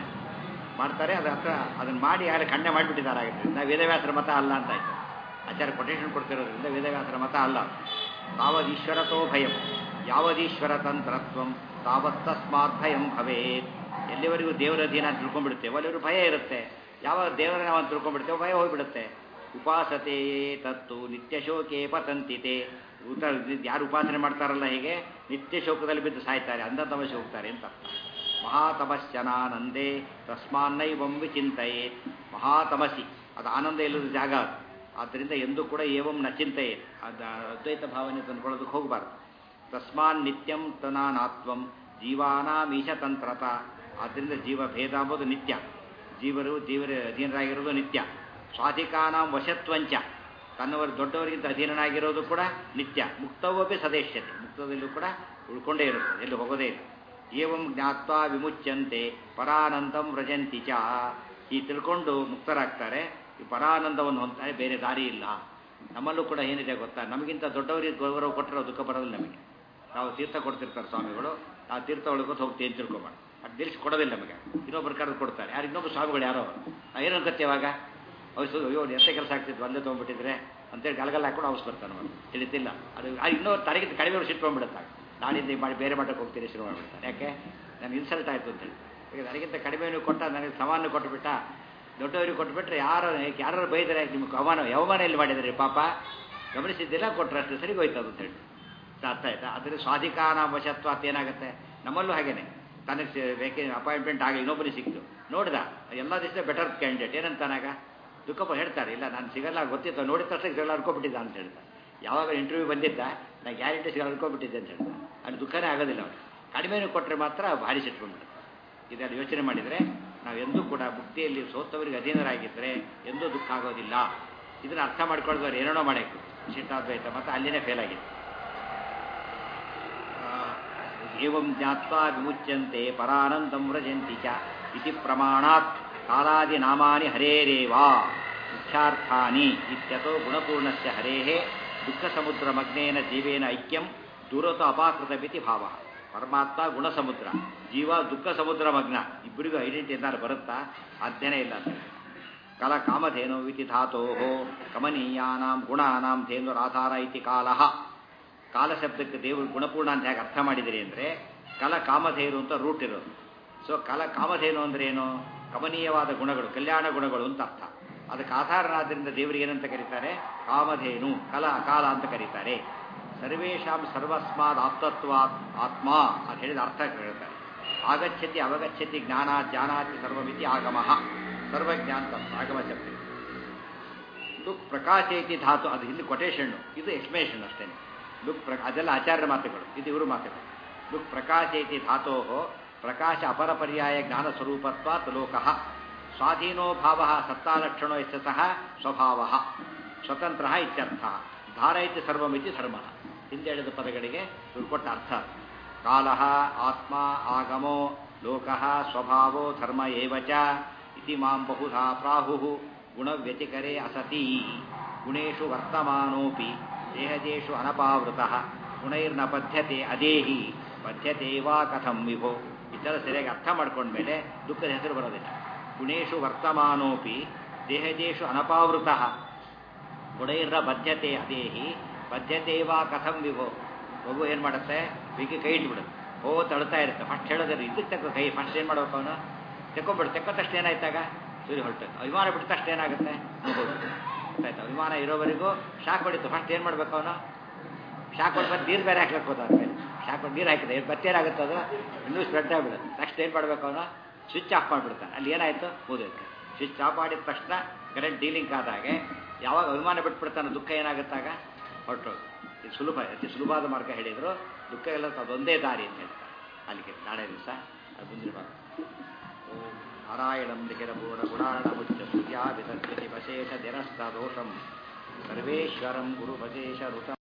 ಮಾಡ್ತಾರೆ ಅದು ಅರ್ಥ ಅದನ್ನು ಮಾಡಿ ಯಾರು ಖಂಡನೆ ಮಾಡಿಬಿಟ್ಟಿದ್ದಾರೆ ಆಗಿದ್ರೆ ನಾವು ವೇದವ್ಯಾಸರ ಮತ ಅಲ್ಲ ಅಂತ ಆಯ್ತು ಆಚಾರ್ಯ ಕೊಟೇಶನ್ ಕೊಡ್ತಿರೋದ್ರಿಂದ ವೇದವ್ಯಾಸರ ಮತ ಅಲ್ಲ ತಾವದೀಶ್ವರತೋ ಭಯಂ ಯಾವದೀಶ್ವರ ತಂತ್ರತ್ವಂ ತಾವತ್ ತಸ್ಮಾತ್ ಭಯಂ ಭವೇತ್ ಎಲ್ಲಿವರೆಗೂ ದೇವರ ಅಧೀನ ಅಂತ ತಿಳ್ಕೊಂಡ್ಬಿಡ್ತೇವೆ ಅಲ್ಲಿವರೆಗೂ ಭಯ ಇರುತ್ತೆ ಯಾವಾಗ ದೇವರ ನಾವು ಅಂತ ತಿಳ್ಕೊಂಡ್ಬಿಡ್ತೇವೆ ಭಯ ಹೋಗ್ಬಿಡುತ್ತೆ ಉಪಾಸತೆ ತತ್ತು ನಿತ್ಯ ಶೋಕೆ ಪತಂತಿತೆ ಊತ ಯಾರು ಉಪಾಸನೆ ಮಾಡ್ತಾರಲ್ಲ ಹೀಗೆ ನಿತ್ಯ ಶೋಕದಲ್ಲಿ ಬಿದ್ದು ಸಾಯ್ತಾರೆ ಅಂಧ ತಮಸ್ಸೆ ಹೋಗ್ತಾರೆ ಅಂತ ಅರ್ಥ ಮಹಾತಮಶ್ಚನಾನಂದೇ ತಸ್ಮಾನ್ನೈವಂ ವಿಚಿಂತೆಯೇ ಮಹಾತಮಸಿ ಅದು ಆನಂದ ಇಲ್ಲದ ಜಾಗ ಅದು ಆದ್ದರಿಂದ ಎಂದೂ ಕೂಡ ಏವಂ ನ ಚಿಂತೆಯೇ ಅದು ಅದ್ವೈತ ಭಾವನೆ ತಂದ್ಕೊಳ್ಳೋದಕ್ಕೆ ಹೋಗಬಾರ್ದು ತಸ್ಮಾನ್ ನಿತ್ಯಂ ತನಾನಾತ್ವಂ ಜೀವಾನಾಮೀಶ ತಂತ್ರತ ಆದ್ದರಿಂದ ಜೀವ ಭೇದ ಅಂಬುದು ನಿತ್ಯ ಜೀವರು ಜೀವರ ಅಧೀನರಾಗಿರೋದು ನಿತ್ಯ ಸ್ವಾಧಿಕಾನಾಂ ವಶತ್ವಂಚ ತನ್ನವರು ದೊಡ್ಡವರಿಗಿಂತ ಅಧೀನನಾಗಿರೋದು ಕೂಡ ನಿತ್ಯ ಮುಕ್ತವೋಪಿ ಸದೇಶ್ಯತೆ ಮುಕ್ತದಲ್ಲೂ ಕೂಡ ಉಳ್ಕೊಂಡೇ ಇರುತ್ತೆ ಎಲ್ಲಿ ಹೋಗೋದೇ ಇಲ್ಲ ಏವಂ ಜ್ಞಾತ್ವಾ ವಿಮುಚ್ಯಂತೆ ಪರಾನಂದಂ ವ್ರಜಂತಿ ಚ ಈ ತಿಳ್ಕೊಂಡು ಮುಕ್ತರಾಗ್ತಾರೆ ಈ ಪರಾನಂದವನ್ನು ಹೊಂದ್ತಾರೆ ಬೇರೆ ದಾರಿ ಇಲ್ಲ ನಮ್ಮಲ್ಲೂ ಕೂಡ ಏನಿದೆ ಗೊತ್ತಾ ನಮಗಿಂತ ದೊಡ್ಡವರಿಗೆ ಗೌರವ ಕೊಟ್ಟರೆ ದುಃಖ ಬರೋದಿಲ್ಲ ನಮಗೆ ನಾವು ತೀರ್ಥ ಕೊಡ್ತಿರ್ತಾರೆ ಸ್ವಾಮಿಗಳು ನಾವು ತೀರ್ಥ ಒಳಗೋದು ಹೋಗ್ತೀವಿ ಅಂತ ತಿಳ್ಕೊಬೇಡ ಅದು ನಿಲ್ಸಿ ಕೊಡೋದಿಲ್ಲ ನಮಗೆ ಇನ್ನೊಬ್ಬರು ಕರೆದು ಕೊಡ್ತಾರೆ ಯಾರು ಇನ್ನೊಬ್ಬರು ಸ್ವಾಮಿಗಳು ಯಾರೋ ಏನು ಅನ್ಕತ್ತೆ ಇವಾಗ ಔಷಧ ಅಯ್ಯೋ ಎಂತ ಕೆಲಸ ಆಗ್ತಿತ್ತು ಅಲ್ಲೇ ತೊಗೊಂಡ್ಬಿಟ್ಟಿದ್ರೆ ಅಂತೇಳಿ ಗಲಗಲ್ಲ ಹಾಕೊಂಡು ಔಷಧ ಬರ್ತಾನೆ ಅವನು ತಿಳಿತಿಲ್ಲ ಅದು ಅದು ಇನ್ನೊಂದು ತನಗಿಂತ ಕಡಿಮೆ ಸಿಟ್ಕೊಂಡ್ಬಿಡುತ್ತೆ ನಾನಿಂದ ಮಾಡಿ ಬೇರೆ ಮಟ್ಟಕ್ಕೆ ಹೋಗ್ತೀನಿ ಶುರು ಮಾಡಿಬಿಡ್ತಾನೆ ಯಾಕೆ ನನಗೆ ಇನ್ಸಲ್ಟ್ ಆಯಿತು ಅಂತೇಳಿ ಈಗ ನನಗಿಂತ ಕಡಿಮೆನೂ ಕೊಟ್ಟ ನನಗೆ ಸಮಾನ ಕೊಟ್ಟುಬಿಟ್ಟ ದೊಡ್ಡವರಿಗೆ ಕೊಟ್ಬಿಟ್ರೆ ಯಾರು ಯಾರು ಬೈದರೆ ನಿಮ್ಗೆ ಅವಮಾನ ಅವಮಾನ ಎಲ್ಲಿ ಮಾಡಿದ್ರಿ ಪಾಪ ಗಮನಿಸಿದ್ದಿಲ್ಲ ಕೊಟ್ಟರೆ ಅಷ್ಟು ಸರಿ ಹೋಯ್ತು ಅದು ಅಂತೇಳಿ ಅರ್ಥ ಆಯ್ತಾ ಅದ್ರ ಸ್ವಾಧಿಕಾರ ವಶತ್ವ ಅಂತ ಏನಾಗುತ್ತೆ ನಮ್ಮಲ್ಲೂ ಹಾಗೇನೆ ತನಗೆ ಬೇಕೆ ಅಪಾಯಿಂಟ್ಮೆಂಟ್ ಆಗಿ ಇನ್ನೊಬ್ಬರಿಗೆ ಸಿಕ್ತು ನೋಡ್ದ ಎಲ್ಲ ದಿವಸ ಬೆಟರ್ ಕ್ಯಾಂಡಿಡೇಟ್ ಏನಂತಾನಾಗ ದುಃಖಪ್ಪ ಹೇಳ್ತಾರೆ ಇಲ್ಲ ನಾನು ಸಿಗಲ್ಲ ಗೊತ್ತಿತ್ತು ನೋಡಿದ ತಕ್ಷಣ ಸಿಗಲ್ಲ ಅನ್ಕೊಬಿಟ್ಟಿದ್ದ ಅಂತ ಹೇಳ್ತಾರೆ ಯಾವಾಗ ಇಂಟರ್ವ್ಯೂ ಬಂದಿದ್ದ ನಾನು ಗ್ಯಾರಂಟಿ ಸಿಗಲ್ಲ ಅನ್ಕೊಬಿಟ್ಟಿದ್ದೆ ಅಂತ ಹೇಳ್ತಾರೆ ಅದು ದುಃಖನೇ ಆಗೋದಿಲ್ಲ ಅವ್ರು ಕಡಿಮೆನೂ ಕೊಟ್ಟರೆ ಮಾತ್ರ ಭಾರಿ ಸಿಟ್ಕೊಂಡ್ಬಿಡುತ್ತೆ ಇದೆಲ್ಲ ಯೋಚನೆ ಮಾಡಿದರೆ ನಾವು ಎಂದೂ ಕೂಡ ಮುಕ್ತಿಯಲ್ಲಿ ಸೋತವರಿಗೆ ಅಧೀನರಾಗಿದ್ದರೆ ಎಂದೂ ದುಃಖ ಆಗೋದಿಲ್ಲ ಇದನ್ನು ಅರ್ಥ ಮಾಡ್ಕೊಳ್ದವ್ರು ಏನೇನೋ ಮಾಡಬೇಕು ಶಿಷ್ಟಾದ್ವೈತ ಮತ್ತು ಅಲ್ಲಿನೇ ಫೇಲ್ ಆಗಿದೆ ಏವಂ ಜ್ಞಾತ್ವಾ ವಿಮುಚ್ಯಂತೆ ಪರಾನಂದಂ ವ್ರಜಂತಿ ಚ ಇತಿ ಪ್ರಮಾಣಾತ್ ಕಾಲಾದಿ ನಾಮಾನಿ ಹರೇರೇವಾ ಮುಖ್ಯಾರ್ಥಾನಿ ಇತ್ಯತೋ ಗುಣಪೂರ್ಣಸ್ಯ ಹರೇಃ ದುಃಖ ಸಮುದ್ರ ಮಗ್ನೇನ ಜೀವೇನ ಐಕ್ಯಂ ದೂರತ ಅಪಾಕೃತಮಿತಿ ಭಾವ ಪರಮಾತ್ಮ ಗುಣ ಸಮುದ್ರ ಜೀವ ದುಃಖ ಸಮುದ್ರ ಮಗ್ನ ಇಬ್ಬರಿಗೂ ಐಡೆಂಟಿ ಏನಾದ್ರು ಬರುತ್ತಾ ಸಾಧ್ಯನೇ ಇಲ್ಲ ಅಂತ ಕಲ ಕಾಮಧೇನು ಇತಿ ಧಾತೋ ಕಮನೀಯಾನಾಂ ಗುಣಾನಾಂ ಧೇನುರಾಧಾರ ಇತಿ ಕಾಲಃ ಕಾಲ ಶಬ್ದಕ್ಕೆ ದೇವರು ಗುಣಪೂರ್ಣ ಅಂತ ಹೇಗೆ ಅರ್ಥ ಮಾಡಿದಿರಿ ಅಂದರೆ ಕಲ ಕಾಮಧೇನು ಅಂತ ರೂಟ್ ಇರೋದು ಸೊ ಕಲ ಕಾಮಧೇನು ಅಂದ್ರೆ ಏನು ಕಮನೀಯವಾದ ಗುಣಗಳು ಕಲ್ಯಾಣ ಗುಣಗಳು ಅಂತ ಅರ್ಥ ಅದಕ್ಕೆ ಆಧಾರನಾದ್ರಿಂದ ದೇವರಿಗೆ ಏನಂತ ಕರೀತಾರೆ ಕಾಮಧೇನು ಕಲ ಅಕಾಲ ಅಂತ ಕರೀತಾರೆ ಸರ್ವೇಶಾಂ ಸರ್ವಸ್ಮಾದ್ ಆಪ್ತತ್ವಾತ್ ಆತ್ಮ ಅಂತ ಹೇಳಿದ ಅರ್ಥ ಹೇಳ್ತಾರೆ ಆಗಚ್ಚತಿ ಅವಗಚ್ಚತಿ ಜ್ಞಾನ ಜಾನಾತಿ ಸರ್ವಮಿತಿ ಆಗಮಃ ಸರ್ವಜ್ಞಾನ ಆಗಮ ಶಬ್ದ ಲುಕ್ ಪ್ರಕಾಶೇತಿ ಧಾತು ಅದು ಹಿಂದೆ ಕೊಟೇಶನ್ನು ಇದು ಎಕ್ಸ್ಪ್ಲೇಷನ್ ಅಷ್ಟೇ ಲುಕ್ ಪ್ರ ಅದೆಲ್ಲ ಆಚಾರ್ಯ ಮಾತುಗಳು ಇದು ಇವರು ಮಾತುಗಳು ಲುಕ್ ಪ್ರಕಾಶೇತಿ ಧಾತೋ ಪ್ರಕಾಶ ಅಪರ ಪರ್ಯಾಯ ಜ್ಞಾನ ಸ್ವರೂಪತ್ವಾತ್ ಲೋಕಃ ಸ್ವಾಧೀನೋ ಭಾವ ಸತ್ತಾಲಕ್ಷಣೋ ಯಶ ಸಹ ಸ್ವಭಾವ ಸ್ವತಂತ್ರ ಇತ್ಯರ್ಥ ಧಾರಯತಿ ಸರ್ವಮಿತಿ ಧರ್ಮ ಹಿಂದೆ ಹೇಳಿದ ಪದಗಳಿಗೆ ಇವರು ಕೊಟ್ಟ ಅರ್ಥ ಕಾಲ ಆತ್ಮ ಆಗಮೋ ಲೋಕ ಸ್ವಭಾವೋ ಧರ್ಮ ಏವಚ ಇತಿ ಮಾಂ ಬಹುಧಾ ಪ್ರಾಹು ಗುಣವ್ಯತಿಕರೇ ಅಸತಿ ಗುಣೇಶು ವರ್ತಮಾನೋಪಿ ದೇಹದೇಶು ಅನಪಾವೃತ ಗುಣೈರ್ನ ಬದ್ಧತೆ ಅದೇಹಿ ಬದ್ಧತೆ ವಾ ಕಥಂ ವಿಭೋ ಈ ಥರ ಸರಿಯಾಗಿ ಅರ್ಥ ಮಾಡ್ಕೊಂಡ್ಮೇಲೆ ದುಃಖದ ಹೆಸರು ಬರೋದಿಲ್ಲ ಗುಣೇಶು ವರ್ತಮಾನೋಪಿ ದೇಹದೇಶು ಅನಪಾವೃತ ಗುಣೈರ್ನ ಬದ್ಧತೆ ಅದೇಹಿ ಬದ್ಧತೆ ವಾ ಕಥಂ ವಿಭೋ ಮಗು ಏನು ಮಾಡುತ್ತೆ ಬಿಗಿ ಕೈ ಇಟ್ಬಿಡುತ್ತೆ ಓ ತಳ್ತಾ ಇರುತ್ತೆ ಫಸ್ಟ್ ಹೇಳೋದ್ರೆ ಇದಕ್ಕೆ ತಕ್ಕ ಕೈ ಫಸ್ಟ್ ಏನು ಮಾಡ್ಬೇಕು ಅವನು ತೆಕ್ಕೊಂಬಿಡು ತೆಕ್ಕೋ ತಕ್ಷಣ ಏನಾಯ್ತಾಗ ಸೂರ್ಯ ಹೊರಟು ವಿಮಾನ ಬಿಟ್ಟ ತಕ್ಷಣ ಏನಾಗುತ್ತೆ ಆಯ್ತಾ ವಿಮಾನ ಇರೋವರೆಗೂ ಶಾಕ್ ಹೊಡಿತು ಫಸ್ಟ್ ಏನು ಮಾಡ್ಬೇಕು ಅವನು ಶಾಕ್ ಹೊಡ್ಬೇಕು ನೀರು ಬೇರೆ ಹಾಕ್ಬೇಕು ಅದಾದ್ಮೇಲೆ ಶಾಕ್ ಹೊಟ್ಟು ನೀರು ಹಾಕಿದೆ ಬತ್ತೇನಾಗುತ್ತೆ ಅದು ಇನ್ನೂ ಸ್ಪ್ರೆಡ್ ಆಗಿಬಿಡುತ್ತೆ ನೆಕ್ಸ್ಟ್ ಏನು ಮಾಡ್ಬೇಕು ಅವನು ಸ್ವಿಚ್ ಆಫ್ ಮಾಡಿಬಿಡ್ತಾನೆ ಅಲ್ಲಿ ಏನಾಯಿತು ಮುಗಿದೈತೆ ಸ್ವಿಚ್ ಆಫ್ ಮಾಡಿದ ತಕ್ಷಣ ಕರೆಂಟ್ ಡೀಲಿಂಗ್ ಆದಾಗೆ ಯಾವಾಗ ವಿಮಾನ ಬಿಟ್ಬಿಡ್ತಾನೆ ದುಃಖ ಏನಾಗುತ್ತಾಗ ಹೊರಟೋದು ಇದು ಸುಲಭ ಅತಿ ಸುಲಭವಾದ ಮಾರ್ಗ ಹೇಳಿದರು ದುಃಖ ಎಲ್ಲ ಅದೊಂದೇ ದಾರಿ ಅಂತ ಹೇಳ್ತಾರೆ ಅಲ್ಲಿಗೆ ನಾಳೆ ದಿವಸ ಅದು ಮುಂದಿನ ಭಾಗ ಓಂ ನಾರಾಯಣಂ ನಿಖಿರಪೂರ್ಣ ಗುಣಾಣ ಮುಚ್ಚ ಸೂರ್ಯಾಭಿತಸ್ತಿ ವಶೇಷ ದಿನಸ್ಥ ದೋಷಂ ಸರ್ವೇಶ್ವರಂ ಗುರುಭಜೇಶ ಋತ